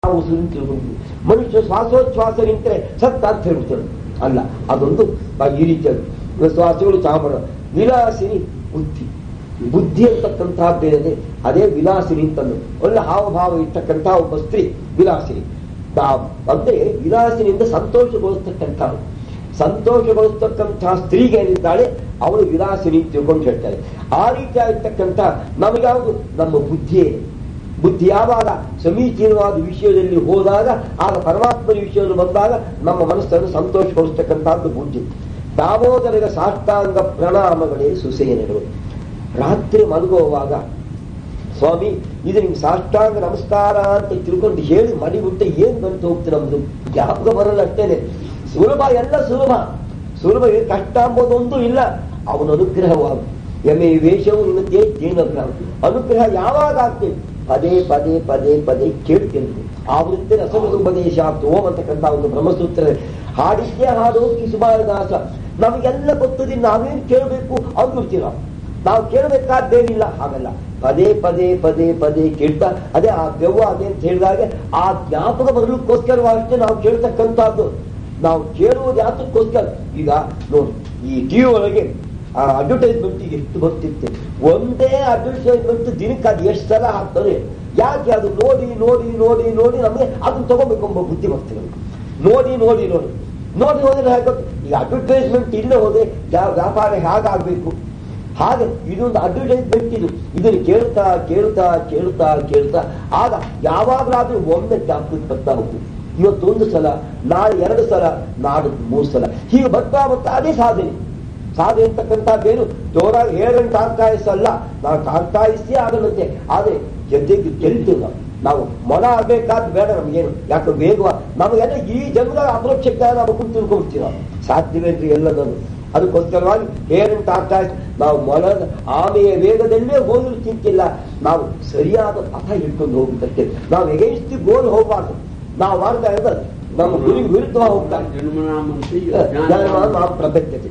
ಉಸಿರು ತಿಳ್ಕೊಂಡು ಮನುಷ್ಯ ಶ್ವಾಸೋಚ್ಛ್ವಾಸ ನಿಂತರೆ ಸತ್ತ ಅಂತ ಹೇಳ್ಬಿಡ್ತಾರೆ ಅಲ್ಲ ಅದೊಂದು ಬ- ಈ ರೀತಿಯಾಗಿ ಶ್ವಾಸಗಳು ಚಾಮರ ವಿಲಾಸಿನಿ ಬುದ್ಧಿ ಬುದ್ಧಿ ಅಂತಕ್ಕಂಥದ್ದೇನಿದೆ ಅದೇ ವಿಲಾಸಿನಿ ಅಂತಂದು ಒಳ್ಳೆ ಹಾವಭಾವ ಇರ್ತಕ್ಕಂಥ ಒಬ್ಬ ಸ್ತ್ರೀ ವಿಲಾಸಿನಿ ತಾ- ಅಂದ್ರೆ ವಿಲಾಸಿನಿಂದ ಸಂತೋಷಗೊಳಿಸ್ತಕ್ಕಂಥ ಸಂತೋಷಗೊಳಿಸ್ತಕ್ಕಂಥ ಸ್ತ್ರೀಗೆ ಏನಿದ್ದಾಳೆ ಅವಳು ವಿಲಾಸಿನಿ ಅಂತ ತಿಳ್ಕೊಂಡು ಹೇಳ್ತಾರೆ ಆ ರೀತಿಯಾಗಿರ್ತಕ್ಕಂಥ ನಮಗ್ಯಾವುದು ನಮ್ಮ ಬುದ್ಧಿಯೇ ಬುದ್ಧಿ ಯಾವಾಗ ಸಮೀಚೀನವಾದ ವಿಷಯದಲ್ಲಿ ಹೋದಾಗ ಆಗ ಪರಮಾತ್ಮನ ವಿಷಯದಲ್ಲಿ ಬಂದಾಗ ನಮ್ಮ ಮನಸ್ಸನ್ನು ಸಂತೋಷಗೊಳಿಸ್ತಕ್ಕಂಥದ್ದು ಬುದ್ಧಿ ದಾಮೋದರಗ ಸಾಷ್ಟಾಂಗ ಪ್ರಣಾಮಗಳೇ ಸುಸೇನೆಗಳು ರಾತ್ರಿ ಮಲಗುವಾಗ ಸ್ವಾಮಿ ಇದು ನಿಮ್ಗೆ ಸಾಷ್ಟಾಂಗ ನಮಸ್ಕಾರ ಅಂತ ತಿಳ್ಕೊಂಡು ಹೇಳಿ ಮಡಿಬಿಟ್ಟೆ ಏನ್ ಬಂತು ಹೋಗ್ತೀನಿ ನಮ್ದು ಜ್ಞಾಪಕ ಬರಲ್ಲ ಅಷ್ಟೇನೆ ಸುಲಭ ಎಲ್ಲ ಸುಲಭ ಸುಲಭ ಏನು ಕಷ್ಟ ಅಂಬೋದೊಂದು ಇಲ್ಲ ಅವನ ಅನುಗ್ರಹವಾಗ ಎಮ್ಮೆ ವೇಷವು ನಿನ್ನ ತೇಜ್ ಅನುಗ್ರಹ ಯಾವಾಗ ಆಗ್ತೇವೆ ಪದೇ ಪದೇ ಪದೇ ಪದೇ ಕೇಳ್ತೇನೆ ಆವೃತ್ತಿ ರಸಮುಪದೇಶ ಓಂ ಅಂತಕ್ಕಂಥ ಒಂದು ಬ್ರಹ್ಮಸೂತ್ರ ಹಾಡಿದ್ದೇ ಹಾಡು ಕಿಸುಮಾರದಾಸ ನಮಗೆಲ್ಲ ಗೊತ್ತದೆ ನಾವೇನು ಕೇಳಬೇಕು ಅಂದ್ಬಿಡ್ತೀವಿ ನಾವು ನಾವು ಕೇಳಬೇಕಾದ್ದೇನಿಲ್ಲ ಹಾಗಲ್ಲ ಪದೇ ಪದೇ ಪದೇ ಪದೇ ಕೇಳ್ತಾ ಅದೇ ಆ ದೆವ್ವ ಅದೇ ಅಂತ ಹೇಳಿದಾಗ ಆ ಜ್ಞಾಪಕ ಬರಲಿಕ್ಕೋಸ್ಕರವಷ್ಟೇ ನಾವು ಕೇಳ್ತಕ್ಕಂಥದ್ದು ನಾವು ಕೇಳುವುದು ಯಾತಕ್ಕೋಸ್ಕರ ಈಗ ನೋಡಿ ಈ ಟಿವಿ ಒಳಗೆ ಆ ಅಡ್ವರ್ಟೈಸ್ಮೆಂಟ್ ಎಷ್ಟು ಬರ್ತಿತ್ತು ಒಂದೇ ಅಡ್ವರ್ಟೈಸ್ಮೆಂಟ್ ದಿನಕ್ಕೆ ಅದು ಎಷ್ಟು ಸಲ ಹಾಕ್ತಾರೆ ಯಾಕೆ ಅದು ನೋಡಿ ನೋಡಿ ನೋಡಿ ನೋಡಿ ನಮಗೆ ಅದನ್ನ ತಗೋಬೇಕು ಎಂಬ ಬುದ್ಧಿ ಬರ್ತಿದೆ ನಮ್ಗೆ. ನೋಡಿ ನೋಡಿ ನೋಡಿ ನೋಡಿ ಹೋದ್ರೆ ಹೇಗೆ ಗೊತ್ತು? ಈಗ ಅಡ್ವರ್ಟೈಸ್ಮೆಂಟ್ ಇಲ್ಲೇ ಹೋದ್ರೆ ಯಾ- ವ್ಯಾಪಾರ ಹೇಗಾಗಬೇಕು ಹಾಗೆ ಇದೊಂದು ಅಡ್ವರ್ಟೈಸ್ಮೆಂಟ್ ಇದು ಇದನ್ನು ಕೇಳ್ತಾ ಕೇಳ್ತಾ ಕೇಳ್ತಾ ಕೇಳ್ತಾ ಆಗ ಯಾವಾಗಲಾದ್ರೂ ಒಮ್ಮೆ ಜ್ಞಾಪಕಕ್ಕೆ ಬರ್ತಾ ಹೋಗ್ತದೆ ಇವತ್ತೊಂದು ಸಲ ನಾಳೆ ಎರಡು ಸಲ ನಾಡಿದ್ದು ಮೂರು ಸಲ ಹೀಗೆ ಬರ್ತಾ ಬರ್ತಾ ಅದೇ ಸಾಧನೆ ಸಾಧನೆ ಅಂತಕ್ಕಂಥದ್ದೇನು ಜೋರಾಗಿ ಏಳು ಗಂಟೆ ತಾತ್ಕಾಯಿಸಲ್ಲ ನಾವು ತಾತ್ಕಾಯಿಸಿ ಆಗದಂತೆ ಆದ್ರೆ ಜೊತೆಗೆ ಗೆಲ್ತೀವಿ ನಾವು ನಾವು ಮೊಲ ಆಗ್ಬೇಕಾದ್ ಬೇಡ ನಮಗೇನು ಯಾಕೆ ವೇಗವ ನಮಗೆಲ್ಲ ಈ ಜನ್ಮದಾಗ ಅಪರೋಕ್ಷ ಜ್ಞಾನ ನಾವು ಕುಂತು ತಿಳ್ಕೊಂಡ್ಬಿಡ್ತೀವಿ ನಾವು ಸಾಧ್ಯವೇನ್ರಿ ಎಲ್ಲದನ್ನು ಅದಕ್ಕೋಸ್ಕರವಾಗಿ ಏರಂತ ಆಗ್ತಾ ನಾವು ಮೊಲದ ಆಮೆಯ ವೇಗದಲ್ಲೇ ಹೋಗಲು ಚಿಂತಿಲ್ಲ ನಾವು ಸರಿಯಾದ ಪಥ ಹಿಡ್ಕೊಂಡು ಹೋಗ್ಬೇಕಷ್ಟೇ ನಾವು ಎಗೇನ್ಸ್ಟ್ ಗೋಲ್ ಹೋಗಬಾರ್ದು ನಾವು ಮಾಡ್ತಾ ಇರೋದು ನಮ್ಮ ಗುರಿ ವಿರುದ್ಧವಾಗಿ ಹೋಗ್ತಾ ಜ್ಞಾನ ನಾವು ಪ್ರಪಂಚತೆ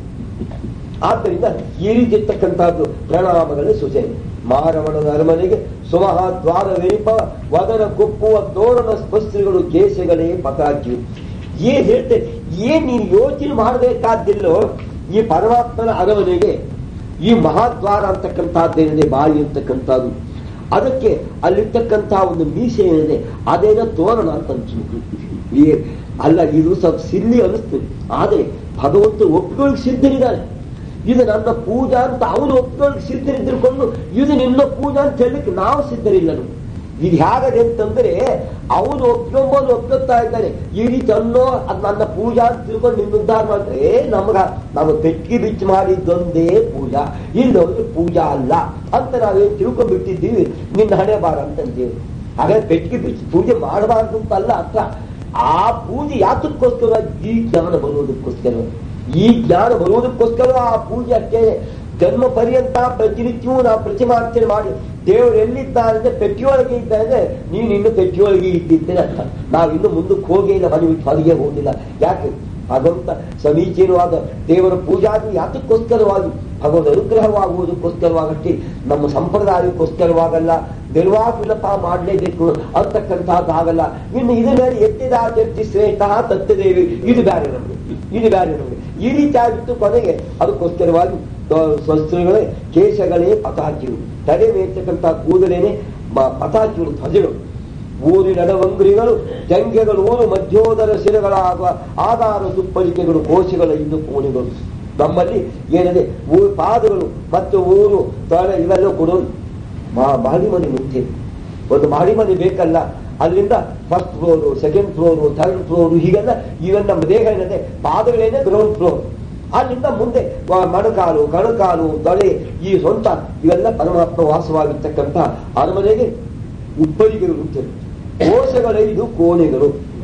ಆದ್ದರಿಂದ ಈ ರೀತಿ ಇರ್ತಕ್ಕಂಥದ್ದು ಪ್ರಣಾಮಗಳೇ ಸೂಚನೆ ಮಾರವಣದ ಅರಮನೆಗೆ ಸುಮಹ ದ್ವಾರವೆರಿಪ ವದನ ಕುಪ್ಪುವ ತೋರಣ ಸ್ಪಸ್ತ್ರಿಗಳು ಕೇಸಗಳೇ ಪತಾಕ್ಯು ಏನ್ ಹೇಳ್ತೆ ಏನ್ ನೀನು ಯೋಚನೆ ಮಾಡಬೇಕಾದಿಲ್ಲೋ ಈ ಪರಮಾತ್ಮನ ಅರಮನೆಗೆ ಈ ಮಹಾದ್ವಾರ ಅಂತಕ್ಕಂಥದ್ದೇನಿದೆ ಬಾಯಿ ಅಂತಕ್ಕಂಥದ್ದು ಅದಕ್ಕೆ ಅಲ್ಲಿರ್ತಕ್ಕಂಥ ಒಂದು ಮೀಸೆ ಏನಿದೆ ಅದೇನೋ ತೋರಣ ಅಂತ ಅನ್ಸ್ಬೇಕು ಈ ಅಲ್ಲ ಇದು ಸ್ವಲ್ಪ ಸಿಲ್ಲಿ ಅನಿಸ್ತದೆ ಆದ್ರೆ ಭಗವಂತ ಒಪ್ಪಿಗಳಿಗೆ ಸಿದ್ಧರಿದ್ದಾನೆ ಇದು ನನ್ನ ಪೂಜಾ ಅಂತ ಅವನು ಒಪ್ಪಿಗಳಿಗೆ ಸಿದ್ಧರಿದ್ದುಕೊಂಡು ಇದು ನಿನ್ನ ಪೂಜಾ ಅಂತ ಹೇಳಲಿಕ್ಕೆ ನಾವು ಸಿದ್ಧರಿಲ್ಲನು ಇದು ಹೇಗದೆ ಅಂತಂದ್ರೆ ಅವನು ಒಪ್ಕೊಂಬೋದು ಒಪ್ಕೊತಾ ಇದ್ದಾನೆ ಈ ರೀತಿ ಅನ್ನೋ ಅದು ನನ್ನ ಪೂಜಾ ಅಂತ ತಿಳ್ಕೊಂಡು ನಿನ್ನ ಉದ್ಧಾರ ಮಾಡಿದ್ರೆ ನಮಗ ನಾವು ಪೆಟ್ಟಿಗೆ ಬಿಚ್ಚು ಮಾಡಿದ್ದೊಂದೇ ಪೂಜಾ ಇನ್ನೊಂದು ಪೂಜಾ ಅಲ್ಲ ಅಂತ ನಾವೇನು ತಿಳ್ಕೊಂಡ್ಬಿಟ್ಟಿದ್ದೀವಿ ನಿನ್ನ ಹಣೆ ಬಾರ ಅಂತಂದೇವಿ ಹಾಗಾದ್ರೆ ಪೆಟ್ಟಿಗೆ ಬಿಚ್ಚಿ ಪೂಜೆ ಮಾಡಬಾರ್ದು ಅಂತ ಅಲ್ಲ ಅರ್ಥ ಆ ಪೂಜೆ ಯಾತಕ್ಕೋಸ್ಕರ ಈ ಜ್ಞಾನ ಬರುವುದಕ್ಕೋಸ್ಕರ ಈ ಜ್ಞಾನ ಬರುವುದಕ್ಕೋಸ್ಕರ ಆ ಪೂಜೆ ಅಷ್ಟೇ ಜನ್ಮ ಪರ್ಯಂತ ಪ್ರತಿನಿತ್ಯವೂ ನಾವು ಪ್ರತಿಮಾರ್ಚನೆ ಮಾಡಿ ದೇವರು ಎಲ್ಲಿದ್ದಾನೆ ಅಂದ್ರೆ ಪೆಟ್ಟಿಯೊಳಗೆ ಇದ್ದಾನೆ ನೀನು ಇನ್ನು ಪೆಟ್ಟಿಯೊಳಗೆ ಇದ್ದಿದ್ದೇನೆ ಅರ್ಥ ನಾವು ಇನ್ನು ಮುಂದಕ್ಕೆ ಹೋಗೇ ಇಲ್ಲ ಮನೆ ಬಿಟ್ಟು ಹೊರಗೆ ಹೋಗಿಲ್ಲ ಯಾಕೆ ಭಗವಂತ ಸಮೀಚೀನವಾದ ದೇವರ ಪೂಜಾದಿ ಯಾತಕ್ಕೋಸ್ಕರವಾಗಿ ಭಗವದ್ ಅನುಗ್ರಹವಾಗುವುದಕ್ಕೋಸ್ಕರವಾಗಷ್ಟೇ ನಮ್ಮ ಸಂಪ್ರದಾಯಕ್ಕೋಸ್ಕರವಾಗಲ್ಲ ನಿರ್ವಾಹ ಮಾಡಲೇಬೇಕು ಅಂತಕ್ಕಂಥದ್ದಾಗಲ್ಲ ಇನ್ನು ಇದ್ರ ಮೇಲೆ ಎತ್ತಿದ ಚರ್ಚಿ ಶ್ರೇಷ್ಠ ತತ್ವದೇವಿ ಇದು ಬ್ಯಾರೆ ನಮಗೆ ಇದು ಬ್ಯಾರೆ ನಮಗೆ ಈ ರೀತಿಯಾಗಿತ್ತು ಕೊನೆಗೆ ಅದಕ್ಕೋಸ್ಕರವಾಗಿ ಸ್ವಸ್ತ್ರಗಳೇ ಕೇಶಗಳೇ ಪತಾಕಿಗಳು ತಲೆ ಮೇರ್ತಕ್ಕಂಥ ಕೂದಲೇನೆ ಮ- ಪತಾಕಿಗಳು ಧ್ವಜಗಳು ಊರಿನಡವಂಗ್ರಿಗಳು ಜಂಗೆಗಳು ಊರು ಮಧ್ಯೋದರ ಶಿರಗಳಾಗುವ ಆಧಾರ ಸುಪ್ಪಳಿಕೆಗಳು ಕೋಶಗಳ ಇಂದು ಕೋಣೆಗಳು ನಮ್ಮಲ್ಲಿ ಏನಿದೆ ಊರು ಪಾದಗಳು ಮತ್ತು ಊರು ತಲೆ ಇವೆಲ್ಲ ಕೂಡ ಮಾ- ಮಹಡಿ ಮನೆ ಮುಂಚೆ ಒಂದು ಮಹಡಿ ಮನೆ ಬೇಕಲ್ಲ ಅದರಿಂದ first floor second floor third floor ಹೀಗೆಲ್ಲ ಇವೆಲ್ಲ ನಮ್ಮ ದೇಹ ಏನಿದೆ ಪಾದಗಳೇನೆ ಗ್ರೌಂಡ್ ಫ್ಲೋರ್ ಅಲ್ಲಿಂದ ಮುಂದೆ ವ- ಮೊಣಕಾಲು ಕಣಕಾಲು ತಲೆ ಈ ಸ್ವಂತ ಇವೆಲ್ಲ ಪರಮಾತ್ಮ ವಾಸವಾಗಿರ್ತಕ್ಕಂಥ ಅರಮನೆಗೆ ಉಪ್ಪರಿಗೆಗಳು ಅಂತೇಳಿ ಕೋಶಗಳೈದು ಕೋಣೆಗಳು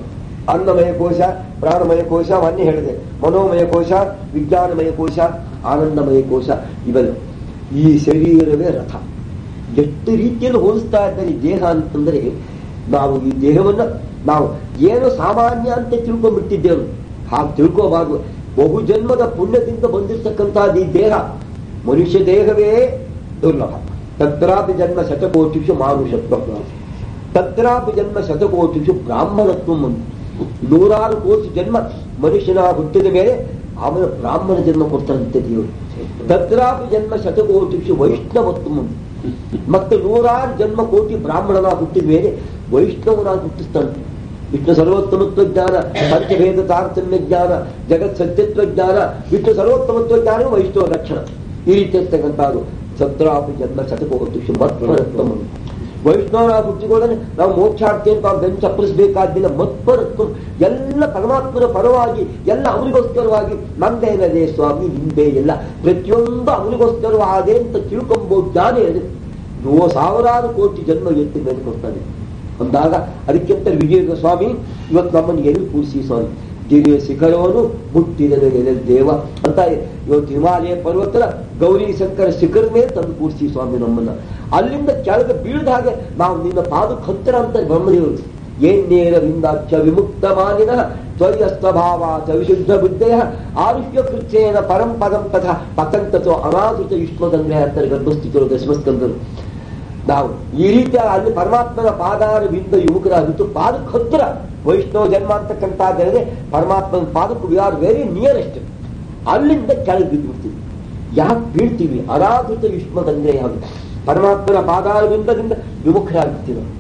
ಅನ್ನಮಯ ಕೋಶ ಪ್ರಾಣಮಯ ಕೋಶ ಮೊನ್ನೆ ಹೇಳಿದೆ ಮನೋಮಯ ಕೋಶ ವಿಜ್ಞಾನಮಯ ಕೋಶ ಆನಂದಮಯ ಕೋಶ ಇವೆಲ್ಲ ಈ ಶರೀರವೇ ರಥ ಎಷ್ಟು ರೀತಿಯಲ್ಲಿ ಹೋಲಿಸ್ತಾ ಇದ್ದಾರೆ ಈ ದೇಹ ಅಂತಂದ್ರೆ ನಾವು ಈ ದೇಹವನ್ನ ನಾವು ಏನೋ ಸಾಮಾನ್ಯ ಅಂತ ತಿಳ್ಕೊಂಡ್ಬಿಟ್ಟಿದ್ದೇವೆ ಹಾಗೆ ತಿಳ್ಕೋಬಾರ್ದು ಬಹು ಜನ್ಮದ ಪುಣ್ಯದಿಂದ ಬಂದಿರತಕ್ಕಂಥದ್ದು ಈ ದೇಹ ಮನುಷ್ಯ ದೇಹವೇ ದುರ್ಲಭ ತತ್ರಾಪಿ ಜನ್ಮ ಶತಕೋಟಿಷು ಮಾನುಷತ್ವ ತತ್ರಾಪಿ ಜನ್ಮ ಶತಕೋಟಿಷು ಬ್ರಾಹ್ಮಣತ್ವ ಒಂದು ನೂರಾರು ಕೋಟಿ ಜನ್ಮ ಮನುಷ್ಯನ ಹುಟ್ಟಿದ ಮೇಲೆ ಅವನ ಬ್ರಾಹ್ಮಣ ಜನ್ಮ ಕೊಡ್ತಾರಂತೆ ದೇವರು ತತ್ರಾಪಿ ಜನ್ಮ ಶತಕೋಟಿಷು ವೈಷ್ಣವತ್ವ ಒಂದು ಮತ್ತೆ ನೂರಾರು ಜನ್ಮ ಕೋಟಿ ಬ್ರಾಹ್ಮಣನ ಹುಟ್ಟಿದ ಮೇಲೆ ವೈಷ್ಣವನಾಗಿ ಹುಟ್ಟಿಸ್ತಾನೆ ವಿಷ್ಣು ಸರ್ವೋತ್ತಮತ್ವ ಜ್ಞಾನ ಪಂಚಭೇದ ತಾರತಮ್ಯ ಜ್ಞಾನ ಜಗತ್ ಸತ್ಯತ್ವ ಜ್ಞಾನ ವಿಷ್ಣು ಸರ್ವೋತ್ತಮತ್ವ ಜ್ಞಾನ ವೈಷ್ಣವ ಲಕ್ಷಣ ಈ ರೀತಿ ಇರ್ತಕ್ಕಂಥದ್ದು ಸತ್ರಾಪಿ ಜನ್ಮ ಶತಕೋಟಿಷು ಮತ್ಪರತ್ವ ವೈಷ್ಣವರಾಗಿ ಹುಟ್ಟಿಕೊಂಡ್ರೆ ನಾವು ಮೋಕ್ಷಾರ್ಥಿ ಅಂತ ನಾವು ಬೆಂಚ್ ಚಪ್ಪರಿಸಬೇಕಾದ್ದಿಲ್ಲ ಮತ್ಪರತ್ವ ಎಲ್ಲ ಪರಮಾತ್ಮನ ಪರವಾಗಿ ಎಲ್ಲ ಅವನಿಗೋಸ್ಕರವಾಗಿ ನಂದೇನದೆ ಸ್ವಾಮಿ ನಿಂಬೆ ಎಲ್ಲ ಪ್ರತಿಯೊಂದು ಅವನಿಗೋಸ್ಕರವಾದೆ ಅಂತ ತಿಳ್ಕೊಂಬೋ ಜ್ಞಾನ ಇದೆ ನೂವ ಸಾವಿರಾರು ಕೋಟಿ ಜನ್ಮ ಎತ್ತಿ ಮೇಲೆ ಕೊಡ್ತಾನೆ ಅಂದಾಗ ಅದಕ್ಕಿಂತ ವಿಜಯ ಸ್ವಾಮಿ ಇವತ್ತು ನಮ್ಮನ್ನು ಎಲ್ಲಿ ಕೂರಿಸಿ ಸ್ವಾಮಿ ಗಿರಿಯ ಶಿಖರವನ್ನು ಮುಟ್ಟಿದನು ಎಲೆ ದೇವ ಅಂತ ಇವತ್ತು ಹಿಮಾಲಯ ಪರ್ವತದ ಗೌರಿ ಶಂಕರ ಶಿಖರ ಮೇಲೆ ತಂದು ಕೂರಿಸಿ ಸ್ವಾಮಿ ನಮ್ಮನ್ನ ಅಲ್ಲಿಂದ ಕೆಳಗೆ ಬೀಳದ ಹಾಗೆ ನಾವು ನಿನ್ನ ಪಾದಕ್ಕೆ ಹತ್ತಿರ ಅಂತ ಬ್ರಹ್ಮದೇವರು ಏನ್ನೇರವಿಂದಾಕ್ಷ ವಿಮುಕ್ತ ಮಾಲಿನ ತ್ವರ್ಯಸ್ತಭಾವಾಚ ವಿಶುದ್ಧ ಬುದ್ಧಯ ಆರುಷ್ಯ ಕೃತ್ಯೇನ ಪರಂ ಪದಂ ತಥಾ ಪತಂತತ್ವ ಅನಾದೃತ ಯುಷ್ಮಗಂಗ್ರಹ ಅಂತಾರೆ ಗರ್ಭಸ್ಥಿತರು ದಶಮಸ್ಕಂದರು ನಾವು ಈ ರೀತಿಯ ಅಲ್ಲಿ ಪರಮಾತ್ಮನ ಪಾದಾರವಿಂದ ಯುವಕರಾಗಿತ್ತು ಪಾದಕ್ಕೆ ಹತ್ತಿರ ವೈಷ್ಣವ ಜನ್ಮ ಅಂತಕ್ಕಂಥದ್ದರೆ ಪರಮಾತ್ಮನ ಪಾದಕ್ಕೆ ವಿ ಆರ್ ವೆರಿ ನಿಯರೆಸ್ಟ್ ಅಲ್ಲಿಂದ ಕೆಳಗೆ ಬಿದ್ದು ಬಿಡ್ತೀವಿ ಯಾಕೆ ಬೀಳ್ತೀವಿ ಅನಾದೃತ ಯುಷ್ಮದಂದ್ರೆ ಯಾವುದು ಪರಮಾತ್ಮನ ಪಾದಾರವಿಂದದಿಂದ ವಿಮುಖರಾಗಿರ್ತೀವಿ ನಾವು.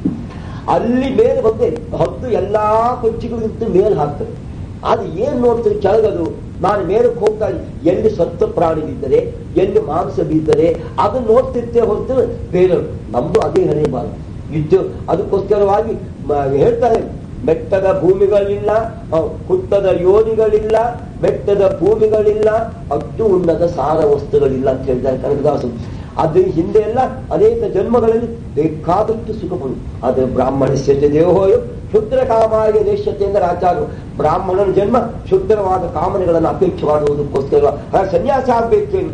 ಅಲ್ಲಿ ಮೇಲೆ ಬಂದೆ ಹದ್ದು ಎಲ್ಲಾ ಪಂಚಿಗಳಿಗಿಂತ ಮೇಲೆ ಹಾಕ್ತದೆ ಅದು ಏನ್ ನೋಡ್ತದೆ ಕೆಳಗದು ನಾನು ಮೇಲಕ್ಕೆ ಹೋಗ್ತಾ ಇದ್ದೀನಿ. ಎಲ್ಲಿ ಸತ್ತ ಪ್ರಾಣಿ ಬಿದ್ದರೆ ಎಲ್ಲಿ ಮಾಂಸ ಬಿದ್ದರೆ ಅದನ್ನ ನೋಡ್ತಿರ್ತೇ ಹೊರತು ಬೇರೆ ನಮ್ದು ಅದೇ ಹಣೆ ಬಾಲ ಇದ್ದು ಅದಕ್ಕೋಸ್ಕರವಾಗಿ ಮ- ಹೇಳ್ತಾರೆ ಬೆಟ್ಟದ ಭೂಮಿಗಳಿಲ್ಲ ಆ, ಹುಟ್ಟದ ಯೋನಿಗಳಿಲ್ಲ ಬೆಟ್ಟದ ಭೂಮಿಗಳಿಲ್ಲ ಅಟ್ಟು ಉಣ್ಣದ ಸಾರ ವಸ್ತುಗಳಿಲ್ಲ ಅಂತ ಹೇಳಿದ್ದಾರೆ ಕನಕದಾಸರು ಅದ್ರ ಹಿಂದೆ ಎಲ್ಲ ಅನೇಕ ಜನ್ಮಗಳಲ್ಲಿ ಬೇಕಾದಷ್ಟು ಸುಖ ಪಡು ಆದರೆ ಬ್ರಾಹ್ಮಣಸ್ಯ ಚ ದೇಹೋಯು ಶುದ್ಧ ಕಾಮಾಯ ದೇಶತೆ ಎಂದರೆ ಆಚಾರ್ಯರು ಬ್ರಾಹ್ಮಣನ ಜನ್ಮ ಶುದ್ಧವಾದ ಕಾಮನೆಗಳನ್ನು ಅಪೇಕ್ಷೆ ಮಾಡುವುದಕ್ಕೋಸ್ಕರ ಹಾಗೆ ಸನ್ಯಾಸ ಆಗ್ಬೇಕೇನು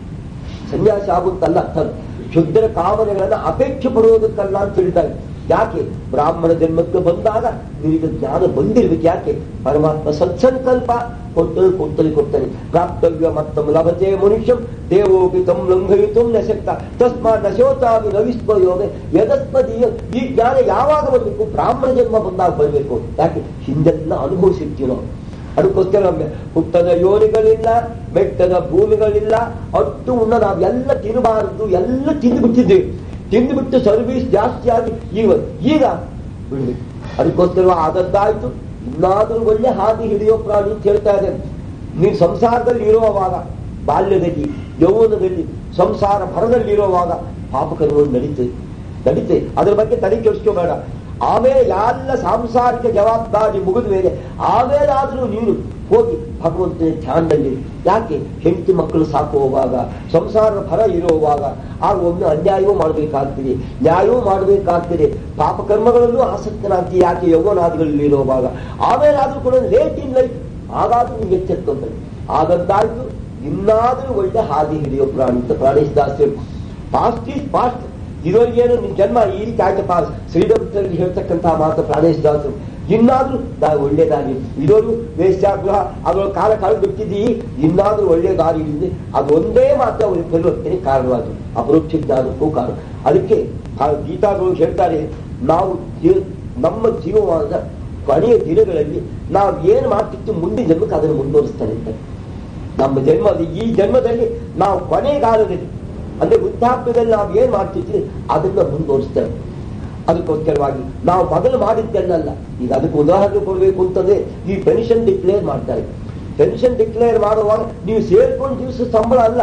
ಸನ್ಯಾಸ ಆಗುತ್ತಲ್ಲ ಅರ್ಥ ಅದು. ಶುದ್ಧರ ಕಾಮನೆಗಳನ್ನ ಅಪೇಕ್ಷೆ ಪಡುವುದಕ್ಕಲ್ಲ ಅಂತ ಹೇಳಿದ್ದಾರೆ ಯಾಕೆ ಬ್ರಾಹ್ಮಣ ಜನ್ಮಕ್ಕೆ ಬಂದಾಗ ನಿನಗೆ ಜ್ಞಾನ ಬಂದಿರ್ಬೇಕು ಯಾಕೆ ಪರಮಾತ್ಮ ಸತ್ಸಂಕಲ್ಪ ಕೊಟ್ಟರು ಕೊಟ್ಟರು ಕೊಡ್ತಾನೆ ಪ್ರಾಪ್ತವ್ಯ ಮತ್ತಂ ಲಭತೆ ಮನುಷ್ಯಂ ದೇವೋಪಿ ತಂ ಲಂಘಯಿತು ನ ಶಕ್ತ ತಸ್ಮಾ ನಶೋತಾಮಿ ನವಿಸ್ಮ ಯೋಗ ಯದಸ್ಮದೀಯ ಈ ಜ್ಞಾನ ಯಾವಾಗ ಬರಬೇಕು ಬ್ರಾಹ್ಮಣ ಜನ್ಮ ಬಂದಾಗ ಬರಬೇಕು ಯಾಕೆ ಹಿಂದೆಲ್ಲ ಅನುಭವಿಸಿರ್ತೀವಿ ನಾವು ಅದಕ್ಕೋಸ್ಕರ ನಮ್ಗೆ ಹುಟ್ಟದ ಯೋನಿಗಳಿಲ್ಲ ಬೆಟ್ಟದ ಭೂಮಿಗಳಿಲ್ಲ ಅಟ್ಟು ಉಣ್ಣ ನಾವು ಎಲ್ಲ ತಿನ್ನಬಾರದು ಎಲ್ಲ ತಿಂದು ಬಿಟ್ಟಿದ್ದೇವೆ ತಿಂದುಬಿಟ್ಟು ಸರ್ವಿಸ್ ಜಾಸ್ತಿ ಆಗಿ ಈಗ ಈಗ ಬಿಡ್ಬೇಕು ಅದಕ್ಕೋಸ್ಕರ ಆದದ್ದಾಯ್ತು ಇನ್ನಾದರೂ ಒಳ್ಳೆ ಹಾದಿ ಹಿಡಿಯೋ ಪ್ರಾಣಿ ಅಂತ ಹೇಳ್ತಾ ಇದ್ದೇನೆ ನೀನು ಸಂಸಾರದಲ್ಲಿ ಇರುವವಾಗ ಬಾಲ್ಯದಲ್ಲಿ ಯೌವನದಲ್ಲಿ ಸಂಸಾರ ಭರದಲ್ಲಿರುವಾಗ ಪಾಪಕರ್ಮಗಳು ನಡೀತದೆ ನಡೀತೆ ಅದ್ರ ಬಗ್ಗೆ ತಲೆ ಕೆಡಿಸ್ಕೋಬೇಡ ಆಮೇಲೆ ಎಲ್ಲ ಸಾಂಸಾರಿಕ ಜವಾಬ್ದಾರಿ ಮುಗಿದ ಮೇಲೆ ಆಮೇಲಾದ್ರೂ ನೀನು ಹೋಗಿ ಭಗವಂತನ ಧ್ಯಾನದಲ್ಲಿ ಯಾಕೆ ಹೆಂಡತಿ ಮಕ್ಕಳು ಸಾಕುವಾಗ ಸಂಸಾರದ ಭರ ಇರುವಾಗ ಆಗ ಒಮ್ಮೆ ಅನ್ಯಾಯವೂ ಮಾಡಬೇಕಾಗ್ತದೆ ನ್ಯಾಯವೂ ಮಾಡಬೇಕಾಗ್ತದೆ ಪಾಪಕರ್ಮಗಳಲ್ಲೂ ಆಸಕ್ತನಾಗ್ತಿ ಯಾಕೆ ಯೌವನಾದಿಗಳಲ್ಲಿ ಇರುವಾಗ ಆಮೇಲಾದ್ರೂ ಕೂಡ ಲೇಟ್ ಇನ್ ಲೈಫ್ ಆಗಾದ್ರೂ ನೀವು ಎಚ್ಚೆತ್ಕೊಂತಾರೆ ಆಗದ್ದಾಯ್ತು ಇನ್ನಾದ್ರೂ ಒಳ್ಳೆ ಹಾದಿ ಹಿಡಿಯೋ ಪ್ರಾಣಿ ಅಂತ ಪ್ರಾಣಿಸಿದಾಸ್ತಿ ಪಾಸ್ಟ್ ಈಸ್ ಪಾಸ್ಟ್ ಇದುವರೆಗೇನು ನಿನ್ ಜನ್ಮ ಈ ರೀತಿ ಆಯ್ತಪ್ಪ ಶ್ರೀಧರ್ಮದಲ್ಲಿ ಹೇಳ್ತಕ್ಕಂತಹ ಮಾತು ಪ್ರಾಣೇಶದಾಸರು ಇನ್ನಾದ್ರೂ ನಾವು ಒಳ್ಳೆ ದಾರಿ ಇದೊಂದು ವೇಶ್ಯಾಗೃಹ ಅದರ ಕಾಲ ಕಳೆದು ಬಿಟ್ಟಿದ್ದೀ ಇನ್ನಾದ್ರೂ ಒಳ್ಳೆ ದಾರಿ ಇದೆ ಅದು ಒಂದೇ ಮಾತ್ರ ಅವರಿಗೆ ಪರಿವರ್ತನೆ ಕಾರಣವಾದ್ರು ಅಪರೋಕ್ಷ ಜ್ಞಾನಕ್ಕೂ ಕಾರಣ ಅದಕ್ಕೆ ಆ ಗೀತಾಗಳು ಹೇಳ್ತಾರೆ ನಾವು ಜೀವ- ನಮ್ಮ ಜೀವಮಾನದ ಕೊನೆಯ ದಿನಗಳಲ್ಲಿ ನಾವು ಏನು ಮಾಡ್ತಿತ್ತು ಮುಂದಿನ ಜನ್ಮಕ್ಕೆ ಅದನ್ನು ಮುಂದುವರಿಸ್ತಾನೆ ಅಂತ ನಮ್ಮ ಜನ್ಮದ ಈ ಜನ್ಮದಲ್ಲಿ ನಾವು ಕೊನೆಗಾಲದಲ್ಲಿ ಅಂದ್ರೆ ವೃದ್ಧಾಪ್ಯದಲ್ಲಿ ನಾವು ಏನ್ ಮಾಡ್ತಿದ್ವಿ ಅದನ್ನ ಮುಂದುವರಿಸ್ತೇವೆ ಅದಕ್ಕೋಸ್ಕರವಾಗಿ ನಾವು ಮೊದಲು ಮಾಡಿದ್ದನ್ನಲ್ಲ ಈಗ ಅದಕ್ಕೆ ಉದಾಹರಣೆ ಕೊಡಬೇಕು ಅಂತಂದ್ರೆ ಈ ಪೆನ್ಷನ್ ಡಿಕ್ಲೇರ್ ಮಾಡ್ತಾರೆ ಪೆನ್ಷನ್ ಡಿಕ್ಲೇರ್ ಮಾಡುವಾಗ ನೀವು ಸೇರ್ಕೊಂಡು ದಿವಸ ಸಂಬಳ ಅಲ್ಲ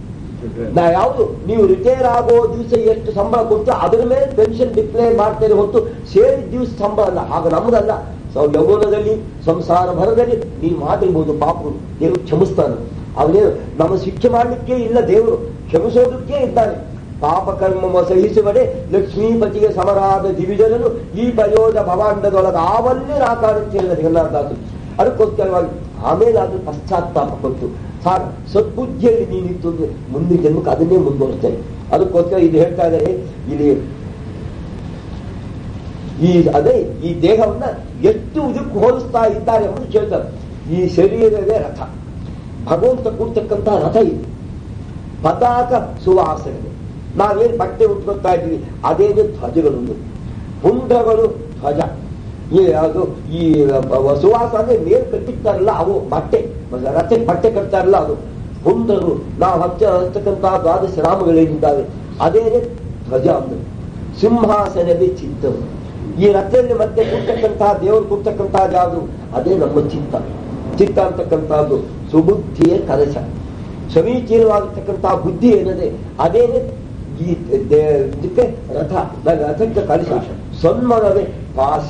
ನಾ ಯಾವುದು ನೀವು ರಿಟೈರ್ ಆಗೋ ದಿವಸ ಎಷ್ಟು ಸಂಬಳ ಕೊಡ್ತೀವಿ ಅದರ ಮೇಲೆ ಪೆನ್ಷನ್ ಡಿಕ್ಲೇರ್ ಮಾಡ್ತಾರೆ ಹೊತ್ತು ಸೇರಿದ ದಿವಸ ಸಂಬಳ ಅಲ್ಲ ಆಗ ನಮ್ಮದಲ್ಲ ಸೊ ಯೌವನದಲ್ಲಿ ಸಂಸಾರ ಭರದಲ್ಲಿ ನೀವು ಮಾಡಿರ್ಬೋದು ಪಾಪಗಳು ದೇವರು ಕ್ಷಮಿಸ್ತಾನೆ ಅವನೇನು ನಮ್ಮ ಶಿಕ್ಷೆ ಮಾಡಲಿಕ್ಕೆ ಇಲ್ಲ ದೇವರು ಕ್ಷಮಿಸೋದಕ್ಕೆ ಇದ್ದಾನೆ ಪಾಪ ಕರ್ಮ ಸಹಿಸುವಡೆ ಲಕ್ಷ್ಮೀಪತಿಗೆ ಸಮರಾದ ದಿವಿಜನನು ಈ ಪ್ರಯೋಜ ಭವಾಂಡದೊಳಗ ಆವಲ್ಲೇ ನಾಕಾಡುತ್ತಿಲ್ಲ ಜಗನ್ನಾಥದಾಸರು ಅದಕ್ಕೋಸ್ಕರವಾಗಿ ಆಮೇಲೆ ಅದು ಪಶ್ಚಾತ್ತಾಪ ಕೊಟ್ಟು ಸಾಕು ಸದ್ಬುದ್ಧಿಯಲ್ಲಿ ನೀನಿತ್ತು ಅಂದ್ರೆ ಮುಂದಿನ ಜನ್ಮಕ್ಕೆ ಅದನ್ನೇ ಮುಂದುವರಿಸ್ತೇನೆ ಅದಕ್ಕೋಸ್ಕರ ಇದು ಹೇಳ್ತಾ ಇದ್ದಾರೆ ಇಲ್ಲಿ ಈ ಅದೇ ಈ ದೇಹವನ್ನ ಎಷ್ಟು ಇದಕ್ಕೆ ಹೋಲಿಸ್ತಾ ಇದ್ದಾರೆ ಎಂಬುದು ಕೇಳ್ತಾರೆ ಈ ಶರೀರವೇ ರಥ ಭಗವಂತ ಕೂಡ್ತಕ್ಕಂಥ ರಥ ಇದು ಪತಾಕ ಸುವಾಸನೆ ನಾವೇನು ಬಟ್ಟೆ ಉಟ್ಕೊತಾ ಇದ್ವಿ ಅದೇನು ಧ್ವಜಗಳು ಪುಂಡ್ರಗಳು ಧ್ವಜ ಈ ಅದು ಈ ವ- ಸುವಾಸ ಅಂದ್ರೆ ಮೇಲ್ ಕಟ್ಟಿರ್ತಾರಲ್ಲ ಅವು ಬಟ್ಟೆ ರಥಕ್ಕೆ ಬಟ್ಟೆ ಕಟ್ತಾರಲ್ಲ ಅದು ಪುಂಡ್ರರು ನಾವು ಹಚ್ಚ ಹಚ್ಚತಕ್ಕಂತಹ ದ್ವಾದಶ ರಾಮಗಳೇನಿದ್ದಾವೆ ಅದೇ ಧ್ವಜ ಅಂದ್ರೆ ಸಿಂಹಾಸನವೇ ಚಿತ್ತವು ಈ ರಥದಲ್ಲಿ ಮತ್ತೆ ಕೂರ್ತಕ್ಕಂತಹ ದೇವರು ಕೂರ್ತಕ್ಕಂತಹ ಯಾವುದು ಅದೇ ನಮ್ಮ ಚಿತ್ತ ಚಿತ್ತ ಅಂತಕ್ಕಂತಹದ್ದು ಸುಬುದ್ಧಿಯ ಕಲಶ ಸಮೀಚೀನವಾಗಿರ್ತಕ್ಕಂತಹ ಬುದ್ಧಿ ಏನಿದೆ ಅದೇನೆ ಈ ದೇ- ಇದಕ್ಕೆ ರಥ ನನ್ನ ರಥಕ್ಕೆ ಕಲಶ ಸನ್ಮನವೇ ಪಾಶ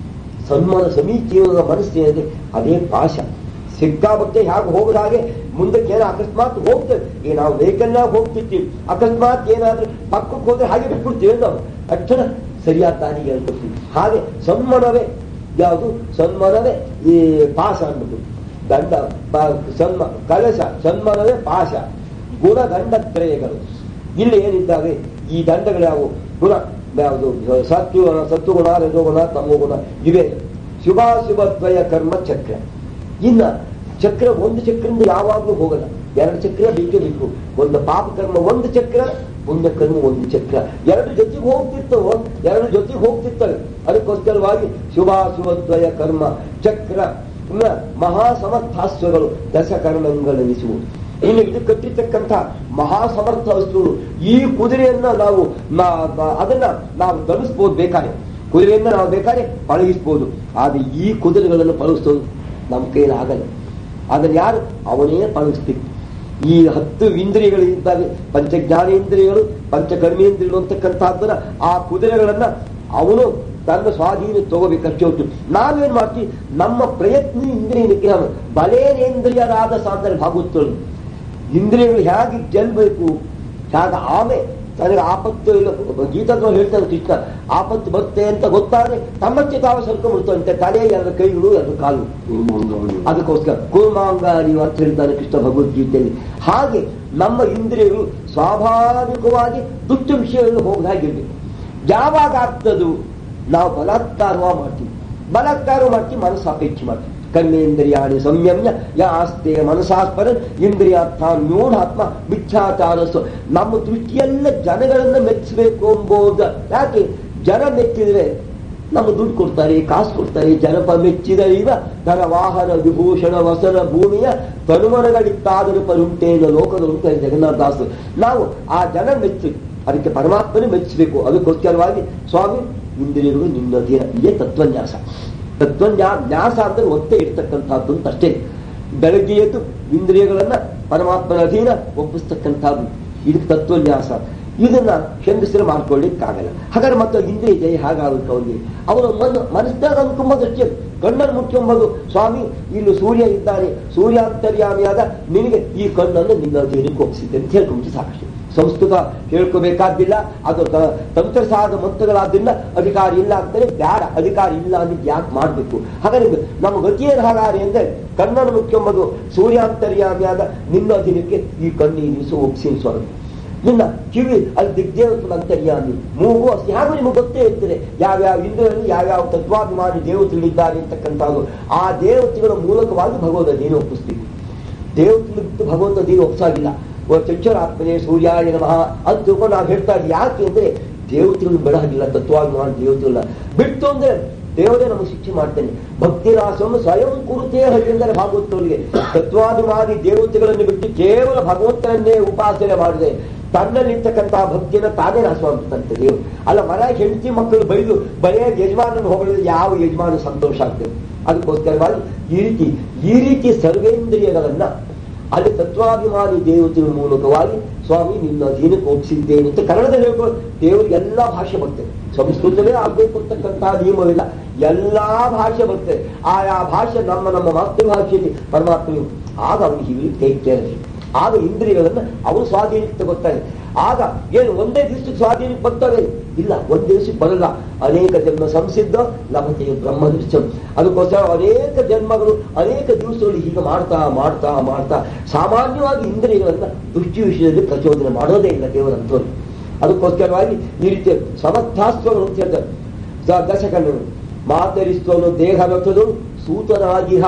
ಸನ್ಮಾನ ಸಮೀಚೀನದ ಮನಸ್ಸೇನಿದೆ ಅದೇ ಪಾಶ ಸಿಕ್ಕಾಬಟ್ಟೆ ಹೇಗೆ ಹೋಗದ ಹಾಗೆ ಮುಂದಕ್ಕೆ ಏನೋ ಅಕಸ್ಮಾತ್ ಹೋಗ್ತೇವೆ ಈಗ ನಾವು ವೆಹಿಕಲ್ನಾಗ ಹೋಗ್ತಿರ್ತೀವಿ ಅಕಸ್ಮಾತ್ ಏನಾದ್ರೂ ಪಕ್ಕಕ್ಕೆ ಹೋದ್ರೆ ಹಾಗೆ ಬಿಟ್ಬಿಡ್ತೀವಿ ನಾವು ತಕ್ಷಣ ಸರಿಯಾದ ದಾರಿಗೆ ಹೇಳ್ಕೊಡ್ತೀವಿ ಹಾಗೆ ಸನ್ಮಾನವೇ ಯಾವುದು ಸನ್ಮಾನವೇ ಈ ಪಾಶ ಅಂದ್ಬಿಟ್ಟು ದಂಡ ಪ- ಸನ್ಮ ಕಲಶ ಸನ್ಮಾನವೇ ಪಾಶ ಗುಣ ದಂಡತ್ರಯಗಳು ಇಲ್ಲಿ ಏನಿದ್ದಾವೆ ಈ ದಂಡಗಳು ಯಾವುವು ಗುಣ ಯಾವುದು ಸತ್ವ ಸತ್ವಗುಣ ರಜೋಗುಣ ತಮೋಗುಣ ಇವೆ ಶುಭಾಶುಭದ್ವಯ ಕರ್ಮ ಚಕ್ರ ಇನ್ನ ಚಕ್ರ ಒಂದು ಚಕ್ರದಿಂದ ಯಾವಾಗಲೂ ಹೋಗಲ್ಲ ಎರಡು ಚಕ್ರ ಬೇಕೇ ಬೇಕು ಒಂದು ಪಾಪ ಕರ್ಮ ಒಂದು ಚಕ್ರ ಪುಣ್ಯ ಕರ್ಮ ಒಂದು ಚಕ್ರ ಎರಡು ಜೊತೆಗೆ ಹೋಗ್ತಿರ್ತವೋ ಎರಡು ಜೊತೆಗೆ ಹೋಗ್ತಿರ್ತವೆ ಅದಕ್ಕೋಸ್ಕರವಾಗಿ ಶುಭಾಶುಭದ್ವಯ ಕರ್ಮ ಚಕ್ರ ಇನ್ನ ಮಹಾಸಮರ್ಥಾಸ್ತ್ರಗಳು ದಶಕರ್ಮಗಳೆನಿಸುವುದು ಇನ್ನು ಇದು ಕಟ್ಟಿರ್ತಕ್ಕಂಥ ಮಹಾಸಮರ್ಥ ವಸ್ತುಗಳು ಈ ಕುದುರೆಯನ್ನ ನಾವು ನಾ- ನಾ- ಅದನ್ನ ನಾವು ಧರಿಸ್ಬೋದು ಬೇಕಾದ್ರೆ ಕುದುರೆಯನ್ನ ನಾವು ಬೇಕಾದ್ರೆ ಪಳಗಿಸ್ಬೋದು ಆದ್ರೆ ಈ ಕುದುರೆಗಳನ್ನು ಪಳಗಿಸೋದು ನಮ್ಮ ಕೈಯಲ್ಲಿ ಆಗಲ್ಲ ಅದನ್ನ ಯಾರು ಅವನೇ ಪಳಗಿಸ್ಬೇಕು ಈ ಹತ್ತು ಇಂದ್ರಿಯಗಳು ಇದ್ದಾವೆ ಪಂಚ ಜ್ಞಾನೇಂದ್ರಿಯಗಳು ಪಂಚ ಕರ್ಮೇಂದ್ರಿಯಗಳು ಅಂತಕ್ಕಂಥದ್ದನ್ನ ಆ ಕುದುರೆಗಳನ್ನ ಅವನು ತನ್ನ ಸ್ವಾಧೀನ ತಗೋಬೇಕಷ್ಟೇ ಹೊರತು ನಾವೇನ್ ಮಾಡ್ತೀವಿ ನಮ್ಮ ಪ್ರಯತ್ನ ಇಂದ್ರಿಯ ನಿಗ್ರಹ ಬಲೇನೇಂದ್ರಿಯರಾದ ಸಾಧನೆ ಭಾಗವತಗಳು ಇಂದ್ರಿಯಗಳು ಹೇಗೆ ಗೆಲ್ಬೇಕು ಹೇಗೆ ಆಮೆ ತನಗೆ ಆಪತ್ತು ಇಲ್ಲ ಗೀತಗಳು ಹೇಳ್ತಾರೆ ಕೃಷ್ಣ ಆಪತ್ತು ಬರುತ್ತೆ ಅಂತ ಗೊತ್ತಾದ್ರೆ ತಮ್ಮಕ್ಕೆ ತಾವು ಸರ್ಕೊಂಡ್ಬಿಡ್ತಂತೆ ತಲೆ ಎರಡು ಕೈಗಳು ಎರಡು ಕಾಲು ಅದಕ್ಕೋಸ್ಕರ ಕೂರ್ಮಾಂಗಾರಿ ಅಂತ ಹೇಳ್ತಾರೆ ಕೃಷ್ಣ ಭಗವದ್ಗೀತೆಯಲ್ಲಿ ಹಾಗೆ ನಮ್ಮ ಇಂದ್ರಿಯಗಳು ಸ್ವಾಭಾವಿಕವಾಗಿ ದುಷ್ಟ ವಿಷಯಗಳನ್ನು ಹೋಗದಾಗಿರ್ಬೇಕು ಯಾವಾಗ ಆಗ್ತದು ನಾವು ಬಲಾತ್ಕಾರವ ಮಾಡ್ತೀವಿ ಬಲಾತ್ಕಾರ ಮಾಡ್ತೀವಿ ಮನಸ್ಸು ಅಪೇಕ್ಷೆ ಮಾಡ್ತೀವಿ ಕರ್ಮೇಂದ್ರಿಯಾಣಿ ಸಂಯಮ್ಯ ಯಾಸ್ತೆ ಮನಸಾಸ್ಪರ ಇಂದ್ರಿಯಾತ್ಮ ನ್ಯೂಢಾತ್ಮ ಮಿಥ್ಯಾಚಾರಸ್ಸು ನಮ್ಮ ದೃಷ್ಟಿಯೆಲ್ಲ ಜನಗಳನ್ನ ಮೆಚ್ಚಬೇಕು ಎಂಬುದು ಯಾಕೆ ಜನ ಮೆಚ್ಚಿದ್ರೆ ನಮ್ಗೆ ದುಡ್ಡು ಕೊಡ್ತಾರೆ ಕಾಸು ಕೊಡ್ತಾರೆ ಜನಪ ಮೆಚ್ಚಿದ ಇವ ಧನ ವಾಹನ ವಿಭೂಷಣ ವಸನ ಭೂಮಿಯ ತನುಮನಗಳಿತ್ತಾದರೂ ಪರುಂಟೇನ ಲೋಕದ ಉಂಟು ಜಗನ್ನಾಥದಾಸರು ನಾವು ಆ ಜನ ಮೆಚ್ಚಿ ಅದಕ್ಕೆ ಪರಮಾತ್ಮನೇ ಮೆಚ್ಚಬೇಕು ಅದಕ್ಕೋಸ್ಕರವಾಗಿ ಸ್ವಾಮಿ ಇಂದ್ರಿಯಗಳು ನಿನ್ನ ಅಧೀನ ಇದೇ ತತ್ವನ್ಯಾಸ ತತ್ವನ್ಯಾ ನ್ಯಾಸ ಅಂದ್ರೆ ಒತ್ತೆ ಇರ್ತಕ್ಕಂಥದ್ದು ಅಂತ ಅಷ್ಟೇ ಬೆಳಗ್ಗೆ ಎದ್ದು ಇಂದ್ರಿಯಗಳನ್ನ ಪರಮಾತ್ಮನ ಅಧೀನ ಒಪ್ಪಿಸ್ತಕ್ಕಂಥದ್ದು ಇದು ತತ್ವನ್ಯಾಸ ಇದನ್ನ ಹೆಂಗಸರು ಮಾಡ್ಕೊಳ್ಳಿಕ್ಕಾಗಲ್ಲ ಹಾಗಾದ್ರೆ ಮತ್ತೆ ಇಂದ್ರಿಯ ಜಯ ಹಾಗಾಗುತ್ತೆ ಅವನಿಗೆ ಅವನ ಮನ ಮನಸ್ಸಿನಾಗ ಅನ್ಕೊಂಬೋದು ಅಷ್ಟೇ ಕಣ್ಣನ್ನು ಮುಚ್ಕೊಂಬೋದು ಸ್ವಾಮಿ ಇಲ್ಲಿ ಸೂರ್ಯ ಇದ್ದಾನೆ ಸೂರ್ಯಾಂತರ್ಯಾಮಿಯಾದ ನಿನಗೆ ಈ ಕಣ್ಣನ್ನು ನಿನ್ನ ಅಧೀನಕ್ಕೆ ಒಪ್ಪಿಸಿದ್ದೆ ಅಂತ ಹೇಳ್ಕೊಂಡ್ಬಿಟ್ಟು ಸಾಕಷ್ಟು ಸಂಸ್ಕೃತ ಹೇಳ್ಕೋಬೇಕಾದ್ದಿಲ್ಲ ಅದು ತ- ತಂತ್ರಸಾದ ಮಂತ್ರಗಳಾದ್ರಿಂದ ಅಧಿಕಾರ ಇಲ್ಲ ಅಂತಾರೆ ಬ್ಯಾಡ ಅಧಿಕಾರ ಇಲ್ಲ ಅಂದಿದ್ದು ಯಾಕೆ ಮಾಡಬೇಕು ಹಾಗಾದ್ರೆ ನಮ್ಮ ಗತಿಯೇನು ಹಾಗಾದ್ರೆ ಅಂದ್ರೆ ಕಣ್ಣನ್ನು ಮುಖ್ಯಂಬುದು ಸೂರ್ಯಾಂತರ್ಯಾಮಿಯಾದ ನಿನ್ನ ಅಧೀನಕ್ಕೆ ಈ ಕಣ್ಣು ಈ ದಿವಸ ಒಪ್ಪಿಸಿ ಸ್ವಾಮಿ ಇನ್ನ ಕಿವಿ ಅಲ್ಲಿ ದಿಗ್ದೇವತೆಗಳ ಅಂತರ್ಯಾಮಿ ಮೂಗು ಅಷ್ಟೇ ಹಾಗೂ ನಿಮಗೆ ಗೊತ್ತೇ ಇರ್ತದೆ ಯಾವ್ಯಾವ ಇಂದ್ರರಲ್ಲಿ ಯಾವ್ಯಾವ ತತ್ವಾಭಿಮಾನಿ ದೇವತೆಗಳಿದ್ದಾರೆ ಅಂತಕ್ಕಂಥದ್ದು ಆ ದೇವತೆಗಳ ಮೂಲಕವಾಗಿ ಭಗವದ ನೀನು ಒಪ್ಪಿಸ್ತೀವಿ ದೇವತೆಗಳು ಬಿಟ್ಟು ಭಗವಂತ ನೀನು ಒಪ್ಸಾಗಿಲ್ಲ ಚಂಚರಾತ್ಮನೆ ಸೂರ್ಯಾಯ ನಮಃ ಅಂತ ತಿಳ್ಕೊಂಡು ನಾವು ಹೇಳ್ತಾ ಇದ್ದೀವಿ ಯಾಕೆ ಅಂದ್ರೆ ದೇವತೆಗಳು ಬಿಡಾಗಿಲ್ಲ ತತ್ವಾಭಿಮಾನ ದೇವತೆಗಳನ್ನ ಬಿಟ್ಟು ಅಂದ್ರೆ ದೇವರೇ ನಮಗೆ ಶಿಕ್ಷೆ ಮಾಡ್ತೇನೆ ಭಕ್ತಿ ರಾಸವನ್ನು ಸ್ವಯಂ ಕುರುತೇ ಹರಿಯಂದರೆ ಭಾಗವತರಿಗೆ ತತ್ವಾಭಿಮಾನಿ ದೇವತೆಗಳನ್ನು ಬಿಟ್ಟು ಕೇವಲ ಭಗವಂತನನ್ನೇ ಉಪಾಸನೆ ಮಾಡಿದೆ ತನ್ನಲ್ಲಿರ್ತಕ್ಕಂತಹ ಭಕ್ತಿಯನ್ನು ತಾನೇ ನಾಶ ಮಾಡ್ತಂತೆ ದೇವರು ಅಲ್ಲ ಮರ ಹೆಂಡತಿ ಮಕ್ಕಳು ಬೈದು ಬರೇ ಯಜಮಾನನ ಹೊಗಳಿದ್ರೆ ಯಾವ ಯಜಮಾನ ಸಂತೋಷ ಆಗ್ತದೆ ಅದಕ್ಕೋಸ್ಕರವಾಗಿ ಈ ರೀತಿ ಈ ರೀತಿ ಸರ್ವೇಂದ್ರಿಯಗಳನ್ನ ಅಲ್ಲಿ ತತ್ವಾಭಿಮಾನಿ ದೇವತೆಗಳ ಮೂಲಕವಾಗಿ ಸ್ವಾಮಿ ನಿನ್ನ ಅಧೀನಕ್ಕೆ ಒಪ್ಪಿಸಿದ್ದೇನೆ ಅಂತ ಕನ್ನಡದಲ್ಲಿ ಹೇಳ್ಕೊಂಡು ದೇವರಿಗೆ ಎಲ್ಲಾ ಭಾಷೆ ಬರ್ತದೆ ಸಂಸ್ಕೃತವೇ ಆಗ್ಬೇಕು ಅಂತಕ್ಕಂತಹ ನಿಯಮವಿಲ್ಲ ಎಲ್ಲಾ ಭಾಷೆ ಬರ್ತದೆ ಆಯಾ ಭಾಷೆ ನಮ್ಮ ನಮ್ಮ ಮಾತೃಭಾಷೆಯಲ್ಲಿ ಪರಮಾತ್ಮ ಆಗ ಅವನಿಗೆ ಹೀಗೆ ತೆಗಿತೇನೆ ಆಗ ಇಂದ್ರಿಯಗಳನ್ನ ಅವನು ಸ್ವಾಧೀನಕ್ಕೆ ತಗೋತಾನೆ ಆಗ ಏನು ಒಂದೇ ದಿವಸಕ್ಕೆ ಸ್ವಾಧೀನಕ್ಕೆ ಬರ್ತವೆ ಇಲ್ಲ ಒಂದ್ ದಿವಸಕ್ಕೆ ಬರಲ್ಲ ಅನೇಕ ಜನ್ಮ ಸಂಸಿದ್ಧ ಲಭತೆ ಬ್ರಹ್ಮ ದೃಶ್ಯಂ ಅದಕ್ಕೋಸ್ಕರ ಅನೇಕ ಜನ್ಮಗಳು ಅನೇಕ ದಿವಸಗಳು ಹೀಗೆ ಮಾಡ್ತಾ ಮಾಡ್ತಾ ಮಾಡ್ತಾ ಸಾಮಾನ್ಯವಾಗಿ ಇಂದ್ರಿಯಗಳನ್ನ ದೃಷ್ಟಿ ವಿಷಯದಲ್ಲಿ ಪ್ರಚೋದನೆ ಮಾಡೋದೇ ಇಲ್ಲ ದೇವರಂತವರು ಅದಕ್ಕೋಸ್ಕರವಾಗಿ ಈ ರೀತಿ ಸಮರ್ಥಾಸ್ತ್ರಗಳು ಅಂತ ಹೇಳ್ತಾರೆ ದ- ದಶಕಣ್ಣನು ಮಾತರಿಸ್ತವನು ದೇಹ ರಥದು ಸೂತನಾಗಿಹ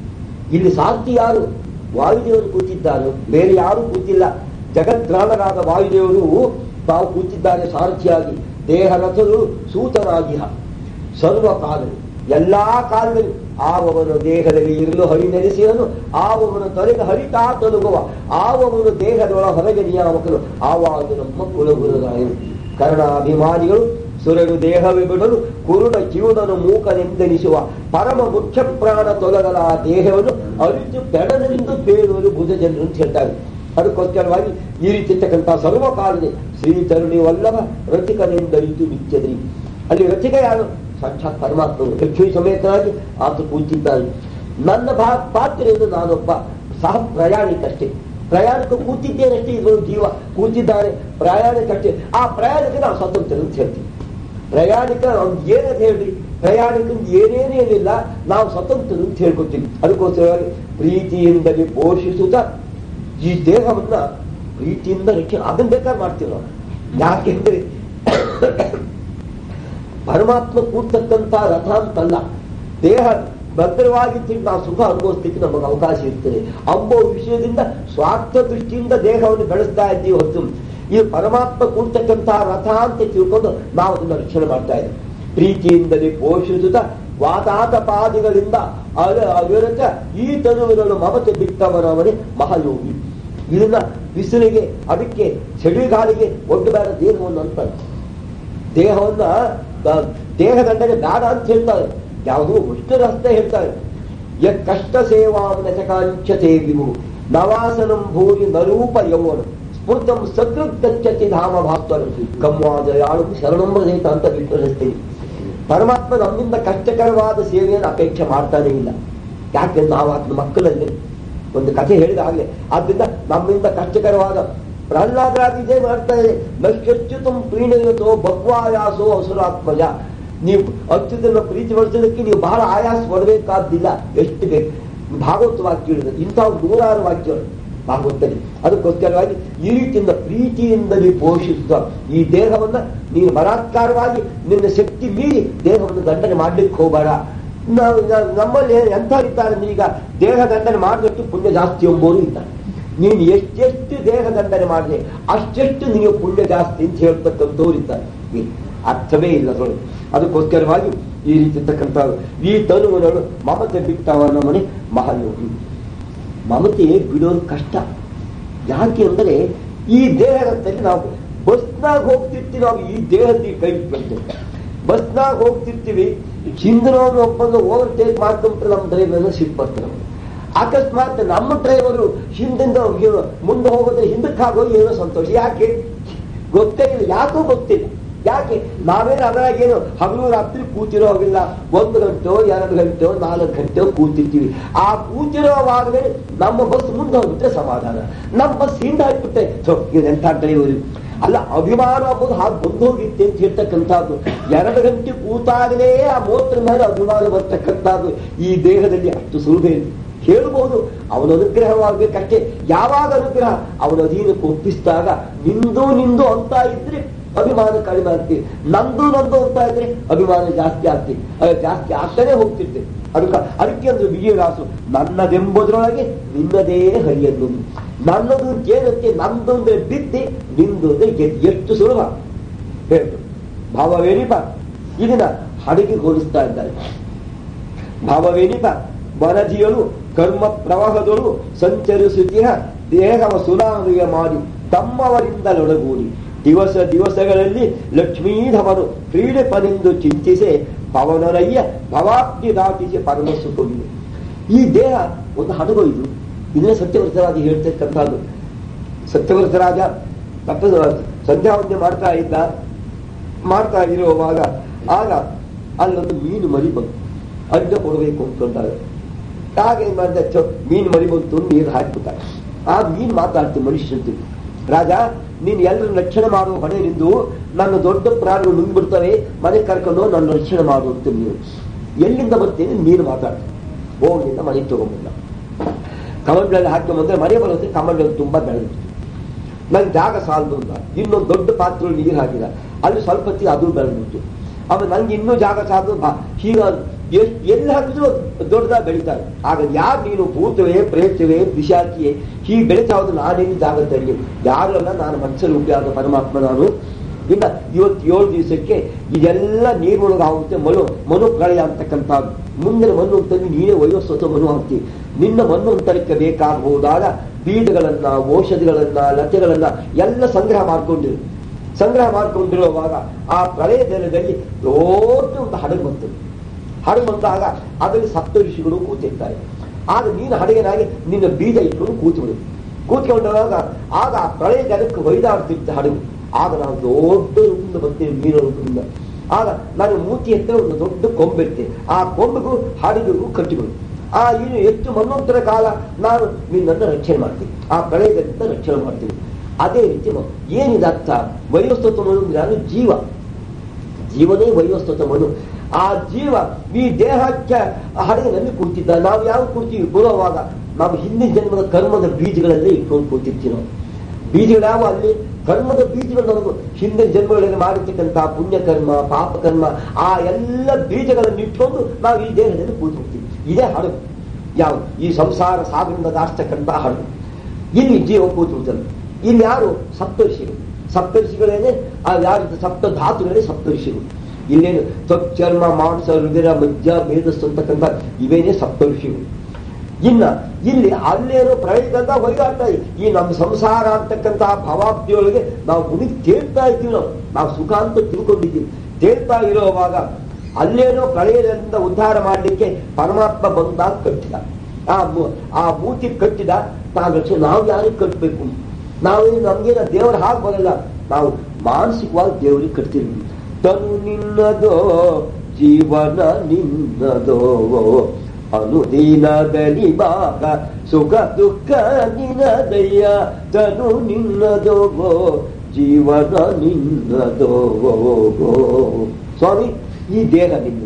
ಇಲ್ಲಿ ಸಾರ್ಥಿ ಯಾರು ವಾಯುದೇವರು ಕೂತಿದ್ದಾರೆ ಬೇರೆ ಯಾರು ಕೂತಿಲ್ಲ ಜಗದ್ರಾಣರಾದ ವಾಯುದೇವರು ತಾವು ಕೂತಿದ್ದಾರೆ ಸಾರಥಿಯಾಗಿ ದೇಹ ರಥರು ಸೂತನಾಗಿಹ ಸರ್ವ ಕಾಲದಲ್ಲಿ ಎಲ್ಲಾ ಕಾಲದಲ್ಲಿ ಆವವನ ದೇಹದಲ್ಲಿ ಇರಲು ಹರಿ ನೆಲೆಸಿದನು ಆವವನ ತೊರೆಗೆ ಹರಿತಾ ತೊಲಗುವ ಆವವನು ದೇಹದೊಳ ಹೊರಗೆ ನಿಯಾಮಕನು ಆವಾಗ ನಮ್ಮ ಕುಲಗುರುರಾಯರು ಕರ್ಣಾಭಿಮಾನಿಗಳು ಸುರರು ದೇಹವೇ ಬಿಡಲು ಕುರುಡ ಕಿವುಡನು ಮೂಕನೆಂದೆನಿಸುವ ಪರಮ ಮುಖ್ಯ ಪ್ರಾಣ ತೊಲಗಲ ಆ ದೇಹವನ್ನು ಅರಿತು ಬೆಡನೆಂದು ಬೇಡವರು ಬುಧ ಜನರು ಅಂತ ಹೇಳ್ತಾರೆ ಅದಕ್ಕೋಸ್ಕರವಾಗಿ ಈ ರೀತಿ ಇರ್ತಕ್ಕಂಥ ಸರ್ವಕಾಲದೆ ಶ್ರೀ ತರುಣಿ ವಲ್ಲಭ ರಥಿಕನೆಂದರಿತು ನಿತ್ಯದ್ರಿ ಅಲ್ಲಿ ರಥಿಕ ಯಾರು ಸಾಕ್ಷಾತ್ ಪರಮಾತ್ಮನು ಲಕ್ಷ್ಮೀ ಸಮೇತನಾಗಿ ಆತ ಕೂತಿದ್ದಾನೆ ನನ್ನ ಭಾ ಪಾತ್ರೆಯನ್ನು ನಾನೊಬ್ಬ ಸಹ ಪ್ರಯಾಣಿಕಷ್ಟೇ ಪ್ರಯಾಣಿಕ ಕೂತಿದ್ದೇನಷ್ಟೇ ಇದೊಂದು ಜೀವ ಕೂತಿದ್ದಾನೆ ಪ್ರಯಾಣಿಕಷ್ಟೇ ಆ ಪ್ರಯಾಣಿಕ ನಾವು ಸ್ವತಂತ್ರ ಅಂತ ಹೇಳ್ತೀವಿ ಪ್ರಯಾಣಿಕ ಅವ್ನು ಏನಂತ ಹೇಳ್ರಿ ಪ್ರಯಾಣಿಕಂದು ಏನೇನೇನಿಲ್ಲ ನಾವು ಸ್ವತಂತ್ರ ಅಂತ ಹೇಳ್ಕೊತೀವಿ ಅದಕ್ಕೋಸ್ಕರವಾಗಿ ಪ್ರೀತಿಯಿಂದಲೇ ಪೋಷಿಸುತ್ತಾ ಈ ದೇಹವನ್ನ ಪ್ರೀತಿಯಿಂದ ರಕ್ಷಣೆ ಅದನ್ನ ಬೇಕಾದ್ರೆ ಮಾಡ್ತೀವಿ ನಾವು ಯಾಕೆಂದ್ರೆ ಪರಮಾತ್ಮ ಕೂರ್ತಕ್ಕಂಥ ರಥ ಅಂತಲ್ಲ ದೇಹ ಭದ್ರವಾಗಿದ್ದು ನಾವು ಸುಖ ಅನುಭವಿಸ್ಲಿಕ್ಕೆ ನಮಗೆ ಅವಕಾಶ ಇರ್ತದೆ ಅಂಬೋ ವಿಷಯದಿಂದ ಸ್ವಾರ್ಥ ದೃಷ್ಟಿಯಿಂದ ದೇಹವನ್ನು ಬೆಳೆಸ್ತಾ ಇದ್ದೀವಿ ಹೊತ್ತು ಈ ಪರಮಾತ್ಮ ಕೂರ್ತಕ್ಕಂತಹ ರಥ ಅಂತ ತಿಳ್ಕೊಂಡು ನಾವು ಅದನ್ನು ರಕ್ಷಣೆ ಮಾಡ್ತಾ ಇದ್ದೀವಿ ಪ್ರೀತಿಯಿಂದಲೇ ಪೋಷಿಸುತ್ತ ವಾತಾತಪಾದಿಗಳಿಂದ ಅವ ಅವಿರತ ಈ ತನುವಿನನ್ನು ಮಮತೆ ಬಿಟ್ಟವನವನೇ ಮಹಾಯೋಗಿ ಇದನ್ನ ಬಿಸಿಲಿಗೆ ಅದಕ್ಕೆ ಚಳಿಗಾಲಿಗೆ ಒಡ್ಡಬೇಡ ದೇಹವನ್ನು ಅಂತಾರೆ ದೇಹವನ್ನ ದ- ದೇಹದಂಡನೆ ಬೇಡ ಅಂತ ಹೇಳ್ತಾರೆ ಯಾವುದೋ ಉಷ್ಣರಸ್ತೆ ಹೇಳ್ತಾರೆ ಯ ಕಷ್ಟ ಸೇವಾವನ ಚಕಾಂಚತೆ ವಿಭು ನವಾಸನಂ ಭೂರಿ ನರೂಪ ಯೌವನ ಸ್ಫೂರ್ತಂ ಸಕೃತ್ ಧಾಮ ಭಾಸ್ವರ ಕಮ್ವಾದ ಯಾಳು ಶರಣಂಬರೇತ ಅಂತ ವಿಶ್ವಸಿಸ್ತೀವಿ ಪರಮಾತ್ಮ ನಮ್ಮಿಂದ ಕಷ್ಟಕರವಾದ ಸೇವೆಯನ್ನು ಅಪೇಕ್ಷೆ ಮಾಡ್ತಾನೇ ಇಲ್ಲ ಯಾಕೆಂದ್ರೆ ನಾವು ಆತನ ಮಕ್ಕಳಲ್ಲಿ ಒಂದು ಕಥೆ ಹೇಳಿದಾಗಲೇ ಆದ್ರಿಂದ ನಮ್ಮಿಂದ ಕಷ್ಟಕರವಾದ ಪ್ರಹ್ಲಾದರಾಗಿ ಇದೇ ಮಾಡ್ತಾ ಇದೆ ನಶ್ಯಚ್ಯುತಂ ಪ್ರೀಣಯತೋ ಭಕ್ವಾಯಾಸೋ ಅಸುರಾತ್ಮಜ ನೀವು ಅತ್ಯುತನ ಪ್ರೀತಿ ಪಡಿಸೋದಕ್ಕೆ ನೀವು ಬಹಳ ಆಯಾಸ ಪಡಬೇಕಾದ್ದಿಲ್ಲ ಎಷ್ಟು ಬೇಕು ಭಾಗವತ ವಾಕ್ಯ ಹೇಳಿದೆ ಇಂಥ ನೂರಾರು ವಾಕ್ಯಗಳು ಭಾಗವತದಲ್ಲಿ ಅದಕ್ಕೋಸ್ಕರವಾಗಿ ಈ ರೀತಿಯಿಂದ ಪ್ರೀತಿಯಿಂದಲೇ ಪೋಷಿಸುತ್ತ ಈ ದೇಹವನ್ನ ನೀನು ಬಲಾತ್ಕಾರವಾಗಿ ನಿನ್ನ ಶಕ್ತಿ ಮೀರಿ ದೇಹವನ್ನು ದಂಡನೆ ಮಾಡ್ಲಿಕ್ಕೆ ಹೋಗಬೇಡ ನಾವು ನಾವು- ನಮ್ಮಲ್ಲಿ ಎಂಥ ಇದ್ದಾರೆ ಅಂದ್ರೆ ಈಗ ದೇಹ ದಂಡನೆ ಮಾಡಿದಷ್ಟು ಪುಣ್ಯ ಜಾಸ್ತಿ ಎಂಬುವರು ಇದ್ದಾರೆ ನೀನು ಎಷ್ಟೆಷ್ಟು ದೇಹ ದಂಡನೆ ಮಾಡಿದೆ ಅಷ್ಟೆಷ್ಟು ನಿನಗೆ ಪುಣ್ಯ ಜಾಸ್ತಿ ಅಂತ ಹೇಳ್ತಕ್ಕಂಥವ್ರು ಇದ್ದಾರೆ ಈ ಅರ್ಥವೇ ಇಲ್ಲ ನೋಡಿ ಅದಕ್ಕೋಸ್ಕರವಾಗಿ ಈ ರೀತಿ ಇರ್ತಕ್ಕಂಥ ಈ ತನುವನಗಳು ಮಮತೆ ಬಿಟ್ಟವನ ಮನೆ ಮಹಾಯೋಗಿ ಮಮತೆ ಬಿಡೋದು ಕಷ್ಟ ಯಾಕೆ ಅಂದರೆ ಈ ದೇಹದಲ್ಲಿ ನಾವು ಬಸ್ನಾಗ ಹೋಗ್ತಿರ್ತೀವಿ ನಾವು ಈ ದೇಹದ ಕೈ ಬಿಡ್ತೇವೆ ಬಸ್ನಾಗ ಹೋಗ್ತಿರ್ತೀವಿ ಹಿಂದಿನವನು ಒಬ್ಬಂದು ಓವರ್ಟೇಕ್ ಮಾಡ್ಕೊಂಡ್ರೆ ನಮ್ಮ ಡ್ರೈವರ್ನ ಸಿಟ್ ಬರ್ತಾರೆ ನಮ್ಗೆ. ಅಕಸ್ಮಾತ್ ನಮ್ಮ ಡ್ರೈವರು ಹಿಂದಿಂದ ಹೋಗಿ- ಮುಂದೆ ಹೋಗೋದ್ರೆ ಹಿಂದಕ್ಕೆ ಆಗೋದು ಏನೋ ಸಂತೋಷ ಯಾಕೆ ಗೊತ್ತೇ ಇಲ್ಲ ಯಾಕೋ ಗೊತ್ತಿಲ್ಲ ಯಾಕೆ ನಾವೇನು ಅದರಾಗೇನು ಹಗಲು ರಾತ್ರಿ ಕೂತಿರೋ ಹೋಗಿಲ್ಲ ಒಂದು ಗಂಟೆ ಎರಡು ಗಂಟೆ ನಾಲ್ಕು ಗಂಟೆ ಕೂತಿರ್ತೀವಿ ಆ ಕೂತಿರೋವಾಗಲೇ ನಮ್ಮ ಬಸ್ ಮುಂದೆ ಹೋಗ್ಬಿಟ್ರೆ ಸಮಾಧಾನ ನಮ್ಮ ಬಸ್ ಹಿಂದೆ ಹಾಕ್ಬಿಟ್ಟೆ ಸೊ ಎಂಥ ಡ್ರೈವರ್ ಅಲ್ಲ ಅಭಿಮಾನ ಅಂಬುದು ಹಾಗೆ ಬಂದು ಹೋಗಿತ್ತೆ ಅಂತ ಹೇಳ್ತಕ್ಕಂಥದ್ದು ಎರಡು ಗಂಟೆ ಕೂತಾಗಲೇ ಆ ಮೂತ್ರ ಮೇಲೆ ಅಭಿಮಾನ ಬರ್ತಕ್ಕಂಥದ್ದು ಈ ದೇಹದಲ್ಲಿ ಅಷ್ಟು ಸುಲಭ ಇಲ್ಲ ಹೇಳಬಹುದು ಅವನ ಅನುಗ್ರಹವಾಗಬೇಕಷ್ಟೇ ಯಾವಾಗ ಅನುಗ್ರಹ ಅವನ ಅಧೀನಕ್ಕೆ ಒಪ್ಪಿಸಿದಾಗ ನಿಂದು ನಿಂದು ಅಂತ ಇದ್ರೆ ಅಭಿಮಾನ ಕಡಿಮೆ ಆಗ್ತೀವಿ ನಂದು ನಂದು ಅಂತ ಇದ್ರೆ ಅಭಿಮಾನ ಜಾಸ್ತಿ ಆಗ್ತೀವಿ ಅಹ್, ಜಾಸ್ತಿ ಆಗ್ತಾನೆ ಹೋಗ್ತಿರ್ತೀವಿ ಅದಕ್ಕೆ ಅದಕ್ಕೆ ಅಂದ್ರೆ ವಿಜಯದಾಸು ನನ್ನದೆಂಬುದರೊಳಗೆ ನಿನ್ನದೇ ಹರಿಯನ್ನು ನನ್ನದು ಏನಂತೆ ನಂದು ಅಂದ್ರೆ ಬಿದ್ದೆ ನಿಂದು ಅಂದ್ರೆ ಗೆದ್ದು ಎಷ್ಟು ಸುಲಭ ಹೇಳ್ತು ಭಾವವೇನಿಪ ಇದನ್ನ ಹಡಗಿಗೆ ಹೋಲಿಸ್ತಾ ಇದ್ದಾರೆ ಭಾವವೇನಿಪ ವರದಿಯಳು ಕರ್ಮ ಪ್ರವಾಹದಳು ಸಂಚರಿಸುತ್ತಿಹ ದೇಹವ ಸುನಾನುಗೆ ಮಾಡಿ ತಮ್ಮವರಿಂದಲೊಡಗೂಡಿ ದಿವಸ ದಿವಸಗಳಲ್ಲಿ ಲಕ್ಷ್ಮೀಧವನು ಕ್ರೀಡೆ ಪನೆಂದು ಚಿಂತಿಸಿ ಪವನರಯ್ಯ ಭವಾಬ್ದಿ ದಾಟಿಸಿ ಪರಮ ಸುಖವಿದೆ ಈ ದೇಹ ಒಂದು ಹಡಗು ಇದು ಇದನ್ನೇ ಸತ್ಯವೃತರಾಜ ಹೇಳ್ತಕ್ಕಂಥದ್ದು ಸತ್ಯವೃತರಾಜ ತಪ್ಪ ಸಂಧ್ಯಾವಂದನೆ ಮಾಡ್ತಾ ಇದ್ದ ಮಾಡ್ತಾ ಇರುವಾಗ ಆಗ ಅಲ್ಲೊಂದು ಮೀನು ಮರಿ ಬಂತು ಅಡ್ಡ ಕೊಡಬೇಕು ಅಂತಂದಾಗ ಆಗ ಏನ್ ಮಾಡಿದ ಚೊ ಮೀನು ಮರಿ ಬಂತು ನೀರು ಹಾಕ್ಬಿಟ್ಟ ಆ ಮೀನು ಮಾತಾಡ್ತು ಮನುಷ್ಯಂತು ರಾಜ ನೀನು ಎಲ್ಲರ ರಕ್ಷಣೆ ಮಾಡುವ ಹೊಣೆ ನಿಂದು ನನ್ನ ದೊಡ್ಡ ಪ್ರಾಣಿಗಳು ನುಂಗ್ಬಿಡ್ತವೆ ಮನೆ ಕರ್ಕೊಂಡು ಹೋಗಿ ನನ್ನ ರಕ್ಷಣೆ ಮಾಡು ಅಂತ ನೀವು ಎಲ್ಲಿಂದ ಬರ್ತೀನಿ ನೀನು ಮಾತಾಡ್ತು ಹೋಗಿಂದ ಮನೆಗೆ ತಗೊಂಡ್ಬಂದ ಕಮಂಡಲ್ಲಿ ಹಾಕೊಂಡ್ಬಂದ್ರೆ ಮನೆ ಬರೋದ್ರೆ ಕಮಂಡಲ್ಲಿ ತುಂಬಾ ಬೆಳೆದಿತ್ತು ನನ್ ಜಾಗ ಸಾಲದು ಅಂತ ಇನ್ನೊಂದು ದೊಡ್ಡ ಪಾತ್ರೆ ನೀರು ಹಾಕಿದ ಅಲ್ಲಿ ಸ್ವಲ್ಪ ಹೊತ್ತಿಗೆ ಅದು ಬೆಳೆದ್ಬಿಟ್ಟು ಆಮೇಲೆ ನಂಗೆ ಇನ್ನೂ ಜಾಗ ಸಾಲದು ಹೀಗ ಎಷ್ಟ್ ಎಲ್ಲಿ ಹಾಕಿದ್ರು ದೊಡ್ಡದಾಗಿ ಬೆಳೀತಾರೆ ಆಗ ಯಾರು ನೀನು ಭೂತವೇ ಪ್ರೇತವೇ ವಿಷಾಕಿಯೇ ಹೀಗೆ ಬೆಳೀತಾ ಹೋದ್ರೆ ನಾನೇನು ಜಾಗ ತರಲಿ ಯಾರು ಅಲ್ಲ ನಾನು ಮನುಷ್ಯ ರೂಪಿಯಾದ ಪರಮಾತ್ಮ ನಾನು ಇನ್ನ ಇವತ್ತು ಏಳು ದಿವಸಕ್ಕೆ ಇದೆಲ್ಲ ನೀರೊಳಗಾಗುತ್ತೆ ಮನು ಮನು ಪ್ರಳಯ ಅಂತಕ್ಕಂಥದ್ದು ಮುಂದಿನ ಮಣ್ಣು ಅಂತಂದ್ರೆ ನೀನೇ ವಯೋಸ್ವತ ಮನು ಆಗ್ತಿ ನಿನ್ನ ಮಣ್ಣು ಅಂತರಕ್ಕೆ ಬೇಕಾಗಬಹುದಾದ ಬೀಜಗಳನ್ನ ಔಷಧಿಗಳನ್ನ ಲತೆಗಳನ್ನ ಎಲ್ಲ ಸಂಗ್ರಹ ಮಾಡ್ಕೊಂಡಿರು ಸಂಗ್ರಹ ಮಾಡ್ಕೊಂಡಿರುವಾಗ ಆ ಪ್ರಳಯ ದಿನದಲ್ಲಿ ದೊಡ್ಡ ಒಂದು ಹಡಗು ಬಂತು ಹಡಗು ಬಂದಾಗ ಅದರಲ್ಲಿ ಸಪ್ತ ಋಷಿಗಳು ಕೂತಿರ್ತಾರೆ ಆಗ ನೀನು ಹಡಗನಾಗಿ ನಿನ್ನ ಬೀಜ ಇಟ್ಕೊಂಡು ಕೂತ್ಬಿಡು ಕೂತ್ಕೊಂಡಾಗ ಆಗ ಆ ಪ್ರಳಯ ಜನಕ್ಕೆ ಹೊಯ್ದಾಡ್ತಿದ್ದ ಹಡಗು ಆಗ ನಾವು ದೊಡ್ಡ ರೂಪದಿಂದ ಬರ್ತೀವಿ ನೀರಿನ ರೂಪದಿಂದ ಆಗ ನಾನು ಮೂತಿ ಹತ್ರ ಒಂದು ದೊಡ್ಡ ಕೊಂಬಿರ್ತೆ ಆ ಕೊಂಬಿಗೂ ಹಡಗಿಗೂ ಕಟ್ಟಿಬಿಡು ಆ ಇನ್ನು ಹೆಚ್ಚು ಮನ್ನೊಂತರ ಕಾಲ ನಾನು ನಿನ್ನನ್ನು ರಕ್ಷಣೆ ಮಾಡ್ತೀನಿ ಆ ಪ್ರಳಯದಿಂದ ರಕ್ಷಣೆ ಮಾಡ್ತೀನಿ ಅದೇ ರೀತಿ ಮ- ಏನಿದೆ ಅರ್ಥ ವಯೋಸ್ತತ್ವ ಅಂದ್ರೆ ನಾನು ಜೀವ ಜೀವನೇ ವಯೋಸ್ತತ ಮನು ಆ ಜೀವ ಈ ದೇಹಕ್ಕೆ ಹಡಗಿನಲ್ಲಿ ಕೂತಿದ್ದ ನಾವು ಯಾವ ಕೂರ್ತೀವಿ ಬರುವಾಗ ನಾವು ಹಿಂದಿನ ಜನ್ಮದ ಕರ್ಮದ ಬೀಜಗಳಲ್ಲೇ ಇಟ್ಕೊಂಡು ಕೂತಿರ್ತೀವಿ ನಾವು ಬೀಜಗಳಾವ ಅಲ್ಲಿ ಕರ್ಮದ ಬೀಜಗಳು ನಮಗೂ ಹಿಂದಿನ ಜನ್ಮಗಳಲ್ಲಿ ಮಾಡಿರ್ತಕ್ಕಂಥ ಪುಣ್ಯಕರ್ಮ ಪಾಪಕರ್ಮ ಆ ಎಲ್ಲ ಬೀಜಗಳನ್ನು ಇಟ್ಕೊಂಡು ನಾವು ಈ ದೇಹದಲ್ಲಿ ಕೂತ್ಬಿಡ್ತೀವಿ ಇದೇ ಹಡಗು ಯಾವ ಈ ಸಂಸಾರ ಸಾಗರದಿಂದ ದಾಸ್ತಕ್ಕಂಥ ಹಡಗು ಇಲ್ಲಿ ಜೀವ ಕೂತ್ಬಿಡ್ತಾನೆ ಇಲ್ಲಿ ಯಾರು ಸಪ್ತರ್ಷಿಗಳು ಸಪ್ತರ್ಷಿಗಳೇನೆ ಆ ಯಾರು ಸಪ್ತ ಧಾತುಗಳೇ ಸಪ್ತರ್ಷಿಗಳು ಇಲ್ಲೇನು ತ್ವಕ್ ಚರ್ಮ ಮಾಂಸ ಹೃದಯ ಮಜ್ಜ ಮೇಧಸ್ಸು ಅಂತಕ್ಕಂಥ ಇವೇನೇ ಸಪ್ತರ್ಷಿಗಳು ಇನ್ನ ಇಲ್ಲಿ ಅಲ್ಲೇನೋ ಪ್ರಳಯದಿಂದ ಹೊರಗಾಡ್ತಾ ಇದೆ ಈ ನಮ್ಮ ಸಂಸಾರ ಅಂತಕ್ಕಂತಹ ಭವಾಬ್ದಿಯೊಳಗೆ ನಾವು ಮುಗಿ ತೇಳ್ತಾ ಇದ್ದೀವಿ ನಾವು ನಾವು ಸುಖ ಅಂತ ತಿಳ್ಕೊಂಡಿದ್ದೀವಿ ತೇಳ್ತಾ ಇರುವಾಗ ಅಲ್ಲೇನೋ ಪ್ರಳಯದಿಂದ ಉದ್ಧಾರ ಮಾಡಲಿಕ್ಕೆ ಪರಮಾತ್ಮ ಬಂದಾಗ ಕಟ್ಟಿದ ಆ ಮೂ- ಆ ಮೂತಿ ಕಟ್ಟಿದ ನಾಗಕ್ಷ ನಾವು ಯಾರಿಗೆ ಕಟ್ಟಬೇಕು ನಾವೇನು ನಮ್ಗೇನ ದೇವರ ಹಾಗೆ ಬರಲ್ಲ ನಾವು ಮಾನಸಿಕವಾಗಿ ದೇವರಿಗೆ ಕಟ್ತೀವಿ ತನು ನಿನ್ನದೋ ಜೀವನ ನಿನ್ನದೋ ಅನುದಿನದಲ್ಲಿ ಬಾಗ ಸುಖ ದುಃಖ ನಿನ್ನದಯ್ಯ ತನು ನಿನ್ನದೋ ಜೀವನ ನಿನ್ನದೋ ಸ್ವಾಮಿ ಈ ದೇಹ ನಿಂದು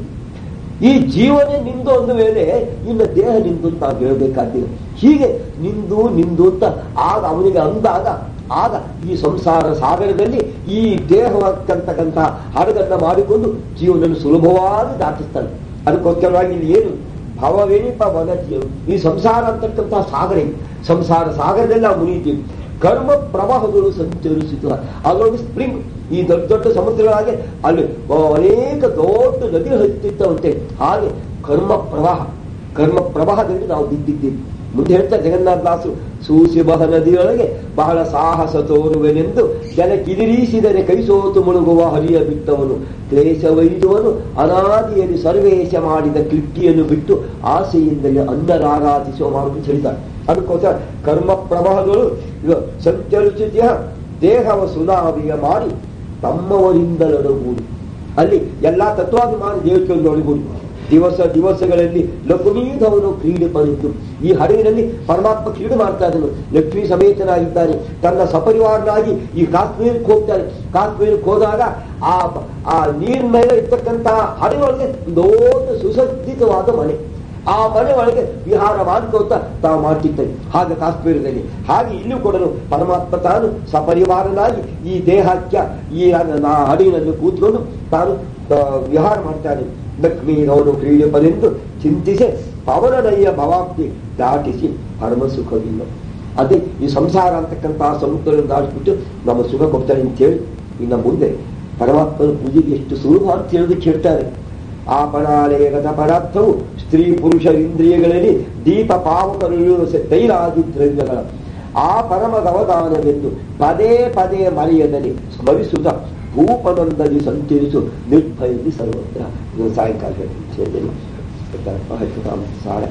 ಈ ಜೀವನೇ ನಿಂದು ಒಂದು ವೇಳೆ ಇನ್ನು ದೇಹ ನಿಂದು ಅಂತ ನಾವು ಹೇಳ್ಬೇಕಾಗಿಲ್ಲ ಹೀಗೆ ನಿಂದು ನಿಂದು ಅಂತ ಆಗ ಅವನಿಗೆ ಅಂದಾಗ ಆಗ ಈ ಸಂಸಾರ ಸಾಗರದಲ್ಲಿ ಈ ದೇಹಕ್ಕಂತಕ್ಕಂಥ ಹಡಗನ್ನ ಮಾಡಿಕೊಂಡು ಜೀವನನ್ನು ಸುಲಭವಾಗಿ ದಾಟಿಸ್ತಾನೆ ಅದಕ್ಕೋಸ್ಕರವಾಗಿ ಇಲ್ಲಿ ಏನು ಭವವೇಣಿಪ ವನತಿಯು ಈ ಸಂಸಾರ ಅಂತಕ್ಕಂಥ ಸಾಗರ ಇದೆ. ಸಂಸಾರ ಸಾಗರದಲ್ಲಿ ನಾವು ಮುನಿತೀವಿ ಕರ್ಮ ಪ್ರವಾಹಗಳು ಸಂಚರಿಸುತ್ತವೆ ಅದರೊಳಗೆ ಸ್ಪ್ರಿಂಗ್ ಈ ದೊಡ್ಡ ದೊಡ್ಡ ಸಮುದ್ರಗಳಾಗೆ ಅಲ್ಲಿ ಅನೇಕ ದೊಡ್ಡ ನದಿಗಳು ಹರಿತಿರ್ತವಂತೆ ಹಾಗೆ ಕರ್ಮ ಪ್ರವಾಹ ಕರ್ಮ ಪ್ರವಾಹದಲ್ಲಿ ನಾವು ಬಿದ್ದಿದ್ದೀವಿ ಮುಂದೆ ಹೇಳ್ತಾರೆ ಜಗನ್ನಾಥದಾಸು ಸೂಸಿಬಹ ನದಿಯೊಳಗೆ ಬಹಳ ಸಾಹಸ ತೋರುವೆನೆಂದು ಜನ ಕಿದಿರಿಸಿದರೆ ಕೈಸೋತು ಮುಳುಗುವ ಹರಿಯ ಬಿಟ್ಟವನು ಕ್ಲೇಶವೈದುವನು ಅನಾದಿಯಲ್ಲಿ ಸರ್ವೇಶ ಮಾಡಿದ ಕೃಟ್ಟಿಯನ್ನು ಬಿಟ್ಟು ಆಸೆಯಿಂದಲೇ ಅನ್ನರಾರಾಧಿಸುವ ಮಾರ್ಗ ಹೇಳಿದ್ದಾರೆ ಅದಕ್ಕೋಸ್ಕರ ಕರ್ಮ ಪ್ರವಾಹಗಳು ಇದು ಸಂಚರಿಸುತ್ತಿಯ ದೇಹವ ಸುನಾವಿಯ ಮಾಡಿ ತಮ್ಮವರಿಂದಲೊಡಗೂಡಿ ಅಲ್ಲಿ ಎಲ್ಲಾ ತತ್ವಾಭಿಮಾನ ದೇವತೆಯನ್ನು ಒಳಗೂಡಿ ದಿವಸ ದಿವಸಗಳಲ್ಲಿ ಲಕ್ಷ್ಮೀಧವನು ಕ್ರೀಡೆ ಬಂದಿದ್ದು ಈ ಹಡಗಿನಲ್ಲಿ ಪರಮಾತ್ಮ ಕ್ರೀಡೆ ಮಾಡ್ತಾ ಇದ್ದನು ಲಕ್ಷ್ಮೀ ಸಮೇತನಾಗಿದ್ದಾನೆ ತನ್ನ ಸಪರಿವಾರನಾಗಿ ಈ ಕಾಶ್ಮೀರಕ್ಕೆ ಹೋಗ್ತಾನೆ ಕಾಶ್ಮೀರಕ್ಕೆ ಹೋದಾಗ ಆ ಆ ನೀರಿನ ಮೇಲೆ ಇರ್ತಕ್ಕಂತಹ ಹಡಗೊಳಗೆ ದೊಡ್ಡ ಸುಸಜ್ಜಿತವಾದ ಮನೆ ಆ ಮನೆ ಒಳಗೆ ವಿಹಾರ ಮಾಡ್ಕೋತ ತಾವು ಮಾಡ್ತಿದ್ದೇವೆ ಹಾಗೆ ಕಾಶ್ಮೀರದಲ್ಲಿ ಹಾಗೆ ಇಲ್ಲೂ ಕೂಡ ಪರಮಾತ್ಮ ತಾನು ಸಪರಿವಾರನಾಗಿ ಈ ದೇಹಕ್ಕೆ ಈ ನಾ ಹಡಿನಲ್ಲಿ ಕೂತ್ಕೊಂಡು ತಾನು ಆ, ವಿಹಾರ ಮಾಡ್ತಾನೆ ಲಕ್ಷ್ಮೀ ಅವನು ಕ್ರೀಡೆ ಬರೆಂದು ಚಿಂತಿಸಿ ಪವನನಯ್ಯ ಭವಾಪ್ತಿ ದಾಟಿಸಿ ಪರಮ ಸುಖವಿಲ್ಲ ಅದೇ ಈ ಸಂಸಾರ ಅಂತಕ್ಕಂತಹ ಸಮುದ್ರ ದಾಟಿಬಿಟ್ಟು ನಮ್ಮ ಸುಖ ಕೊಡ್ತಾನೆ ಅಂತೇಳಿ ಇನ್ನು ಮುಂದೆ ಪರಮಾತ್ಮನ ಪೂಜೆಗೆ ಎಷ್ಟು ಸುಲಭ ಅಂತ ಹೇಳೋದಕ್ಕೆ ಹೇಳ್ತಾರೆ ಆ ಪಣಾಲಯಗತ ಪದಾರ್ಥವು ಸ್ತ್ರೀ ಪುರುಷ ಇಂದ್ರಿಯಗಳಲ್ಲಿ ದೀಪ ಪಾವಕರು ತೈಲಾದಿ ದ್ರವ್ಯಗಳ ಆ ಪರಮ ಗವದಾನವೆಂದು ಪದೇ ಪದೇ ಮರೆಯದಲ್ಲಿ ಸ್ಮರಿಸುತ್ತ ಭೂಪನಂದಲ್ಲಿ ಸಂಚರಿಸು ನಿರ್ಭಯದಲ್ಲಿ ಸರ್ವತ್ರ ಇದು ಸಾಯಂಕಾಲ ವಿಷಯದಲ್ಲಿ ಸಾಳ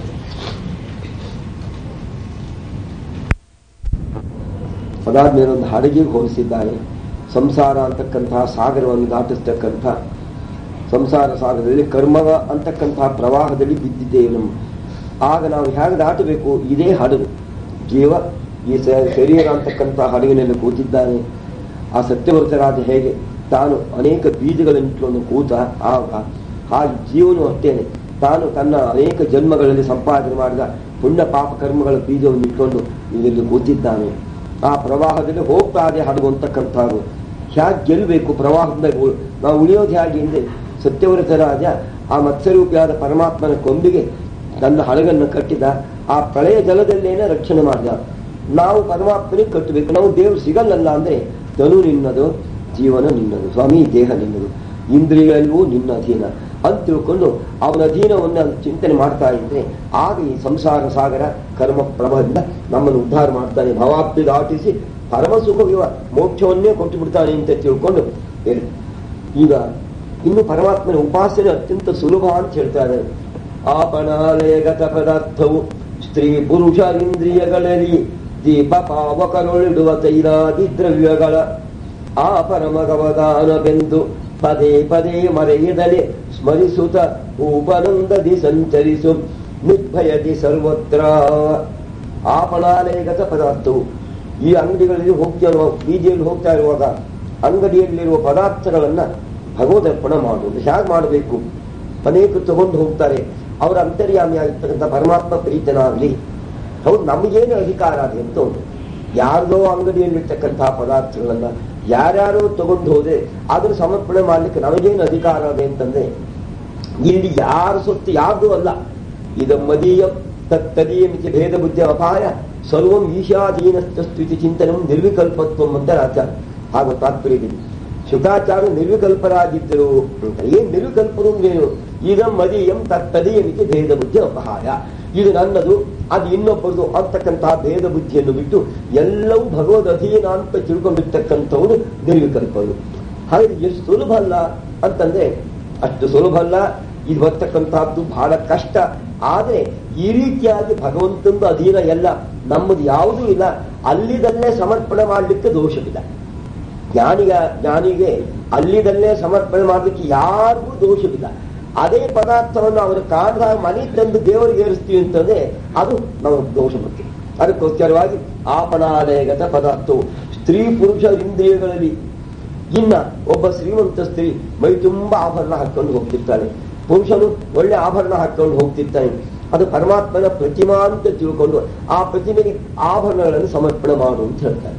ಅದಾದ್ಮೇಲೆ ಒಂದು ಹಡಗಿಗೆ ಹೋಲಿಸಿದ್ದಾನೆ ಸಂಸಾರ ಅಂತಕ್ಕಂತಹ ಸಾಗರವನ್ನು ದಾಟಿಸ್ತಕ್ಕಂಥ ಸಂಸಾರ ಸಾಗರದಲ್ಲಿ ಕರ್ಮ ಅಂತಕ್ಕಂತಹ ಪ್ರವಾಹದಲ್ಲಿ ಬಿದ್ದಿದ್ದೇವೆ ನಮ್ಮ ಆಗ ನಾವು ಹೇಗೆ ದಾಟಬೇಕು ಇದೇ ಹಡಗು ಜೀವ ಈ ಸ- ಶರೀರ ಅಂತಕ್ಕಂಥ ಹಡಗಿನಲ್ಲಿ ಕೂತಿದ್ದಾನೆ ಆ ಸತ್ಯವೃತರಾದ ಹೇಗೆ ತಾನು ಅನೇಕ ಬೀಜಗಳನ್ನು ಇಟ್ಕೊಂಡು ಕೂತ ಆಗ ಹಾಗೆ ಜೀವನು ಅಷ್ಟೇನೆ ತಾನು ತನ್ನ ಅನೇಕ ಜನ್ಮಗಳಲ್ಲಿ ಸಂಪಾದನೆ ಮಾಡಿದ ಪುಣ್ಯ ಪಾಪ ಕರ್ಮಗಳ ಬೀಜವನ್ನು ಇಟ್ಕೊಂಡು ಇಲ್ಲಿ ಕೂತಿದ್ದಾನೆ ಆ ಪ್ರವಾಹದಲ್ಲಿ ಹೋಗ್ತಾ ಇದೆ ಹಡಗು ಅಂತಕ್ಕಂಥದ್ದು ಹೇಗೆ ಗೆಲ್ಲಬೇಕು ಪ್ರವಾಹದಿಂದ ಉ- ನಾವು ಉಳಿಯೋದು ಹೇಗೆ ಅಂದ್ರೆ ಸತ್ಯವ್ರತ ರಾಜ ಆ ಮತ್ಸ್ಯರೂಪಿಯಾದ ಪರಮಾತ್ಮನ ಕೊಂಬಿಗೆ ತನ್ನ ಹಡಗನ್ನು ಕಟ್ಟಿದ ಆ ಪ್ರಳಯ ಜಲದಲ್ಲೇನೆ ರಕ್ಷಣೆ ಮಾಡಿದ ನಾವು ಪರಮಾತ್ಮನಿಗೆ ಕಟ್ಟಬೇಕು ನಾವು ದೇವ್ರು ಸಿಗಲ್ಲಲ್ಲ ಅಂದ್ರೆ ತನು ನಿನ್ನದು ಜೀವನ ನಿನ್ನದು ಸ್ವಾಮಿ ದೇಹ ನಿನ್ನದು ಇಂದ್ರಿಯಗಳಿಗೂ ನಿನ್ನ ಅಧೀನ ಅಂತ ತಿಳ್ಕೊಂಡು ಅವನ ಅಧೀನವನ್ನ ಚಿಂತನೆ ಮಾಡ್ತಾ ಇದ್ರೆ ಆಗ ಈ ಸಂಸಾರ ಸಾಗರ ಕರ್ಮ ಪ್ರಭದಿಂದ ನಮ್ಮನ್ನು ಉದ್ಧಾರ ಮಾಡ್ತಾನೆ ಭವಾಪ್ತಿ ದಾಟಿಸಿ ಪರಮ ಸುಖವಿವ ಮೋಕ್ಷವನ್ನೇ ಕೊಟ್ಟು ಬಿಡ್ತಾನೆ ಅಂತ ತಿಳ್ಕೊಂಡು ಹೇಳಿ ಈಗ ಇನ್ನು ಪರಮಾತ್ಮನ ಉಪಾಸನೆ ಅತ್ಯಂತ ಸುಲಭ ಅಂತ ಹೇಳ್ತಾ ಇದ್ದಾರೆ ಆಪಣಾಲಯಗತ ಪದಾರ್ಥವು ಸ್ತ್ರೀ ಪುರುಷ ಇಂದ್ರಿಯಗಳಲ್ಲಿ ದೀಪ ಪಾವಕರೊಳಿಡುವ ತೈಲಾದಿ ದ್ರವ್ಯಗಳ ಆ ಪರಮಗವದಾನವೆಂದು ಪದೇ ಪದೇ ಮರೆಯದಲೆ ಸ್ಮರಿಸುತ್ತ ಉಪನಂದದಿ ಸಂಚರಿಸು ನಿರ್ಭಯದಿ ಸರ್ವತ್ರ ಆಪಣಾಲಯಗತ ಪದಾರ್ಥವು ಈ ಅಂಗಡಿಗಳಲ್ಲಿ ಹೋಗ್ತಾ ಇರುವಾಗ ಬೀದಿಯಲ್ಲಿ ಹೋಗ್ತಾ ಇರುವಾಗ ಅಂಗಡಿಯಲ್ಲಿರುವ ಪದಾರ್ಥಗಳನ್ನ ಭಗವದರ್ಪಣ ಮಾಡುವುದು ಹೇಗೆ ಮಾಡಬೇಕು ಅನೇಕರು ತಗೊಂಡು ಹೋಗ್ತಾರೆ ಅವರ ಅಂತರ್ಯಾಮಿಯಾಗಿರ್ತಕ್ಕಂಥ ಪರಮಾತ್ಮ ಪ್ರೀತನಾಗಲಿ ಹೌದು ನಮಗೇನು ಅಧಿಕಾರ ಇದೆ ಅಂತ ಉಂಟು ಯಾರ್ದೋ ಅಂಗಡಿಯಲ್ಲಿರ್ತಕ್ಕಂತಹ ಪದಾರ್ಥಗಳನ್ನ ಯಾರ್ಯಾರೋ ತಗೊಂಡು ಹೋದ್ರೆ ಅದನ್ನು ಸಮರ್ಪಣೆ ಮಾಡ್ಲಿಕ್ಕೆ ನಮಗೇನು ಅಧಿಕಾರ ಇದೆ ಅಂತಂದ್ರೆ ಇಲ್ಲಿ ಯಾರ ಸೊತ್ತು ಯಾರ್ದು ಅಲ್ಲ ಇದು ಮದೀಯ ತತ್ತದೀಯಮಿತಿ ಭೇದ ಬುದ್ಧಿ ಅಪಾಯ ಸರ್ವಂ ಈಶಾಧೀನಸ್ಥಿತಿ ಚಿಂತನಂ ನಿರ್ವಿಕಲ್ಪತ್ವಂ ಅಂತ ಆಚಾರ ಹಾಗೂ ತಾತ್ಪರ್ಯದಲ್ಲಿ ಶುಕಾಚಾರ್ಯ ನಿರ್ವಿಕಲ್ಪರಾಗಿದ್ದರು ಅಂತ ಏನ್ ನಿರ್ವಿಕಲ್ಪರು ಏನು ಇದಂ ಮದೀಯಂ ತತ್ತದೀಯಮಿತಿ ಭೇದ ಬುದ್ಧಿ ಅಪಹಾಯ ಇದು ನನ್ನದು ಅದು ಇನ್ನೊಬ್ಬರದು ಅಂತಕ್ಕಂತಹ ಭೇದ ಬುದ್ಧಿಯನ್ನು ಬಿಟ್ಟು ಎಲ್ಲವೂ ಭಗವದ್ ಅಧೀನ ಅಂತ ತಿಳ್ಕೊಂಡಿರ್ತಕ್ಕಂಥವರು ನಿರ್ವಿಕಲ್ಪರು ಹಾಗೆ ಎಷ್ಟು ಸುಲಭ ಅಲ್ಲ ಅಂತಂದ್ರೆ ಅಷ್ಟು ಸುಲಭ ಅಲ್ಲ ಇದು ಬರ್ತಕ್ಕಂತಹದ್ದು ಬಹಳ ಕಷ್ಟ ಆದ್ರೆ ಈ ರೀತಿಯಾಗಿ ಭಗವಂತಂದು ಅಧೀನ ಎಲ್ಲ ನಮ್ಮದು ಯಾವುದೂ ಇಲ್ಲ ಅಲ್ಲಿದಲ್ಲೇ ಸಮರ್ಪಣೆ ಮಾಡಲಿಕ್ಕೆ ದೋಷವಿಲ್ಲ ಜ್ಞಾನಿಗ ಜ್ಞಾನಿಗೆ ಅಲ್ಲಿದಲ್ಲೇ ಸಮರ್ಪಣೆ ಮಾಡಲಿಕ್ಕೆ ಯಾರಿಗೂ ದೋಷವಿಲ್ಲ ಅದೇ ಪದಾರ್ಥವನ್ನು ಅವರ ಕಾಣದಾಗ ಮನೆ ತಂದು ದೇವರಿಗೆ ಏರಿಸ್ತೀವಿ ಅಂತಂದ್ರೆ ಅದು ನಮಗೆ ದೋಷ ಬಗ್ಗೆ ಅದಕ್ಕೋಸ್ಕರವಾಗಿ ಆಪಣಾಲಯಗತ ಪದಾರ್ಥವು ಸ್ತ್ರೀ ಪುರುಷ ಇಂದ್ರಿಯಗಳಲ್ಲಿ ಇನ್ನ ಒಬ್ಬ ಶ್ರೀಮಂತ ಸ್ತ್ರೀ ಮೈ ತುಂಬಾ ಆಭರಣ ಹಾಕೊಂಡು ಹೋಗ್ತಿರ್ತಾಳೆ ಪುರುಷನು ಒಳ್ಳೆ ಆಭರಣ ಹಾಕೊಂಡು ಹೋಗ್ತಿರ್ತಾನೆ ಅದು ಪರಮಾತ್ಮನ ಪ್ರತಿಮಾ ಅಂತ ತಿಳ್ಕೊಂಡು ಆ ಪ್ರತಿಮೆಗೆ ಆಭರಣಗಳನ್ನು ಸಮರ್ಪಣೆ ಮಾಡು ಅಂತ ಹೇಳ್ತಾರೆ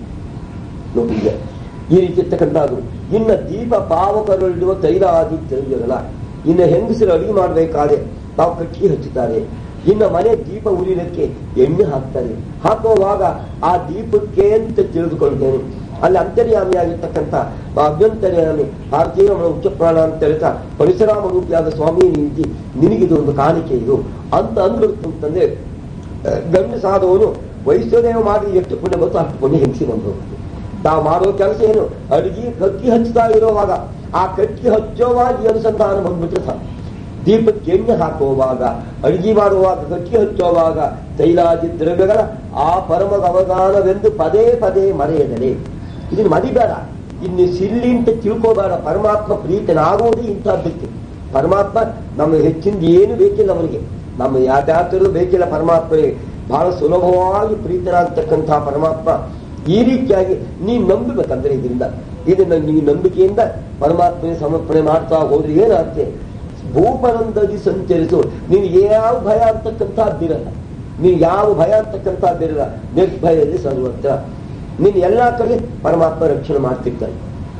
ನೋಡಿ ಈಗ ಈ ರೀತಿ ಇರ್ತಕ್ಕಂಥದ್ದು ಇನ್ನ ದೀಪ ಪಾವಕರಲ್ಲಿರುವ ತೈಲಾದಿ ದ್ರವ್ಯಗಳ ಇನ್ನು ಹೆಂಗಸರು ಅಡಿಗೆ ಮಾಡಬೇಕಾದ್ರೆ ತಾವು ಕಟ್ಟಿ ಹಚ್ಚುತ್ತಾರೆ ಇನ್ನು ಮನೆ ದೀಪ ಉರಿಲಿಕ್ಕೆ ಎಣ್ಣೆ ಹಾಕ್ತಾರೆ ಹಾಕುವಾಗ ಆ ದೀಪಕ್ಕೆ ಅಂತ ತಿಳಿದುಕೊಳ್ತೇನೆ ಅಲ್ಲಿ ಅಂತರ್ಯಾಮಿಯಾಗಿರ್ತಕ್ಕಂಥ ಅಭ್ಯಂತರ್ಯಾಮಿ ಭಾರತೀಯ ಉಚ್ಚ ಪ್ರಾಣ ಅಂತ ಹೇಳ್ತಾ ಪರಿಸರಾಮ ರೂಪಿಯಾದ ಸ್ವಾಮಿ ನೀತಿ ನಿನಗಿದು ಒಂದು ಕಾಣಿಕೆ ಇದು ಅಂತ ಅಂದ್ರು ಅಂತಂದ್ರೆ ಗಂಡು ಸಾಧವನು ವೈಶ್ವದೇವ ಮಾಡಿ ಎಷ್ಟು ಪುಣ್ಯ ಬಂತು ಅಷ್ಟು ಪುಣ್ಯ ಹೆಂಗಸಿ ಬಂದು ಹೋಗ್ತದೆ ತಾವು ಮಾಡೋ ಕೆಲಸ ಏನು ಅಡಿಗೆ ಕಕ್ಕಿ ಹಚ್ಚುತ್ತಾ ಇರುವಾಗ ಆ ಕಕ್ಕಿ ಹಚ್ಚೋವಾಗ ಈ ಅನುಸಂಧಾನ ಬಂದ್ಬಿಟ್ರೆ ಸಾಕು ದೀಪಕ್ಕೆ ಎಣ್ಣೆ ಹಾಕುವಾಗ ಅಡಿಗೆ ಮಾಡುವಾಗ ಕಕ್ಕಿ ಹಚ್ಚುವಾಗ ತೈಲಾದಿ ದ್ರವ್ಯಗಳ ಆ ಪರಮದ ಅವಧಾನವೆಂದು ಪದೇ ಪದೇ ಮರೆಯದಲೆ ಇದನ್ನು ಮರಿಬೇಡ ಇನ್ನು ಸಿಲ್ಲಿ ಅಂತ ತಿಳ್ಕೋಬೇಡ ಪರಮಾತ್ಮ ಪ್ರೀತನಾಗುವುದೇ ಇಂಥದ್ದಕ್ಕೆ ಪರಮಾತ್ಮ ನಮ್ಮ ಹೆಚ್ಚಿಂದ ಏನು ಬೇಕಿಲ್ಲ ಅವನಿಗೆ ನಮ್ಮ ಯಾತ್ಯಾತರು ಬೇಕಿಲ್ಲ ಪರಮಾತ್ಮನಿಗೆ ಬಹಳ ಸುಲಭವಾಗಿ ಪ್ರೀತನಾಗ್ತಕ್ಕಂತಹ ಪರಮಾತ್ಮ ಈ ರೀತಿಯಾಗಿ ನೀನು ನಂಬಬೇಕಂದ್ರೆ ಇದರಿಂದ ಇದನ್ನ ನೀವು ನಂಬಿಕೆಯಿಂದ ಪರಮಾತ್ಮನಿಗೆ ಸಮರ್ಪಣೆ ಮಾಡ್ತಾ ಹೋದ್ರೆ ಏನಾಗ್ತದೆ ಭೂಪನಂದದಿ ಸಂಚರಿಸು ನೀನು ಯಾವ ಭಯ ಅಂತಕ್ಕಂಥದ್ದಿರಲ್ಲ ನೀನು ಯಾವ ಭಯ ಅಂತಕ್ಕಂಥದ್ದಿರಲ್ಲ ನಿರ್ಭಯದಲ್ಲಿ ಸರ್ವತ್ರ ನೀನು ಎಲ್ಲಾ ಕಡೆ ಪರಮಾತ್ಮ ರಕ್ಷಣೆ ಮಾಡ್ತಿರ್ತಾನೆ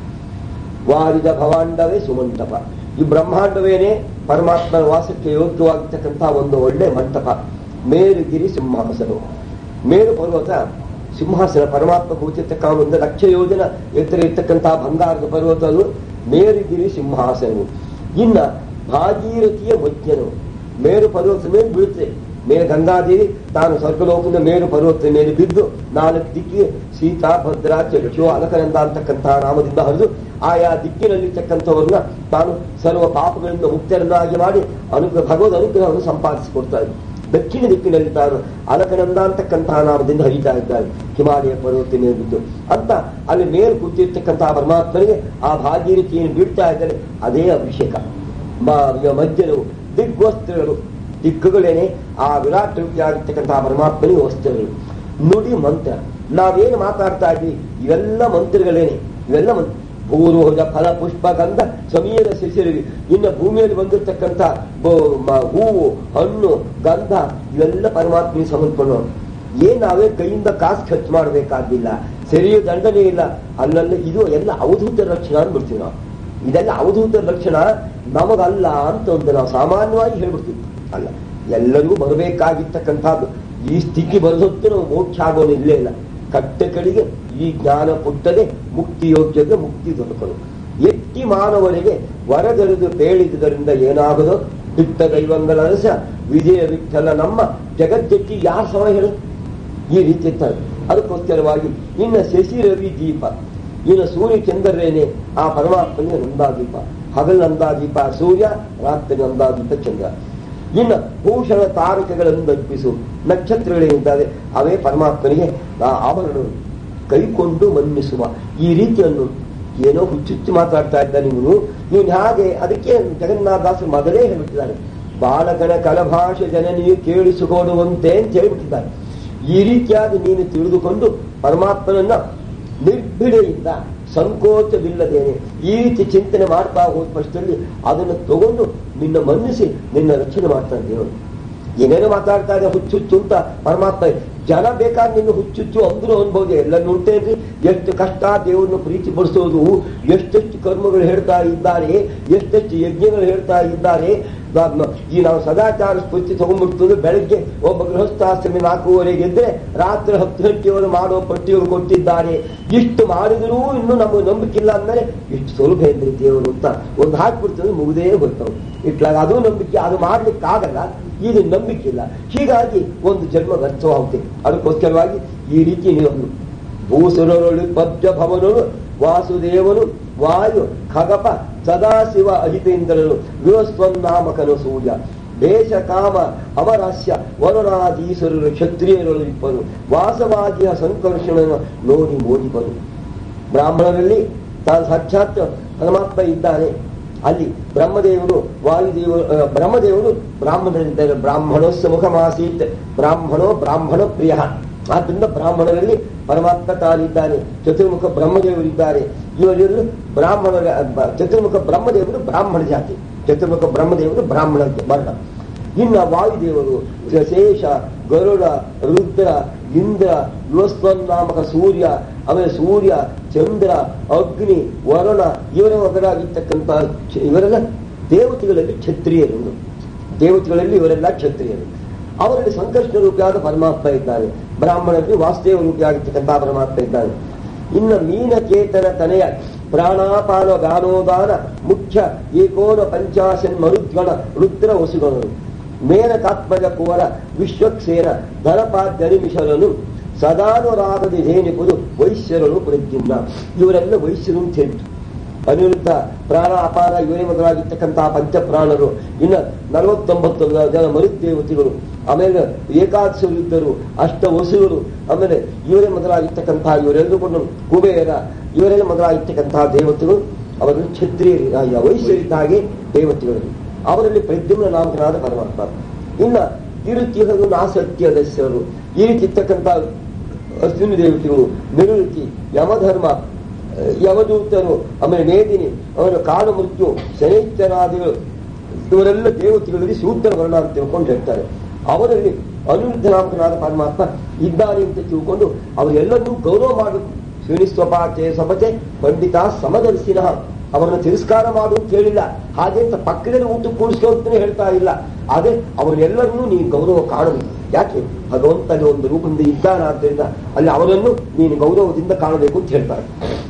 ವಾರಿದ ಭವಾಂಡವೇ ಸುಮಂಟಪ ಈ ಬ್ರಹ್ಮಾಂಡವೇನೆ ಪರಮಾತ್ಮನ ವಾಸಕ್ಕೆ ಯೋಗ್ಯವಾಗಿರ್ತಕ್ಕಂಥ ಒಂದು ಒಳ್ಳೆ ಮಂಟಪ ಮೇರುಗಿರಿ ಸಿಂಹಾಸನ ಮೇರು ಪರ್ವತ ಸಿಂಹಾಸನ ಪರಮಾತ್ಮ ಕೂತಿರ್ತಕ್ಕ ಒಂದು ಲಕ್ಷ ಯೋಜನ ಎತ್ತರ ಇರ್ತಕ್ಕಂತಹ ಬಂಗಾರದ ಪರ್ವತ ಅದು ಮೇರುಗಿರಿ ಸಿಂಹಾಸನವು ಇನ್ನ ಭಾಗೀರಥಿಯ ಮಧ್ಯನು ಮೇರು ಪರ್ವತದ ಮೇಲೆ ಬೀಳುತ್ತೆ ಮೇಲೆ ಗಂಗಾದೇವಿ ತಾನು ಸ್ವರ್ಗಲೋಕದ ಮೇರು ಪರ್ವತದ ಮೇಲೆ ಬಿದ್ದು ನಾಲ್ಕು ದಿಕ್ಕಿಗೆ ಸೀತಾ ಭದ್ರಾ ಚಕ್ಷು ಅಲಕನಂದ ಅಂತಕ್ಕಂತಹ ನಾಮದಿಂದ ಹರಿದು ಆಯಾ ದಿಕ್ಕಿನಲ್ಲಿರ್ತಕ್ಕಂಥವ್ರನ್ನ ತಾನು ಸರ್ವ ಪಾಪಗಳಿಂದ ಮುಕ್ತರನ್ನಾಗಿ ಮಾಡಿ ಅನುಗ್ರಹ ಭಗವದ್ ಅನುಗ್ರಹವನ್ನು ಸಂಪಾದಿಸಿಕೊಡ್ತಾರೆ ದಕ್ಷಿಣ ದಿಕ್ಕಿನಲ್ಲಿ ತಾನು ಅಲಕನಂದ ಅಂತಕ್ಕಂತಹ ನಾಮದಿಂದ ಹರಿತಾ ಇದ್ದಾರೆ ಹಿಮಾಲಯ ಪರ್ವತ ಮೇಲೆ ಬಿದ್ದು ಅಂತ ಅಲ್ಲಿ ಮೇಲೆ ಕೂತಿರ್ತಕ್ಕಂತಹ ಪರಮಾತ್ಮನಿಗೆ ಆ ಭಾಗೀರಥಿಯನ್ನು ಬೀಳ್ತಾ ಇದ್ದಾರೆ ಅದೇ ಅಭಿಷೇಕ ಮಧ್ಯರು ದಿಗ್ವಸ್ತ್ರಗಳು ದಿಕ್ಕುಗಳೇನೆ ಆ ವಿರಾಟ್ ರೂಪಿಯಾಗಿರ್ತಕ್ಕಂತಹ ಪರಮಾತ್ಮನಿಗೆ ವಸ್ತ್ರಗಳು ನುಡಿ ಮಂತ್ರ ನಾವೇನು ಮಾತಾಡ್ತಾ ಇದ್ವಿ ಇವೆಲ್ಲ ಮಂತ್ರಗಳೇನೆ ಇವೆಲ್ಲ ಮಂತ್ರ ಭೂರೋಜ ಫಲ ಪುಷ್ಪ ಗಂಧ ಸಮೀರ ಶಿಶಿರವಿ ಇನ್ನು ಭೂಮಿಯಲ್ಲಿ ಬಂದಿರತಕ್ಕಂಥ ಹೂವು ಹಣ್ಣು ಗಂಧ ಇವೆಲ್ಲ ಪರಮಾತ್ಮನಿಗೆ ಸಮರ್ಪಣೆ ಏನ್ ನಾವೇ ಕೈಯಿಂದ ಕಾಸು ಖರ್ಚು ಮಾಡಬೇಕಾಗಿಲ್ಲ ಸರಿಯ ದಂಡನೆ ಇಲ್ಲ ಅಲ್ಲಲ್ಲ ಇದು ಎಲ್ಲ ಅವಧೂತ ಲಕ್ಷಣ ಅಂದ್ಬಿಡ್ತೀವಿ ನಾವು ಇದೆಲ್ಲ ಅವಧೂತ ಲಕ್ಷಣ ನಮಗಲ್ಲ ಅಂತ ಒಂದು ನಾವು ಸಾಮಾನ್ಯವಾಗಿ ಹೇಳ್ಬಿಡ್ತೀವಿ ಅಲ್ಲ ಎಲ್ಲರಿಗೂ ಬರಬೇಕಾಗಿರ್ತಕ್ಕಂಥದ್ದು ಈ ಸ್ಥಿತಿ ಬರೆದೊತ್ತು ನಾವು ಮೋಕ್ಷ ಆಗೋನು ಇಲ್ಲೇ ಇಲ್ಲ ಕಟ್ಟೆಗಳಿಗೆ ಈ ಜ್ಞಾನ ಪುಟ್ಟದೆ ಮುಕ್ತಿ ಯೋಗ್ಯದ ಮುಕ್ತಿ ದೊರಕಲು ಎತ್ತಿ ಮಾನವನಿಗೆ ವರದರಿದು ಪೇಳಿದುದರಿಂದ ಏನಾಗದೋ ಬಿಟ್ಟ ದೈವಂಗಳ ರಸ ವಿಜಯ ವಿಠಲ ನಮ್ಮ ಜಗತ್ತೆತ್ತಿ ಯಾರ ಸಮ ಹೇಳು ಈ ರೀತಿ ಇರ್ತಾರೆ ಅದಕ್ಕೋಸ್ಕರವಾಗಿ ಇನ್ನು ಶಶಿ ರವಿ ದೀಪ ಇನ್ನು ಸೂರ್ಯ ಚಂದ್ರರೇನೆ ಆ ಪರಮಾತ್ಮನಿಗೆ ನಂದಾದೀಪ ಹಗಲು ನಂದಾದೀಪ ಸೂರ್ಯ ರಾತ್ರಿ ನಂದಾದೀಪ ಚಂದ್ರ ಇನ್ನು ಭೂಷಣ ತಾರಕಗಳನ್ನು ಅರ್ಪಿಸು ನಕ್ಷತ್ರಗಳೇನಿದ್ದಾವೆ ಅವೇ ಪರಮಾತ್ಮನಿಗೆ ಆ ಆಭರಣಗಳು ಕೈಕೊಂಡು ಮನ್ನಿಸುವ ಈ ರೀತಿಯನ್ನು ಏನೋ ಹುಚ್ಚುಚ್ಚು ಮಾತಾಡ್ತಾ ಇದ್ದ ನೀವು ನೀನು ಹಾಗೆ ಅದಕ್ಕೆ ಜಗನ್ನಾಥದಾಸರು ಮೊದಲೇ ಹೇಳ್ಬಿಟ್ಟಿದ್ದಾರೆ ಬಾಲಕನ ಕಲಭಾಷೆ ಜನನಿಯು ಕೇಳಿಸಿಕೊಡುವಂತೆ ಅಂತ ಹೇಳ್ಬಿಟ್ಟಿದ್ದಾರೆ ಈ ರೀತಿಯಾಗಿ ನೀನು ತಿಳಿದುಕೊಂಡು ಪರಮಾತ್ಮನನ್ನ ನಿರ್ಭಿಡೆಯಿಂದ ಸಂಕೋಚವಿಲ್ಲದೇನೆ ಈ ರೀತಿ ಚಿಂತನೆ ಮಾಡ್ತಾ ಹೋದ ಪಕ್ಷದಲ್ಲಿ ಅದನ್ನು ತಗೊಂಡು ನಿನ್ನ ಮನ್ನಿಸಿ ನಿನ್ನ ರಕ್ಷಣೆ ಮಾಡ್ತಾನೆ ದೇವರು ಏನೇನೋ ಮಾತಾಡ್ತಾ ಇದೆ ಹುಚ್ಚುಚ್ಚು ಅಂತ ಪರಮಾತ್ಮ ಜನ ಬೇಕಾದ್ರೆ ನಿನ್ನ ಹುಚ್ಚುಚ್ಚು ಅಂದ್ರೂ ಅನ್ಬೋದು ಎಲ್ಲ ನೋಡ್ತೇನ್ರಿ ಎಷ್ಟು ಕಷ್ಟ ದೇವರನ್ನು ಪ್ರೀತಿ ಪಡಿಸೋದು ಎಷ್ಟೆಷ್ಟು ಕರ್ಮಗಳು ಹೇಳ್ತಾ ಇದ್ದಾರೆ ಎಷ್ಟೆಷ್ಟು ಯಜ್ಞಗಳು ಹೇಳ್ತಾ ಇದ್ದಾರೆ ನ- ಈ ನಾವು ಸದಾಚಾರ ಸ್ಫೂರ್ತಿ ತಗೊಂಡ್ಬಿಡ್ತದೆ ಬೆಳಗ್ಗೆ ಒಬ್ಬ ಗೃಹಸ್ಥಾಶ್ರಮಿ ನಾಲ್ಕೂವರೆಗೆ ಎದ್ರೆ ರಾತ್ರಿ ಹತ್ತು ಗಂಟೆಯವರು ಮಾಡೋ ಪಟ್ಟಿಗಳು ಕೊಟ್ಟಿದ್ದಾರೆ ಇಷ್ಟು ಮಾಡಿದರೂ ಇನ್ನೂ ನಮಗೆ ನಂಬಿಕಿಲ್ಲ ಅಂದ್ಮೇಲೆ ಇಷ್ಟು ಸುಲಭ ಏನ್ರಿ ದೇವರು ಅಂತ ಒಂದು ಹಾಕ್ಬಿಡ್ತದೆ ಮುಗಿದೇ ಹೋಗ್ತಾವೆ ಇಟ್ಲಾಗ ಅದು ನಂಬಿಕೆ ಅದು ಮಾಡ್ಲಿಕ್ಕಾಗಲ್ಲ ಇದು ನಂಬಿಕೆ ಇಲ್ಲ ಹೀಗಾಗಿ ಒಂದು ಜನ್ಮ ವ್ಯರ್ಥವಾಗುತ್ತೆ ಅದಕ್ಕೋಸ್ಕರವಾಗಿ ಈ ರೀತಿ ನೀವು ಭೂಸುರರೊಳು ಪದ್ಯ ಭವನರು ವಾಸುದೇವನು ವಾಯು ಖಗಪ ಸದಾಶಿವ ಅಜಿತೇಂದ್ರನು ವಿವಸ್ವನ್ನಾಮಕನು ಸೂರ್ಯ ದೇಶ ಕಾಮ ಅಮರಾಸ್ಯ ವರುಣಾದೀಶ್ವರರು ಕ್ಷತ್ರಿಯರಳು ಇಪ್ಪರು ವಾಸವಾಗಿಯ ಸಂಕರ್ಷಣನ ನೋಡಿ ಮೋದಿಪರು ಬ್ರಾಹ್ಮಣರಲ್ಲಿ ತಾನು ಸಾಕ್ಷಾತ್ ಪರಮಾತ್ಮ ಇದ್ದಾನೆ ಅಲ್ಲಿ ಬ್ರಹ್ಮದೇವರು ವಾಯುದೇವರು ಆ, ಬ್ರಹ್ಮದೇವರು ಬ್ರಾಹ್ಮಣರಿದ್ದಾರೆ ಬ್ರಾಹ್ಮಣೋಸ್ಸ ಮುಖಮಾಸೀತ್ ಬ್ರಾಹ್ಮಣೋ ಬ್ರಾಹ್ಮಣ ಪ್ರಿಯ ಆದ್ದರಿಂದ ಬ್ರಾಹ್ಮಣರಲ್ಲಿ ಪರಮಾತ್ಮ ತಾನಿದ್ದಾನೆ ಚತುರ್ಮುಖ ಬ್ರಹ್ಮದೇವರಿದ್ದಾರೆ ಇವರೆಲ್ಲರೂ ಬ್ರಾಹ್ಮಣರ ಬ- ಚತುರ್ಮುಖ ಬ್ರಹ್ಮದೇವರು ಬ್ರಾಹ್ಮಣ ಜಾತಿ ಚತುರ್ಮುಖ ಬ್ರಹ್ಮದೇವರು ಬ್ರಾಹ್ಮಣ ವರ್ಣ ಇನ್ನು ವಾಯುದೇವರು ಶೇಷ ಗರುಡ ರುದ್ರ ಇಂದ್ರ ಯುವಸ್ವನ್ನಾಮಕ ಸೂರ್ಯ ಆಮೇಲೆ ಸೂರ್ಯ ಚಂದ್ರ ಅಗ್ನಿ ವರುಣ ಇವರ ಮಗರಾಗಿರ್ತಕ್ಕಂಥ ಚ- ಇವರೆಲ್ಲ ದೇವತೆಗಳಲ್ಲಿ ಕ್ಷತ್ರಿಯರು ದೇವತೆಗಳಲ್ಲಿ ಇವರೆಲ್ಲ ಕ್ಷತ್ರಿಯರು ಅವರಲ್ಲಿ ಸಂಕಷ್ಟ ರೂಪಿಯಾದ ಪರಮಾತ್ಮ ಇದ್ದಾನೆ ಬ್ರಾಹ್ಮಣರಲ್ಲಿ ವಾಸುದೇವ ರೂಪಿಯಾಗಿರ್ತಕ್ಕಂಥ ಪರಮಾತ್ಮ ಇದ್ದಾನೆ ಇನ್ನು ಮೀನಚೇತನ ತನೆಯ ಪ್ರಾಣಾಪಾನ ಗಾನೋದಾನ ಮುಖ್ಯ ಏಕೋನ ಪಂಚಾಶನ್ ಮರುದ್ಗಣ ರುದ್ರ ವಸುಗಣರು ಮೇನಕಾತ್ಮಜ ಕುವರ ವಿಶ್ವಕ್ಸೇನ ಧನಪಾದ್ಯನಿಮಿಷರನು ಸದಾನುರಾಗದಿ ಧೇನಿಪುದು ವೈಶ್ಯರಳು ಪ್ರದ್ಯುಮ್ನ ಇವರೆಲ್ಲ ವೈಶ್ಯರು ಅಂತ ಹೇಳಿದ್ರು ಅನಿರುದ್ಧ ಪ್ರಾಣ ಅಪಾರ ಇವರೇ ಮೊದಲಾಗಿರ್ತಕ್ಕಂತಹ ಪಂಚಪ್ರಾಣರು ಇನ್ನು ನಲವತ್ತೊಂಬತ್ತು ಜನ ಮರುದೇವತೆಗಳು ಆಮೇಲೆ ಏಕಾದಶರು ಇದ್ದರು ಅಷ್ಟ ವಸುಗಳು ಆಮೇಲೆ ಇವರೇ ಮೊದಲಾಗಿರ್ತಕ್ಕಂತಹ ಇವರೆಲ್ಲರೂ ಕೂಡ ಕುಬೇರ ಇವರೆಲ್ಲ ಮೊದಲಾಗಿರ್ತಕ್ಕಂತಹ ದೇವತೆಗಳು ಅವರಲ್ಲಿ ಕ್ಷತ್ರಿಯರು ಆ, ವೈಶ್ಯರಿದ್ದ ಹಾಗೆ ದೇವತೆಗಳು ಅವರಲ್ಲಿ ಪ್ರದ್ಯುಮ್ನ ನಾಮಕನಾದ ಪರಮಾತ್ಮ ಇನ್ನ ಇರುತಿಹರು ನಾಸತ್ಯದಸ್ಯರು ಈ ರೀತಿ ಇರ್ತಕ್ಕಂಥ ಅಶ್ವಿನಿ ದೇವತೆಗಳು ನಿರುತಿ ಯಮಧರ್ಮ ಯವದೂತರು ಆಮೇಲೆ ಮೇದಿನಿ ಅವರ ಕಾಲ ಮೃತ್ಯು ಶನೈತ್ಯನಾದಿಗಳು ಇವರೆಲ್ಲ ದೇವತೆಗಳಲ್ಲಿ ಸೂತ್ರ ವರ್ಣ ಅಂತ ತಿಳ್ಕೊಂಡು ಹೇಳ್ತಾರೆ ಅವರಲ್ಲಿ ಅನಿರುದ್ಧ ನಾಮಕನಾದ ಪರಮಾತ್ಮ ಇದ್ದಾನೆ ಅಂತ ತಿಳ್ಕೊಂಡು ಅವರೆಲ್ಲರನ್ನೂ ಗೌರವ ಮಾಡಬೇಕು ಶ್ರೀನಿಸ್ವಪಾಚೆ ಸಪಚೆ ಪಂಡಿತ ಸಮದರ್ಶಿನ ಅವರನ್ನು ತಿರಸ್ಕಾರ ಮಾಡು ಅಂತ ಹೇಳಿಲ್ಲ ಹಾಗೆ ಅಂತ ಪಕ್ಕದಲ್ಲಿ ಊಟ ಕೂಡಿಸ್ಕೊ ಅಂತಾನೆ ಹೇಳ್ತಾ ಇಲ್ಲ ಅದೇ ಅವರೆಲ್ಲರನ್ನೂ ನೀನು ಗೌರವ ಕಾಣಬೇಕು ಯಾಕೆ ಭಗವಂತನ ಒಂದು ರೂಪದಿಂದ ಇದ್ದಾನಾದ್ದರಿಂದ ಅಲ್ಲಿ ಅವರನ್ನು ನೀನು ಗೌರವದಿಂದ ಕಾಣಬೇಕು ಅಂತ ಹೇಳ್ತಾರೆ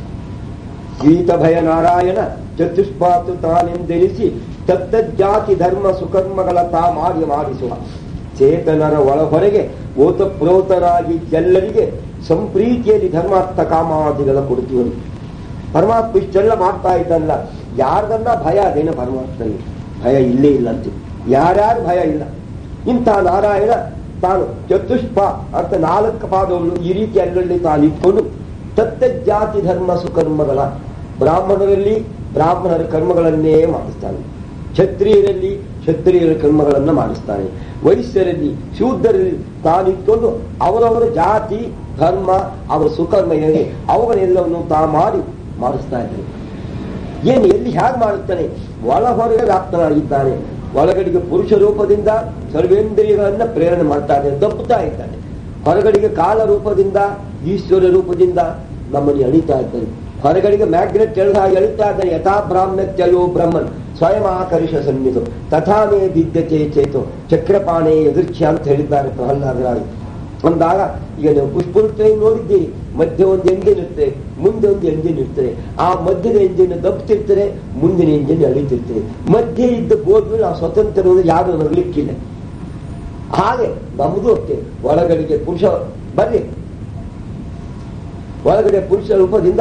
ಗೀತ ಭಯ ನಾರಾಯಣ ಚತುಷ್ಪಾತು ತಾನೆಂದೆನಿಸಿ ತತ್ತಜ್ಜಾತಿ ಧರ್ಮ ಸುಕರ್ಮಗಳ ತಾ ಮಾಡಿ ಮಾಡಿಸುವ ಚೇತನರ ಒಳ ಹೊರಗೆ ಓತಪ್ರೋತರಾಗಿ ಎಲ್ಲರಿಗೆ ಸಂಪ್ರೀತಿಯಲ್ಲಿ ಧರ್ಮಾರ್ಥ ಕಾಮಾದಿಗಳ ಕೊಡುತ್ತಿವರು ಪರಮಾತ್ಮ ಇಷ್ಟೆಲ್ಲ ಮಾಡ್ತಾ ಇದ್ದಲ್ಲ ಯಾರ್ದನ್ನ ಭಯ ಅದೇನ ಪರಮಾತ್ಮನಿಗೆ ಭಯ ಇಲ್ಲೇ ಇಲ್ಲ ಅಂತ ಯಾರ್ಯಾರು ಭಯ ಇಲ್ಲ ಇಂಥ ನಾರಾಯಣ ತಾನು ಚತುಷ್ಪ ಅಂತ ನಾಲ್ಕು ಪಾದವನ್ನು ಈ ರೀತಿ ಅಲ್ಲಲ್ಲಿ ತಾನು ಇಟ್ಕೊಂಡು ತತ್ತಜ್ಜಾತಿ ಧರ್ಮ ಸುಕರ್ಮಗಳ ಬ್ರಾಹ್ಮಣರಲ್ಲಿ ಬ್ರಾಹ್ಮಣರ ಕರ್ಮಗಳನ್ನೇ ಮಾಡಿಸ್ತಾನೆ ಕ್ಷತ್ರಿಯರಲ್ಲಿ ಕ್ಷತ್ರಿಯರ ಕರ್ಮಗಳನ್ನ ಮಾಡಿಸ್ತಾನೆ ವೈಶ್ಯರಲ್ಲಿ ಶೂದ್ರರಲ್ಲಿ ತಾನಿಟ್ಕೊಂಡು ಅವರವರ ಜಾತಿ ಧರ್ಮ ಅವರ ಸುಕರ್ಮ ಏನಿದೆ ಅವುಗಳೆಲ್ಲವನ್ನು ತಾ ಮಾಡಿ ಮಾಡಿಸ್ತಾ ಇದ್ದಾನೆ ಏನು ಎಲ್ಲಿ ಹೇಗೆ ಮಾಡುತ್ತಾನೆ ಒಳ ಹೊರಗೆ ವ್ಯಾಪ್ತನಾಗಿದ್ದಾನೆ ಒಳಗಡೆಗೆ ಪುರುಷ ರೂಪದಿಂದ ಸರ್ವೇಂದ್ರಿಯಗಳನ್ನ ಪ್ರೇರಣೆ ಮಾಡ್ತಾನೆ ದಪ್ಪುತ್ತಾ ಇದ್ದಾನೆ ಹೊರಗಡೆಗೆ ಕಾಲ ರೂಪದಿಂದ ಈಶ್ವರ ರೂಪದಿಂದ ನಮ್ಮನ್ನು ಎಳಿತಾ ಇದ್ದಾನೆ ಹೊರಗಡೆಗೆ ಮ್ಯಾಗ್ನೆಟ್ ಎಳೆದ ಹಾಗೆ ಎಳಿತಾ ಇದ್ದಾನೆ ಯಥಾ ಬ್ರಾಹ್ಮ್ಯತ್ಯಯೋ ಬ್ರಹ್ಮನ್ ಸ್ವಯಂ ಆಕರ್ಷ ಸನ್ನಿಧು ತಥಾನೇ ಬಿದ್ಯತೆ ಚೇತು ಚಕ್ರಪಾಣೆ ಎದುರ್ಚ್ಯ ಅಂತ ಹೇಳಿದ್ದಾರೆ ಪ್ರಹ್ಲಾದರಾಗಿ ಅಂದಾಗ ಈಗ ನೀವು ಪುಷ್ಪನ ಟ್ರೈನ್ ನೋಡಿದ್ದೀರಿ ಮಧ್ಯೆ ಒಂದು ಎಂಜಿನ್ ಇರ್ತದೆ ಮುಂದೆ ಒಂದು ಎಂಜಿನ್ ಇರ್ತದೆ ಆ ಮಧ್ಯದ ಎಂಜಿನ್ ದಬ್ತಿರ್ತಾರೆ ಮುಂದಿನ ಎಂಜಿನ್ ಅಳಿತಿರ್ತದೆ ಮಧ್ಯೆ ಇದ್ದ ಬೋರ್ಡ್ ನಾವು ಸ್ವತಂತ್ರ ಯಾರು ನಗಲಿಕ್ಕಿಲ್ಲ ಹಾಗೆ ನಮ್ದು ಅಷ್ಟೇ ಒಳಗಡೆಗೆ ಪುರುಷ ಬರ್ರಿ ಒಳಗಡೆ ಪುರುಷ ರೂಪದಿಂದ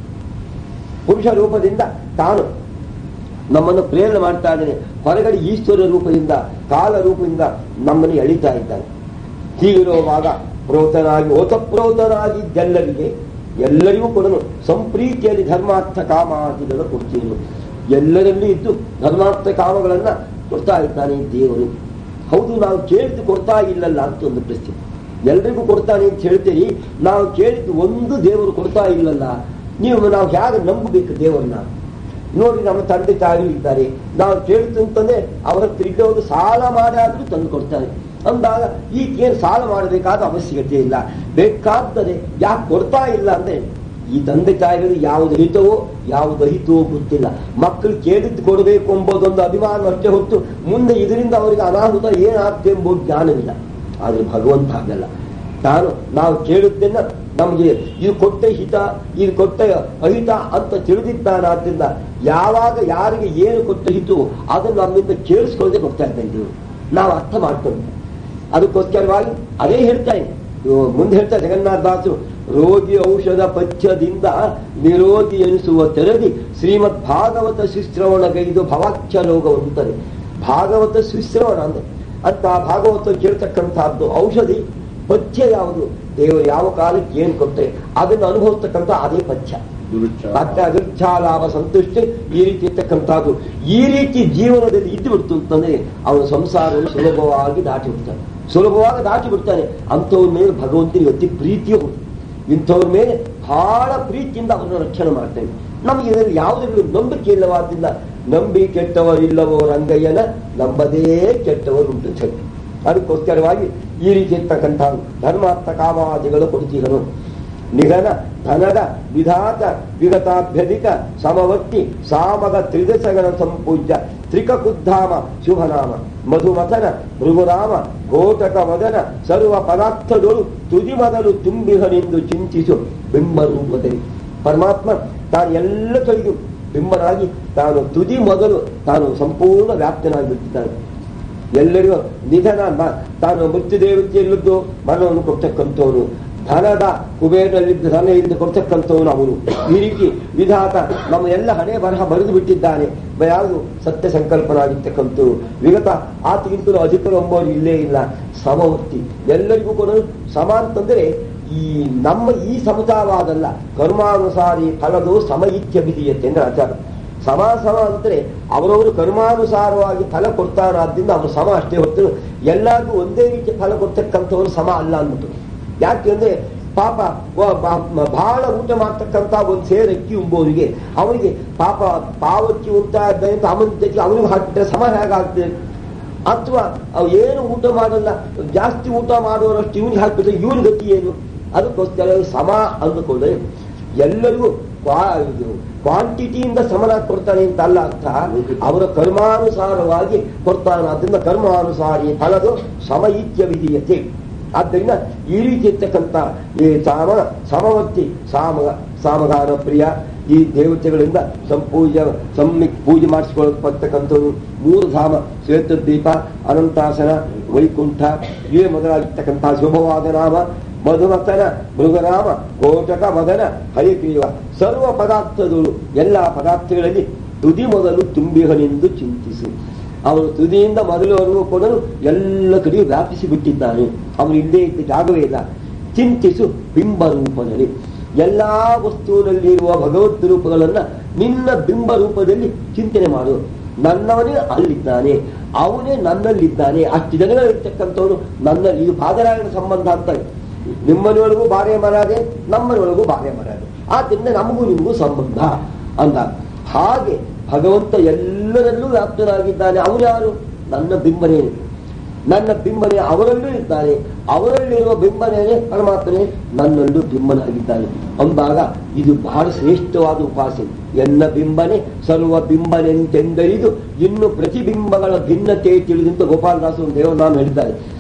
ಪುರುಷ ರೂಪದಿಂದ ತಾನು ನಮ್ಮನ್ನು ಪ್ರೇರಣೆ ಮಾಡ್ತಾ ಇದ್ದಾನೆ ಹೊರಗಡೆ ಈಶ್ವರ ರೂಪದಿಂದ ಕಾಲ ರೂಪದಿಂದ ನಮ್ಮನ್ನು ಎಳಿತಾ ಇದ್ದಾನೆ ಹೀಗಿರುವಾಗ ಪ್ರೋತನಾಗಿ ಓತಪ್ರೋತನಾಗಿದ್ದೆಲ್ಲರಿಗೆ ಎಲ್ಲರಿಗೂ ಕೊಡನು ಸಂಪ್ರೀತಿಯಲ್ಲಿ ಧರ್ಮಾರ್ಥ ಕಾಮಾದಿಗಳು ಕೊಡ್ತೀನಿ ಎಲ್ಲರಲ್ಲೂ ಇದ್ದು ಧರ್ಮಾರ್ಥ ಕಾಮಗಳನ್ನ ಕೊಡ್ತಾ ಇದ್ದಾನೆ ದೇವರು ಹೌದು ನಾವು ಕೇಳಿದ್ದು ಕೊಡ್ತಾ ಇಲ್ಲಲ್ಲ ಅಂತ ಒಂದು ಪ್ರಶ್ನೆ ಎಲ್ರಿಗೂ ಕೊಡ್ತಾನೆ ಅಂತ ಹೇಳ್ತೀರಿ ನಾವು ಕೇಳಿದ್ದು ಒಂದು ದೇವರು ಕೊಡ್ತಾ ಇಲ್ಲಲ್ಲ ನೀವು ನಾವು ಹೇಗೆ ನಂಬಬೇಕು ದೇವರನ್ನ ನೋಡಿ ನಮ್ಮ ತಂದೆ ತಾಯಿ ಇದ್ದಾರೆ ನಾವು ಕೇಳಿದ್ದು ಅಂತಂದ್ರೆ ಅವರ ಹತ್ರ ಇದ್ದವರು ಸಾಲ ಮಾಡಾದ್ರೂ ತಂದು ಕೊಡ್ತಾರೆ ಅಂದಾಗ ಈಗೇನು ಸಾಲ ಮಾಡಬೇಕಾದ ಅವಶ್ಯಕತೆ ಇಲ್ಲ ಬೇಕಾದರೆ ಯಾಕೆ ಕೊಡ್ತಾ ಇಲ್ಲ ಅಂದ್ರೆ ಈ ತಂದೆ ತಾಯಿಗಳು ಯಾವುದು ಹಿತವೋ ಯಾವುದು ಅಹಿತವೋ ಗೊತ್ತಿಲ್ಲ ಮಕ್ಕಳು ಕೇಳಿದ್ದು ಕೊಡಬೇಕು ಎಂಬುದೊಂದು ಅಭಿಮಾನ ಅಷ್ಟೇ ಹೊತ್ತು ಮುಂದೆ ಇದರಿಂದ ಅವರಿಗೆ ಅನಾಹುತ ಏನಾಗ್ತದೆ ಎಂಬುದು ಜ್ಞಾನವಿಲ್ಲ ಆದ್ರೆ ಭಗವಂತ ಹಾಗಲ್ಲ ತಾನು ನಾವು ಕೇಳುತ್ತೇನ ನಮಗೆ ಇದು ಕೊಟ್ಟ ಹಿತ ಇದು ಕೊಟ್ಟ ಅಹಿತ ಅಂತ ತಿಳಿದಿದ್ದಾನಾದ್ರಿಂದ ಯಾವಾಗ ಯಾರಿಗೆ ಏನು ಕೊಟ್ಟ ಹಿತು ಅದನ್ನು ನಮ್ಮಿಂದ ಕೇಳಿಸ್ಕೊಳ್ಳದೆ ಕೊಡ್ತಾ ಇದ್ದಾನೆ ದೇವರು ನಾವು ಅರ್ಥ ಮಾಡ್ಕೊಂಡು ಅದಕ್ಕೋಸ್ಕರವಾಗಿ ಅದೇ ಹೇಳ್ತಾನೆ ಇವು ಮುಂದೆ ಹೇಳ್ತಾರೆ ಜಗನ್ನಾಥದಾಸರು ರೋಗಿ ಔಷಧ ಪಥ್ಯದಿಂದ ನಿರೋಗಿ ಎನಿಸುವ ತೆರದಿ ಶ್ರೀಮದ್ ಭಾಗವತ ಸುಶ್ರವಣಗೈದು ಭವಾಖ್ಯ ರೋಗವಂತಾರೆ ಭಾಗವತ ಸುಶ್ರವಣ ಅಂದ್ರೆ ಅಂತ ಭಾಗವತ ಕೇಳ್ತಕ್ಕಂಥದ್ದು ಔಷಧಿ ಪಥ್ಯ ಯಾವುದು ದೇವರು ಯಾವ ಕಾಲಕ್ಕೆ ಏನು ಕೊಟ್ಟರೆ ಅದನ್ನು ಅನುಭವಿಸ್ತಕ್ಕಂಥ ಅದೇ ಪಥ್ಯ ಮತ್ತೆ ಅಗತ್ಯ ಲಾಭ ಸಂತುಷ್ಟಿ ಈ ರೀತಿ ಇರ್ತಕ್ಕಂಥದ್ದು ಈ ರೀತಿ ಜೀವನದಲ್ಲಿ ಇದ್ದು ಬಿಡ್ತು ಅಂತಂದ್ರೆ ಅವನ ಸಂಸಾರವನ್ನು ಸುಲಭವಾಗಿ ದಾಟಿ ಬಿಡ್ತಾನೆ ಸುಲಭವಾಗಿ ದಾಟಿ ಬಿಡ್ತಾನೆ ಅಂಥವ್ರ ಮೇಲೆ ಭಗವಂತನಿಗೆ ಅತಿ ಪ್ರೀತಿಯು ಇಂಥವ್ರ ಮೇಲೆ ಬಹಳ ಪ್ರೀತಿಯಿಂದ ಅವರನ್ನು ರಕ್ಷಣೆ ಮಾಡ್ತೇನೆ ನಮಗೆ ಇದರಲ್ಲಿ ಯಾವುದೇ ನಂಬಿಕೆ ಇಲ್ಲವಾದ್ರಿಂದ ನಂಬಿ ಕೆಟ್ಟವರಿಲ್ಲವೋ ರಂಗಯ್ಯನ ನಂಬದೇ ಕೆಟ್ಟವರುಂಟು ಚಟ್ಟಿ ಅದಕ್ಕೋಸ್ಕರವಾಗಿ ಈ ರೀತಿ ಇರ್ತಕ್ಕಂಥ ಧರ್ಮಾರ್ಥ ಕಾಮಾದಿಗಳು ಕೊಡ್ತೀರನು ನಿಗನ ಧನದ ವಿಧಾತ ವಿಗತಾಭ್ಯಧಿಕ ಸಮವರ್ತಿ ಸಾಮಗ ತ್ರಿದಶಗಣ ಸಂಪೂಜ್ಯ ತ್ರಿಕಕುದ್ಧಾಮ ಶುಭನಾಮ ಮಧುಮಥನ ಭೃಗುರಾಮ ಘೋಟಕ ಮದನ ಸರ್ವ ಪದಾರ್ಥಗಳು ತುದಿ ಮೊದಲು ತುಂಬಿಹನೆಂದು ಚಿಂತಿಸು ಬಿಂಬ ರೂಪದಲ್ಲಿ ಪರಮಾತ್ಮ ತಾನು ಎಲ್ಲ ಕಡೆಗೂ ಬಿಂಬನಾಗಿ ತಾನು ತುದಿ ಮೊದಲು ತಾನು ಸಂಪೂರ್ಣ ವ್ಯಾಪ್ತನಾಗಿಬಿಟ್ಟಿದ್ದಾನೆ ಎಲ್ಲರಿಗೂ ನಿಧನ ಮ- ತಾನು ಮೃತ್ಯುದೇವತೆಯಲ್ಲಿದ್ದು ಮರಣವನ್ನು ಕೊಡ್ತಕ್ಕಂಥವನು ಧನದ ಕುಬೇರನಲ್ಲಿದ್ದ ಧನ ಇದ್ದು ಕೊಡ್ತಕ್ಕಂಥವನು ಅವನು ಈ ರೀತಿ ವಿಧಾತ ನಮ್ಮ ಎಲ್ಲ ಹಣೆ ಬರಹ ಬರೆದು ಬಿಟ್ಟಿದ್ದಾನೆ ಬ- ಯಾವುದು ಸತ್ಯ ಸಂಕಲ್ಪನಾಗಿರ್ತಕ್ಕಂಥವು ವಿಗತ ಆತಗಿಂತಲೂ ಅಧಿಕರು ಎಂಬವರು ಇಲ್ಲೇ ಇಲ್ಲ ಸಮವರ್ತಿ ಎಲ್ಲರಿಗೂ ಕೂಡ ಸಮ ಅಂತಂದ್ರೆ ಈ ನಮ್ಮ ಈ ಸಮತಾವಾದಲ್ಲ ಕರ್ಮಾನುಸಾರಿ ಫಲದು ಸಮಯಿತ್ಯ ವಿಧಿಯತೆ ಅಂದ್ರೆ ಆಚಾರ ಸಮ ಸಮ ಅಂದ್ರೆ ಅವರವರು ಕರ್ಮಾನುಸಾರವಾಗಿ ಫಲ ಕೊಡ್ತಾರಾದ್ರಿಂದ ಅವರು ಸಮ ಅಷ್ಟೇ ಹೊತ್ತು ಎಲ್ಲರಿಗೂ ಒಂದೇ ರೀತಿ ಫಲ ಕೊಡ್ತಕ್ಕಂಥವ್ರು ಸಮ ಅಲ್ಲ ಅಂದ್ಬಿಟ್ಟು ಯಾಕೆಂದ್ರೆ ಪಾಪ ವ- ಬ- ಬಹಳ ಊಟ ಮಾಡ್ತಕ್ಕಂಥ ಒಂದು ಸೇರ್ ಅಕ್ಕಿ ಉಂಬೋರಿಗೆ ಅವನಿಗೆ ಪಾಪ ಪಾವಕ್ಕಿ ಉಂಟಾ ಅಂತ ಅವನ ಅವನಿಗೆ ಹಾಕಿದ್ರೆ ಸಮ ಹೇಗಾಗ್ತದೆ ಅಥವಾ ಅವು ಏನು ಊಟ ಮಾಡಲ್ಲ ಜಾಸ್ತಿ ಊಟ ಮಾಡುವರಷ್ಟು ಇವನಿಗೆ ಹಾಕ್ಬಿಟ್ರೆ ಇವನ ಗತಿ ಏನು ಅದಕ್ಕೋಸ್ಕರ ಸಮ ಅಂದುಕೊಂಡ್ರೆ ಎಲ್ಲರಿಗೂ ಕ್ವಾ- ಇದು ಕ್ವಾಂಟಿಟಿಯಿಂದ ಸಮನಾಗಿ ಕೊಡ್ತಾನೆ ಅಂತ ಅಲ್ಲ ಅರ್ಥ ಅವರ ಕರ್ಮಾನುಸಾರವಾಗಿ ಕೊಡ್ತಾನೆ ಅದರಿಂದ ಕರ್ಮಾನುಸಾರಿ ಫಲದು ಸಮಯಿತ್ಯ ವಿಧೀಯತೆ ಆದ್ದರಿಂದ ಈ ರೀತಿ ಇರ್ತಕ್ಕಂಥ ಈ ಸಾಮ ಸಮವರ್ತಿ ಸಾಮ ಸಾಮಗಾನ ಪ್ರಿಯ ಈ ದೇವತೆಗಳಿಂದ ಸಂಪೂಜ ಸಮ್ಮಿಕ್ ಪೂಜೆ ಮಾಡಿಸಿಕೊಳ್ಳತಕ್ಕಂಥವ್ರು ಮೂರು ಧಾಮ ಶ್ವೇತದ್ವೀಪ ಅನಂತಾಸನ ವೈಕುಂಠ ಇವೇ ಮೊದಲಾಗಿರ್ತಕ್ಕಂಥ ಶುಭವಾದ ನಾಮ ಮಧುಮತನ ಮೃಗರಾಮ ಕೋಟಕ ಮದನ ಹರಿಗ್ರೀವ ಸರ್ವ ಪದಾರ್ಥಗಳು ಎಲ್ಲ ಪದಾರ್ಥಗಳಲ್ಲಿ ತುದಿ ಮೊದಲು ತುಂಬಿಹನೆಂದು ಚಿಂತಿಸು ಅವನು ತುದಿಯಿಂದ ಮೊದಲವರೆಗೂ ಕೊಡಲು ಎಲ್ಲ ಕಡೆಯೂ ವ್ಯಾಪಿಸಿ ಬಿಟ್ಟಿದ್ದಾನೆ ಅವನು ಇಲ್ಲೇ ಇದ್ದ ಜಾಗವೇ ಇಲ್ಲ ಚಿಂತಿಸು ಬಿಂಬ ರೂಪದಲ್ಲಿ ಎಲ್ಲಾ ವಸ್ತುವಿನಲ್ಲಿರುವ ಭಗವದ್ ರೂಪಗಳನ್ನ ನಿನ್ನ ಬಿಂಬ ರೂಪದಲ್ಲಿ ಚಿಂತನೆ ಮಾಡು ನನ್ನವನೇ ಅಲ್ಲಿದ್ದಾನೆ ಅವನೇ ನನ್ನಲ್ಲಿದ್ದಾನೆ ಅಷ್ಟು ಜನಗಳಿರ್ತಕ್ಕಂಥವನು ನನ್ನ ಇದು ಬಾದರಾಯಣ ಸಂಬಂಧ ಅಂತ ನಿಮ್ಮನೆಯೊಳಗೂ ಬಾರೆ ಮರಾದೆ ನಮ್ಮನೆಯೊಳಗೂ ಬಾರೆ ಮರಾದೆ ಆದ್ದರಿಂದ ನಮಗೂ ನಿಮಗೂ ಸಂಬಂಧ ಅಂದ ಹಾಗೆ ಭಗವಂತ ಎಲ್ಲರಲ್ಲೂ ವ್ಯಾಪ್ತನಾಗಿದ್ದಾನೆ ಅವನು ಯಾರು ನನ್ನ ಬಿಂಬನೇ ನನ್ನ ಬಿಂಬನೆ ಅವರಲ್ಲೂ ಇದ್ದಾನೆ ಅವರಲ್ಲಿರುವ ಬಿಂಬನೇ ಪರಮಾತ್ಮನೇ ನನ್ನಲ್ಲೂ ಬಿಂಬನಾಗಿದ್ದಾನೆ ಅಂದಾಗ ಇದು ಬಹಳ ಶ್ರೇಷ್ಠವಾದ ಉಪಾಸನೆ ಎನ್ನ ಬಿಂಬನೆ ಸರ್ವ ಬಿಂಬನೆಂತೆಂದರಿದು ಇನ್ನು ಪ್ರತಿಬಿಂಬಗಳ ಭಿನ್ನತೆ ತಿಳಿದಂತ ಗೋಪಾಲದಾಸರು ದೇವನಾಮ ಹೇಳಿದ್ದಾರೆ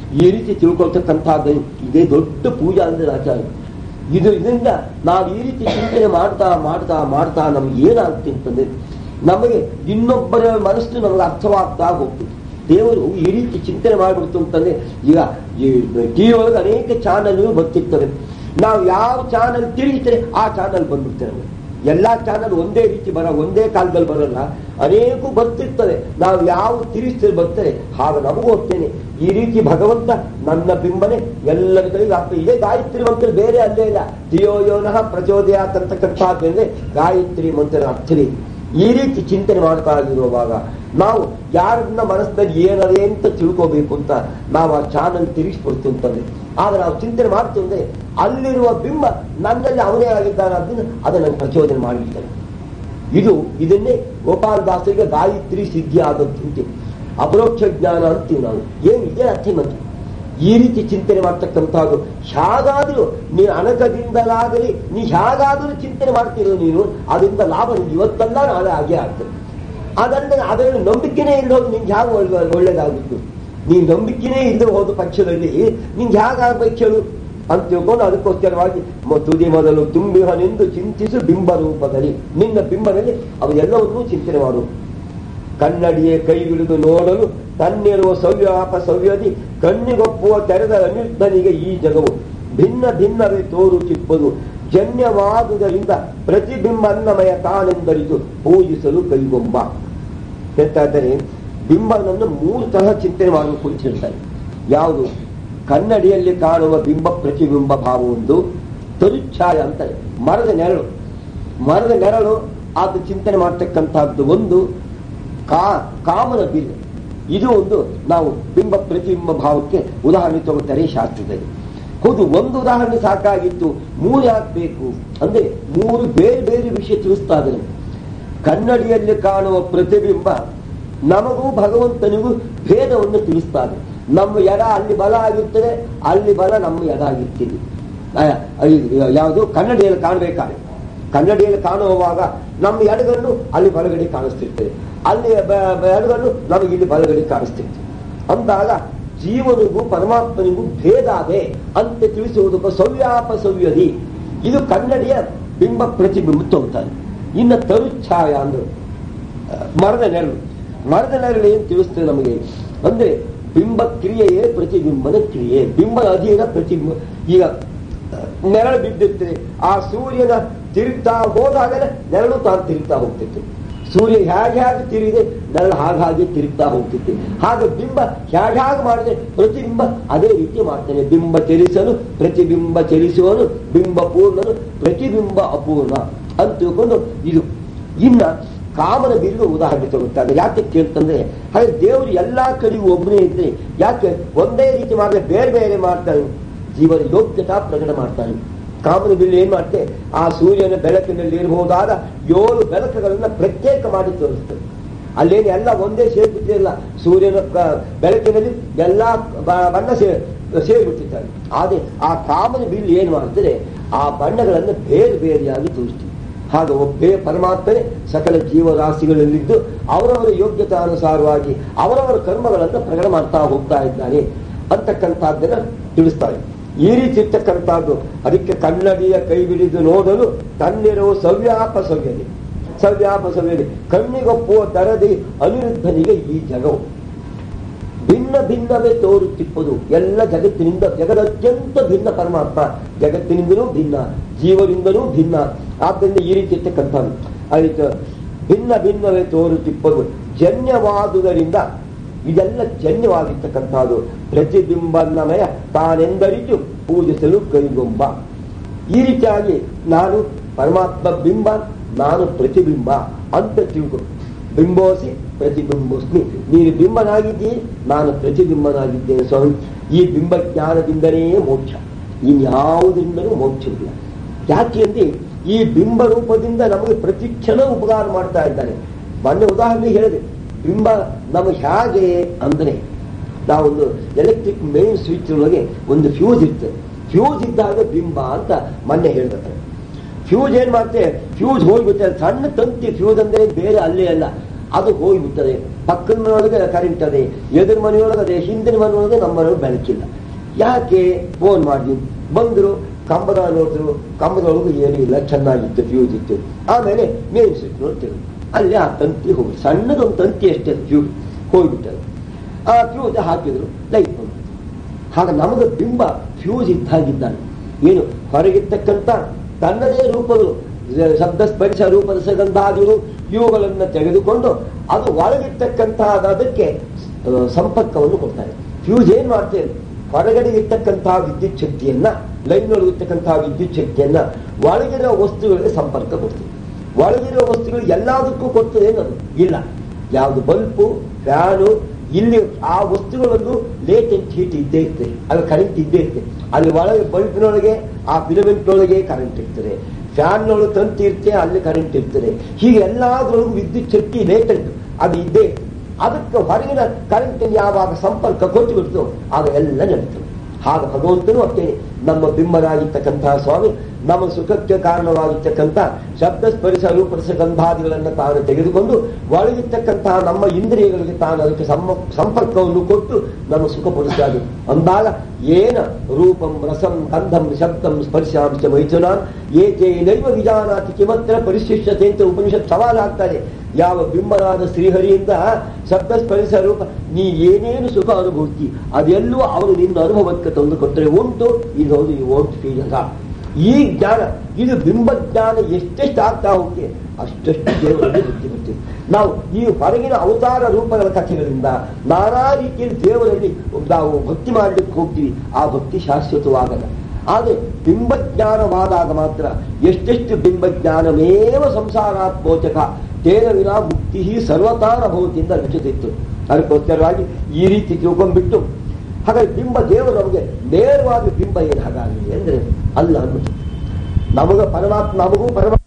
ಈ ರೀತಿ ತಿಳ್ಕೊಳ್ತಕ್ಕಂಥದ್ದು ಇದೇ ದೊಡ್ಡ ಪೂಜಾ ಅಂದ್ರೆ ಆಚಾರ ಇದು ಇದರಿಂದ ನಾವು ಈ ರೀತಿ ಚಿಂತನೆ ಮಾಡ್ತಾ ಮಾಡ್ತಾ ಮಾಡ್ತಾ ನಮ್ಗೆ ಏನಾಗುತ್ತೆ ಅಂತಂದ್ರೆ ನಮಗೆ ಇನ್ನೊಬ್ಬರ ಮನಸ್ಸು ನಮಗೆ ಅರ್ಥವಾಗ್ತಾ ಹೋಗ್ತದೆ ದೇವರು ಈ ರೀತಿ ಚಿಂತನೆ ಮಾಡಿಬಿಡ್ತು ಅಂತಂದ್ರೆ ಈಗ ಈ ಟಿವಿ ಒಳಗೆ ಅನೇಕ ಚಾನಲ್ಗಳು ಬರ್ತಿರ್ತವೆ ನಾವು ಯಾವ ಚಾನಲ್ ತಿರುಗಿದ್ರೆ ಆ ಚಾನಲ್ ಬಂದ್ಬಿಡ್ತೇವೆ ನಮಗೆ ಎಲ್ಲಾ ಚಾನಲ್ ಒಂದೇ ರೀತಿ ಬರ ಒಂದೇ ಕಾಲದಲ್ಲಿ ಬರಲ್ಲ ಅನೇಕ ಬರ್ತಿರ್ತದೆ ನಾವು ಯಾವ ತಿರುಗಿಸ್ತಾರೆ ಬರ್ತಾರೆ ಹಾಗೆ ನಮಗೂ ಹೋಗ್ತೇನೆ ಈ ರೀತಿ ಭಗವಂತ ನನ್ನ ಬಿಂಬನೆ ಎಲ್ಲರ ಕಡೆಗೆ ಆಗ್ತದೆ ಇದೇ ಗಾಯತ್ರಿ ಮಂತ್ರ ಬೇರೆ ಅಲ್ಲೇ ಇಲ್ಲ ಧಿಯೋಯೋನಃ ಪ್ರಚೋದಯಾತ್ ಅಂತಕ್ಕಂಥದ್ದಂದ್ರೆ ಗಾಯತ್ರಿ ಮಂತ್ರ ಅರ್ಥನೇ ಈ ರೀತಿ ಚಿಂತನೆ ಮಾಡ್ತಾ ಇರುವಾಗ ನಾವು ಯಾರನ್ನ ಮನಸ್ಸಿನಲ್ಲಿ ಏನದೇ ಅಂತ ತಿಳ್ಕೋಬೇಕು ಅಂತ ನಾವು ಆ ಚಾನಲ್ ತಿರುಗಿಸ್ಕೊಡ್ತು ಅಂತಂದ್ರೆ ಆಗ ನಾವು ಚಿಂತನೆ ಮಾಡ್ತೀವಿ ಅಂದ್ರೆ ಅಲ್ಲಿರುವ ಬಿಂಬ ನನ್ನಲ್ಲಿ ಅವನೇ ಆಗಿದ್ದಾನೆ ಅದನ್ನ ಅದನ್ನು ಪ್ರಚೋದನೆ ಮಾಡಿರ್ತಾನೆ ಇದು ಇದನ್ನೇ ಗೋಪಾಲದಾಸರಿಗೆ ಗಾಯತ್ರಿ ಸಿದ್ಧಿ ಆದದ್ದು ಅಪರೋಕ್ಷ ಜ್ಞಾನ ಅಂತೀವಿ ನಾವು ಏನು ಇದೇ ಅರ್ಥಿ ಮಂತ್ರ ಈ ರೀತಿ ಚಿಂತನೆ ಮಾಡ್ತಕ್ಕಂಥದ್ದು ಹೇಗಾದರೂ ನೀನು ಅನಕದಿಂದಲಾಗಲಿ ನೀ ಹೇಗಾದರೂ ಚಿಂತನೆ ಮಾಡ್ತಿರೋ ನೀನು ಅದರಿಂದ ಲಾಭ ನಿಮ್ಗೆ ಇವತ್ತಲ್ಲ ನಾಳೆ ಹಾಗೆ ಆಗ್ತದೆ ಅದರಿಂದ ಅದರಲ್ಲಿ ನಂಬಿಕೆನೇ ಇಲ್ಲೋದು ನಿಂಗೆ ಹೇಗೆ ಒಳ್ಳೆ ಒಳ್ಳೇದಾಗಿತ್ತು ನೀನು ನಂಬಿಕೆನೇ ಇಲ್ಲದೆ ಹೋದ ಪಕ್ಷದಲ್ಲಿ ನಿಂಗೆ ಹೇಗಾಗ್ಬೇಕು ಹೇಳು ಅಂತ ತಿಳ್ಕೊಂಡು ಅದಕ್ಕೋಸ್ಕರವಾಗಿ ಮ- ತುದಿ ಮೊದಲು ತುಂಬಿಹನೆಂದು ಚಿಂತಿಸು ಬಿಂಬ ರೂಪದಲ್ಲಿ ನಿನ್ನ ಬಿಂಬದಲ್ಲಿ ಅವು ಎಲ್ಲವನ್ನೂ ಚಿಂತನೆ ಮಾಡು ಕನ್ನಡಿಯೇ ಕೈ ಹಿಡಿದು ನೋಡಲು ತನ್ನಿರುವ ಸವ್ಯಾಪ ಸವ್ಯದಿ ಕಣ್ಣಿಗೊಪ್ಪುವ ತೆರೆದ ಅನಿರ್ಧನಿಗೆ ಈ ಜಗವು ಭಿನ್ನ ಭಿನ್ನವೇ ತೋರುತ್ತಿಪ್ಪದು ಜನ್ಯವಾದುದರಿಂದ ಪ್ರತಿಬಿಂಬ ಅನ್ನಮಯ ತಾನೆಂದರಿತು ಪೂಜಿಸಲು ಕೈಗೊಂಬ ಹೇಳ್ತಾ ಇದ್ದಾರೆ ಬಿಂಬನನ್ನು ಮೂರು ತರಹ ಚಿಂತನೆ ಮಾಡಬೇಕು ಅಂತ ಹೇಳ್ತಾರೆ ಯಾವುದು ಕನ್ನಡಿಯಲ್ಲಿ ಕಾಣುವ ಬಿಂಬ ಪ್ರತಿಬಿಂಬ ಭಾವ ಒಂದು ತರುಚ್ಛಾಯ ಅಂತಾರೆ ಮರದ ನೆರಳು ಮರದ ನೆರಳು ಅದು ಚಿಂತನೆ ಮಾಡ್ತಕ್ಕಂಥದ್ದು ಒಂದು ಕಾ ಕಾಮನ ಬಿಲ್ ಇದು ಒಂದು ನಾವು ಬಿಂಬ ಪ್ರತಿಬಿಂಬ ಭಾವಕ್ಕೆ ಉದಾಹರಣೆ ತಗೋತಾರೆ ಶಾಸ್ತ್ರದಲ್ಲಿ ಹೌದು ಒಂದು ಉದಾಹರಣೆ ಸಾಕಾಗಿತ್ತು ಮೂರು ಹಾಕ್ಬೇಕು ಅಂದ್ರೆ ಮೂರು ಬೇರೆ ಬೇರೆ ವಿಷಯ ತಿಳಿಸ್ತಾ ಇದ್ದಾರೆ ಕನ್ನಡಿಯಲ್ಲಿ ಕಾಣುವ ಪ್ರತಿಬಿಂಬ ನಮಗೂ ಭಗವಂತನಿಗೂ ಭೇದವನ್ನು ತಿಳಿಸ್ತಾ ಇದೆ ನಮ್ಮ ಎಡ ಅಲ್ಲಿ ಬಲ ಆಗಿರ್ತದೆ ಅಲ್ಲಿ ಬಲ ನಮ್ಮ ಎಡ ಆಗಿರ್ತೀವಿ ಯಾವುದು ಕನ್ನಡಿಯಲ್ಲಿ ಕಾಣಬೇಕಾದ್ರೆ ಕನ್ನಡಿಯಲ್ಲಿ ಕಾಣುವಾಗ ನಮ್ಮ ಎಡಗಣ್ಣು ಅಲ್ಲಿ ಬಲಗಡೆ ಕಾಣಿಸ್ತಿರ್ತದೆ ಅಲ್ಲಿ ಬ- ಬ- ಎಡಗಣ್ಣು ನಮಗೆ ಇಲ್ಲಿ ಬಲಗಡೆ ಕಾಣಿಸ್ತಿರ್ತದೆ ಅಂದಾಗ ಜೀವನಿಗೂ ಪರಮಾತ್ಮನಿಗೂ ಭೇದ ಅದೆ ಅಂತ ತಿಳಿಸುವುದಕ್ಕೂ ಸವ್ಯಾಪ ಸವ್ಯದಿ ಇದು ಕನ್ನಡಿಯ ಬಿಂಬ ಪ್ರತಿಬಿಂಬ ತೋರ್ತಾರೆ ಇನ್ನು ತರುಚ್ಛಾಯ ಅಂದ್ರೆ ಆ, ಮರದ ನೆರಳು ಮರದ ನೆರಳು ಏನ್ ತಿಳಿಸ್ತದೆ ನಮಗೆ ಅಂದ್ರೆ ಬಿಂಬ ಕ್ರಿಯೆಯೇ ಪ್ರತಿಬಿಂಬನ ಕ್ರಿಯೆ ಬಿಂಬದ ಅಧೀನ ಪ್ರತಿಬಿಂಬ ಈಗ ಆ, ನೆರಳು ಬಿದ್ದಿರ್ತದೆ ಆ ಸೂರ್ಯನ ತಿರುಗ್ತಾ ಹೋದಾಗಲೇ ನೆರಳು ತಾನು ತಿರುಗ್ತಾ ಹೋಗ್ತಿತ್ತು ಸೂರ್ಯ ಹೇಗೆ ಹೇಗೆ ತಿರುಗಿದೆ ನೆರಳು ಹಾಗಾಗಿ ತಿರುಗ್ತಾ ಹೋಗ್ತಿತ್ತು ಹಾಗೆ ಬಿಂಬ ಹೇಗೆ ಹೇಗೆ ಮಾಡಿದ್ರೆ ಪ್ರತಿಬಿಂಬ ಅದೇ ರೀತಿ ಮಾಡ್ತಾನೆ ಬಿಂಬ ಚಲಿಸಲು ಪ್ರತಿಬಿಂಬ ಚಲಿಸುವನು ಬಿಂಬ ಪೂರ್ಣನು ಪ್ರತಿಬಿಂಬ ಅಪೂರ್ಣ ಅಂತ ತಿಳ್ಕೊಂಡು ಇದು ಇನ್ನ ಕಾಮನ ಬಿಲ್ಲು ಉದಾಹರಣೆ ತಗೊಳ್ತಾರೆ ಯಾಕೆ ಕೇಳ್ತಂದ್ರೆ ಹಾಗೆ ದೇವರು ಎಲ್ಲಾ ಕಡೆಗೂ ಒಬ್ಬನೇ ಇದ್ರೆ ಯಾಕೆ ಒಂದೇ ರೀತಿ ಮಾಡಿದ್ರೆ ಬೇರೆ ಬೇರೆ ಮಾಡ್ತಾನೆ ಜೀವನ ಯೋಗ್ಯತಾ ಪ್ರಕಟ ಮಾಡ್ತಾನೆ ಕಾಮನ ಬಿಲ್ಲು ಏನ್ ಮಾಡ್ತೆ ಆ ಸೂರ್ಯನ ಬೆಳಕಿನಲ್ಲಿ ಇರಬಹುದಾದ ಏಳು ಬೆಳಕುಗಳನ್ನ ಪ್ರತ್ಯೇಕ ಮಾಡಿ ತೋರಿಸ್ತದೆ ಅಲ್ಲೇನು ಎಲ್ಲ ಒಂದೇ ಸೇರ್ಬಿಟ್ಟಿರಲ್ಲ ಸೂರ್ಯನ ಕ- ಬೆಳಕಿನಲ್ಲಿ ಎಲ್ಲಾ ಬ- ಬಣ್ಣ ಸೇ ಸೇರಿಬಿಟ್ಟಿರ್ತಾರೆ ಆದ್ರೆ ಆ ಕಾಮನ ಬಿಲ್ ಏನ್ ಮಾಡ್ತಾರೆ ಆ ಬಣ್ಣಗಳನ್ನು ಬೇರೆ ಬೇರೆಯಾಗಿ ತೋರಿಸ್ತೀವಿ ಹಾಗೆ ಒಬ್ಬೇ ಪರಮಾತ್ಮನೇ ಸಕಲ ಜೀವರಾಶಿಗಳಲ್ಲಿದ್ದು ಅವರವರ ಯೋಗ್ಯತಾನುಸಾರವಾಗಿ ಅವರವರ ಕರ್ಮಗಳನ್ನು ಪ್ರಕಟ ಮಾಡ್ತಾ ಹೋಗ್ತಾ ಇದ್ದಾನೆ ಅಂತಕ್ಕಂಥದ್ದನ್ನ ತಿಳಿಸ್ತಾರೆ ಈ ರೀತಿ ಇರ್ತಕ್ಕಂಥದ್ದು ಅದಕ್ಕೆ ಕನ್ನಡಿಯ ಕೈ ಬಿಡಿದು ನೋಡಲು ತನ್ನಿರುವ ಸವ್ಯಾಪ ಸವ್ಯದೆ ಸವ್ಯಾಪ ಸವ್ಯದೆ ಕಣ್ಣಿಗೊಪ್ಪುವ ದರದಿ ಅನಿರುದ್ಧನಿಗೆ ಈ ಜಗವು ಭಿನ್ನ ಭಿನ್ನವೇ ತೋರುತ್ತಿಪ್ಪದು ಎಲ್ಲ ಜಗತ್ತಿನಿಂದ ಜಗದ ಅತ್ಯಂತ ಭಿನ್ನ ಪರಮಾತ್ಮ ಜಗತ್ತಿನಿಂದಲೂ ಭಿನ್ನ ಜೀವರಿಂದಲೂ ಭಿನ್ನ ಆದ್ದರಿಂದ ಈ ರೀತಿ ಇರ್ತಕ್ಕಂಥದ್ದು ಆಯ್ತು ಭಿನ್ನ ಭಿನ್ನವೇ ತೋರುತ್ತಿಪ್ಪದು ಜನ್ಯವಾದುದರಿಂದ ಇದೆಲ್ಲ ಜನ್ಯವಾಗಿರ್ತಕ್ಕಂಥದ್ದು ಪ್ರತಿಬಿಂಬನಮಯ ತಾನೆಂದರಿತು ಪೂಜಿಸಲು ಕೈಗೊಂಬ ಈ ರೀತಿಯಾಗಿ ನಾನು ಪರಮಾತ್ಮ ಬಿಂಬ ನಾನು ಪ್ರತಿಬಿಂಬ ಅಂತ ತಿಳ್ಕೊ ಬಿಂಬೋಸಿ ಪ್ರತಿಬಿಂಬೋಸ್ಮಿ ನೀನು ಬಿಂಬನಾಗಿದ್ದೀ ನಾನು ಪ್ರತಿಬಿಂಬನಾಗಿದ್ದೇನೆ ಸ್ವಾಮಿ ಈ ಬಿಂಬ ಜ್ಞಾನದಿಂದಲೇ ಮೋಕ್ಷ ಇನ್ಯಾವುದರಿಂದಲೂ ಮೋಕ್ಷವಿಲ್ಲ ಯಾಕೆ ಅಂದ್ರೆ ಈ ಬಿಂಬ ರೂಪದಿಂದ ನಮಗೆ ಪ್ರತಿ ಕ್ಷಣ ಉಪಕಾರ ಮಾಡ್ತಾ ಇದ್ದಾನೆ ಮೊನ್ನೆ ಉದಾಹರಣೆ ಹೇಳಿದೆ ಬಿಂಬ ನಮಗೆ ಹೇಗೆ ಅಂದ್ರೆ ನಾವೊಂದು ಎಲೆಕ್ಟ್ರಿಕ್ ಮೇನ್ ಸ್ವಿಚ್ ಒಳಗೆ ಒಂದು ಫ್ಯೂಸ್ ಇರ್ತದೆ ಫ್ಯೂಸ್ ಇದ್ದಾಗ ಬಿಂಬ ಅಂತ ಮೊನ್ನೆ ಹೇಳ್ತಾರೆ ಫ್ಯೂಸ್ ಏನ್ ಮಾಡ್ತೆ ಫ್ಯೂಸ್ ಹೋಗ್ಬಿಡ್ತದೆ ಸಣ್ಣ ತಂತಿ ಫ್ಯೂಸ್ ಅಂದ್ರೆ ಬೇರೆ ಅಲ್ಲೇ ಅಲ್ಲ ಅದು ಹೋಗ್ಬಿಡ್ತದೆ ಪಕ್ಕದ ಮನೆಯೊಳಗೆ ಕರೆಂಟ್ ಅದೇ ಎದುರು ಮನೆಯೊಳಗೆ ಅದೇ ಹಿಂದಿನ ಮನೆಯೊಳಗೆ ನಮ್ಮ ಮನೆಯೊಳಗೆ ಬೆಳಕಿಲ್ಲ ಯಾಕೆ ಫೋನ್ ಮಾಡಿದ್ವಿ ಬಂದರು ಕಂಬದ ನೋಡಿದ್ರು ಕಂಬದೊಳಗೂ ಏನೂ ಇಲ್ಲ ಚೆನ್ನಾಗಿತ್ತು ಫ್ಯೂಸ್ ಇತ್ತು ಆಮೇಲೆ ಮೇನ್ ಸ್ವಿಚ್ ನೋಡ್ತೇವೆ ಅಲ್ಲಿ ಆ ತಂತಿ ಹೋಗಿ ಸಣ್ಣದೊಂದು ತಂತಿ ಅಷ್ಟೇ ಫ್ಯೂಸ್ ಹೋಗ್ಬಿಟ್ಟದು ಆ ಫ್ಯೂಸ್ ಹಾಕಿದ್ರು ಲೈಟ್ ಬಂತು ಹಾಗೆ ನಮಗೆ ಬಿಂಬ ಫ್ಯೂಸ್ ಇದ್ದಾಗಿದ್ದಾನೆ ಏನು ಹೊರಗಿರ್ತಕ್ಕಂಥ ತನ್ನದೇ ರೂಪಗಳು ಶಬ್ದ ಸ್ಪರ್ಶ ರೂಪದ ಸುಗಂಧಾದಿಗಳು ಇವುಗಳನ್ನು ತೆಗೆದುಕೊಂಡು ಅದು ಒಳಗಿರ್ತಕ್ಕಂತಹ ಅದಕ್ಕೆ ಆ, ಸಂಪರ್ಕವನ್ನು ಕೊಡ್ತಾರೆ ಫ್ಯೂಸ್ ಏನ್ ಮಾಡ್ತೇವೆ ಹೊರಗಡೆ ಇರ್ತಕ್ಕಂತಹ ವಿದ್ಯುತ್ ಶಕ್ತಿಯನ್ನ ಲೈನ್ ಒಳಗಿರ್ತಕ್ಕಂತಹ ವಿದ್ಯುತ್ ಶಕ್ತಿಯನ್ನ ಒಳಗಿರೋ ವಸ್ತುಗಳಿಗೆ ಸಂಪರ್ಕ ಕೊಡ್ತೀವಿ ಒಳಗಿರೋ ವಸ್ತುಗಳು ಎಲ್ಲದಕ್ಕೂ ಕೊಡ್ತದೆ ಅನ್ನೋದು ಇಲ್ಲ ಯಾವುದು ಬಲ್ಪು ಫ್ಯಾನು ಇಲ್ಲಿ ಆ ವಸ್ತುಗಳೊಂದು ಲೇಟೆಂಟ್ ಹೀಟ್ ಇದ್ದೇ ಇರ್ತದೆ ಅದು ಕರೆಂಟ್ ಇದ್ದೇ ಇರ್ತದೆ ಅಲ್ಲಿ ಒಳಗೆ ಬಲ್ಬ್ನೊಳಗೆ ಆ ಫಿಲಮೆಂಟ್ ಒಳಗೆ ಕರೆಂಟ್ ಇರ್ತದೆ ಫ್ಯಾನ್ನೊಳಗೆ ತಂತಿ ಇರ್ತದೆ ಅಲ್ಲಿ ಕರೆಂಟ್ ಇರ್ತದೆ ಹೀಗೆ ಎಲ್ಲದರೊಳಗೂ ವಿದ್ಯುತ್ ಶಕ್ತಿ ಲೇಟೆಂಟ್ ಅದು ಇದ್ದೇ ಇರ್ತದೆ ಅದಕ್ಕೆ ಹೊರಗಿನ ಕರೆಂಟ್ ಯಾವಾಗ ಸಂಪರ್ಕ ಕೊಟ್ಟು ಬಿಡ್ತು ಆಗ ಎಲ್ಲ ನಡೀತದೆ ಹಾಗ ಭಗವಂತನು ಅಷ್ಟೇ ನಮ್ಮ ಬಿಂಬರಾಗಿರ್ತಕ್ಕಂತಹ ಸ್ವಾಮಿ ನಮ್ಮ ಸುಖಕ್ಕೆ ಕಾರಣವಾಗಿರ್ತಕ್ಕಂಥ ಶಬ್ದ ಸ್ಪರ್ಶ ರೂಪರಸ ಗಂಧಾದಿಗಳನ್ನು ತಾನು ತೆಗೆದುಕೊಂಡು ಒಳಗಿರ್ತಕ್ಕಂತಹ ನಮ್ಮ ಇಂದ್ರಿಯಗಳಿಗೆ ತಾನು ಅದಕ್ಕೆ ಸಮ ಸಂಪರ್ಕವನ್ನು ಕೊಟ್ಟು ನಮ್ಮ ಸುಖ ಪಡಿಸ್ತಾರೆ ಅಂದಾಗ ಏನ ರೂಪಂ ರಸಂ ಗಂಧಂ ಶಬ್ದಂ ಸ್ಪರ್ಶಾಂಶ ಮೈಥುನಾನ್ ಏಕೆ ನೈವ ವಿಜಾನಾತಿ ಕಿಮತ್ರ ಪರಿಶಿಷ್ಟತೆ ಅಂತ ಉಪನಿಷತ್ ಸವಾಲಾಗ್ತಾರೆ ಯಾವ ಬಿಂಬನಾದ ಶ್ರೀಹರಿಯಿಂದ ಶಬ್ದ ಸ್ಪರ್ಶ ರೂಪ ನೀ ಏನೇನು ಸುಖ ಅನುಭವಿಸ್ತಿ ಅದೆಲ್ಲೂ ಅವನು ನಿನ್ನ ಅನುಭವಕ್ಕೆ ತಂದು ಕೊಟ್ಟರೆ ಉಂಟು ಇದು ಹೌದು ಈ ಓಂಟ್ ಫೀಲ್ ಈ ಜ್ಞಾನ ಇದು ಬಿಂಬ ಜ್ಞಾನ ಎಷ್ಟೆಷ್ಟು ಆಗ್ತಾ ಹೋಗಿ ಅಷ್ಟೆಷ್ಟು ದೇವರಲ್ಲಿ ಬುದ್ಧಿ ಬರ್ತೀವಿ ನಾವು ಈ ಹೊರಗಿನ ಅವತಾರ ರೂಪಗಳ ಕಥೆಗಳಿಂದ ನಾನಾ ರೀತಿಯಲ್ಲಿ ದೇವರಲ್ಲಿ ನಾವು ಭಕ್ತಿ ಮಾಡಲಿಕ್ಕೆ ಹೋಗ್ತೀವಿ ಆ ಭಕ್ತಿ ಶಾಶ್ವತವಾಗಲ್ಲ ಆದರೆ ಬಿಂಬಜ್ಞಾನವಾದಾಗ ಮಾತ್ರ ಎಷ್ಟೆಷ್ಟು ಬಿಂಬಜ್ಞಾನಮೇವ ಸಂಸಾರಾತ್ಮೋಚಕ ತೇನ ವಿನ ಮುಕ್ತಿ ಸರ್ವತಾರ ಭವತಿಯಿಂದ ರಚಿಸಿತ್ತು ಅದಕ್ಕೋಸ್ಕರವಾಗಿ ಈ ರೀತಿ ತಿಳ್ಕೊಂಡ್ಬಿಟ್ಟು ಹಾಗಾಗಿ ಬಿಂಬ ದೇವರು ನಮಗೆ ನೇರವಾಗಿ ಬಿಂಬ ಏನು ಹಾಗಾಗಿ ಅಂದ್ರೆ ಅಲ್ಲ ಅಂದ್ಬಿಟ್ಟು ನಮಗ ಪರಮಾತ್ಮ ನಮಗೂ ಪರಮಾತ್ಮ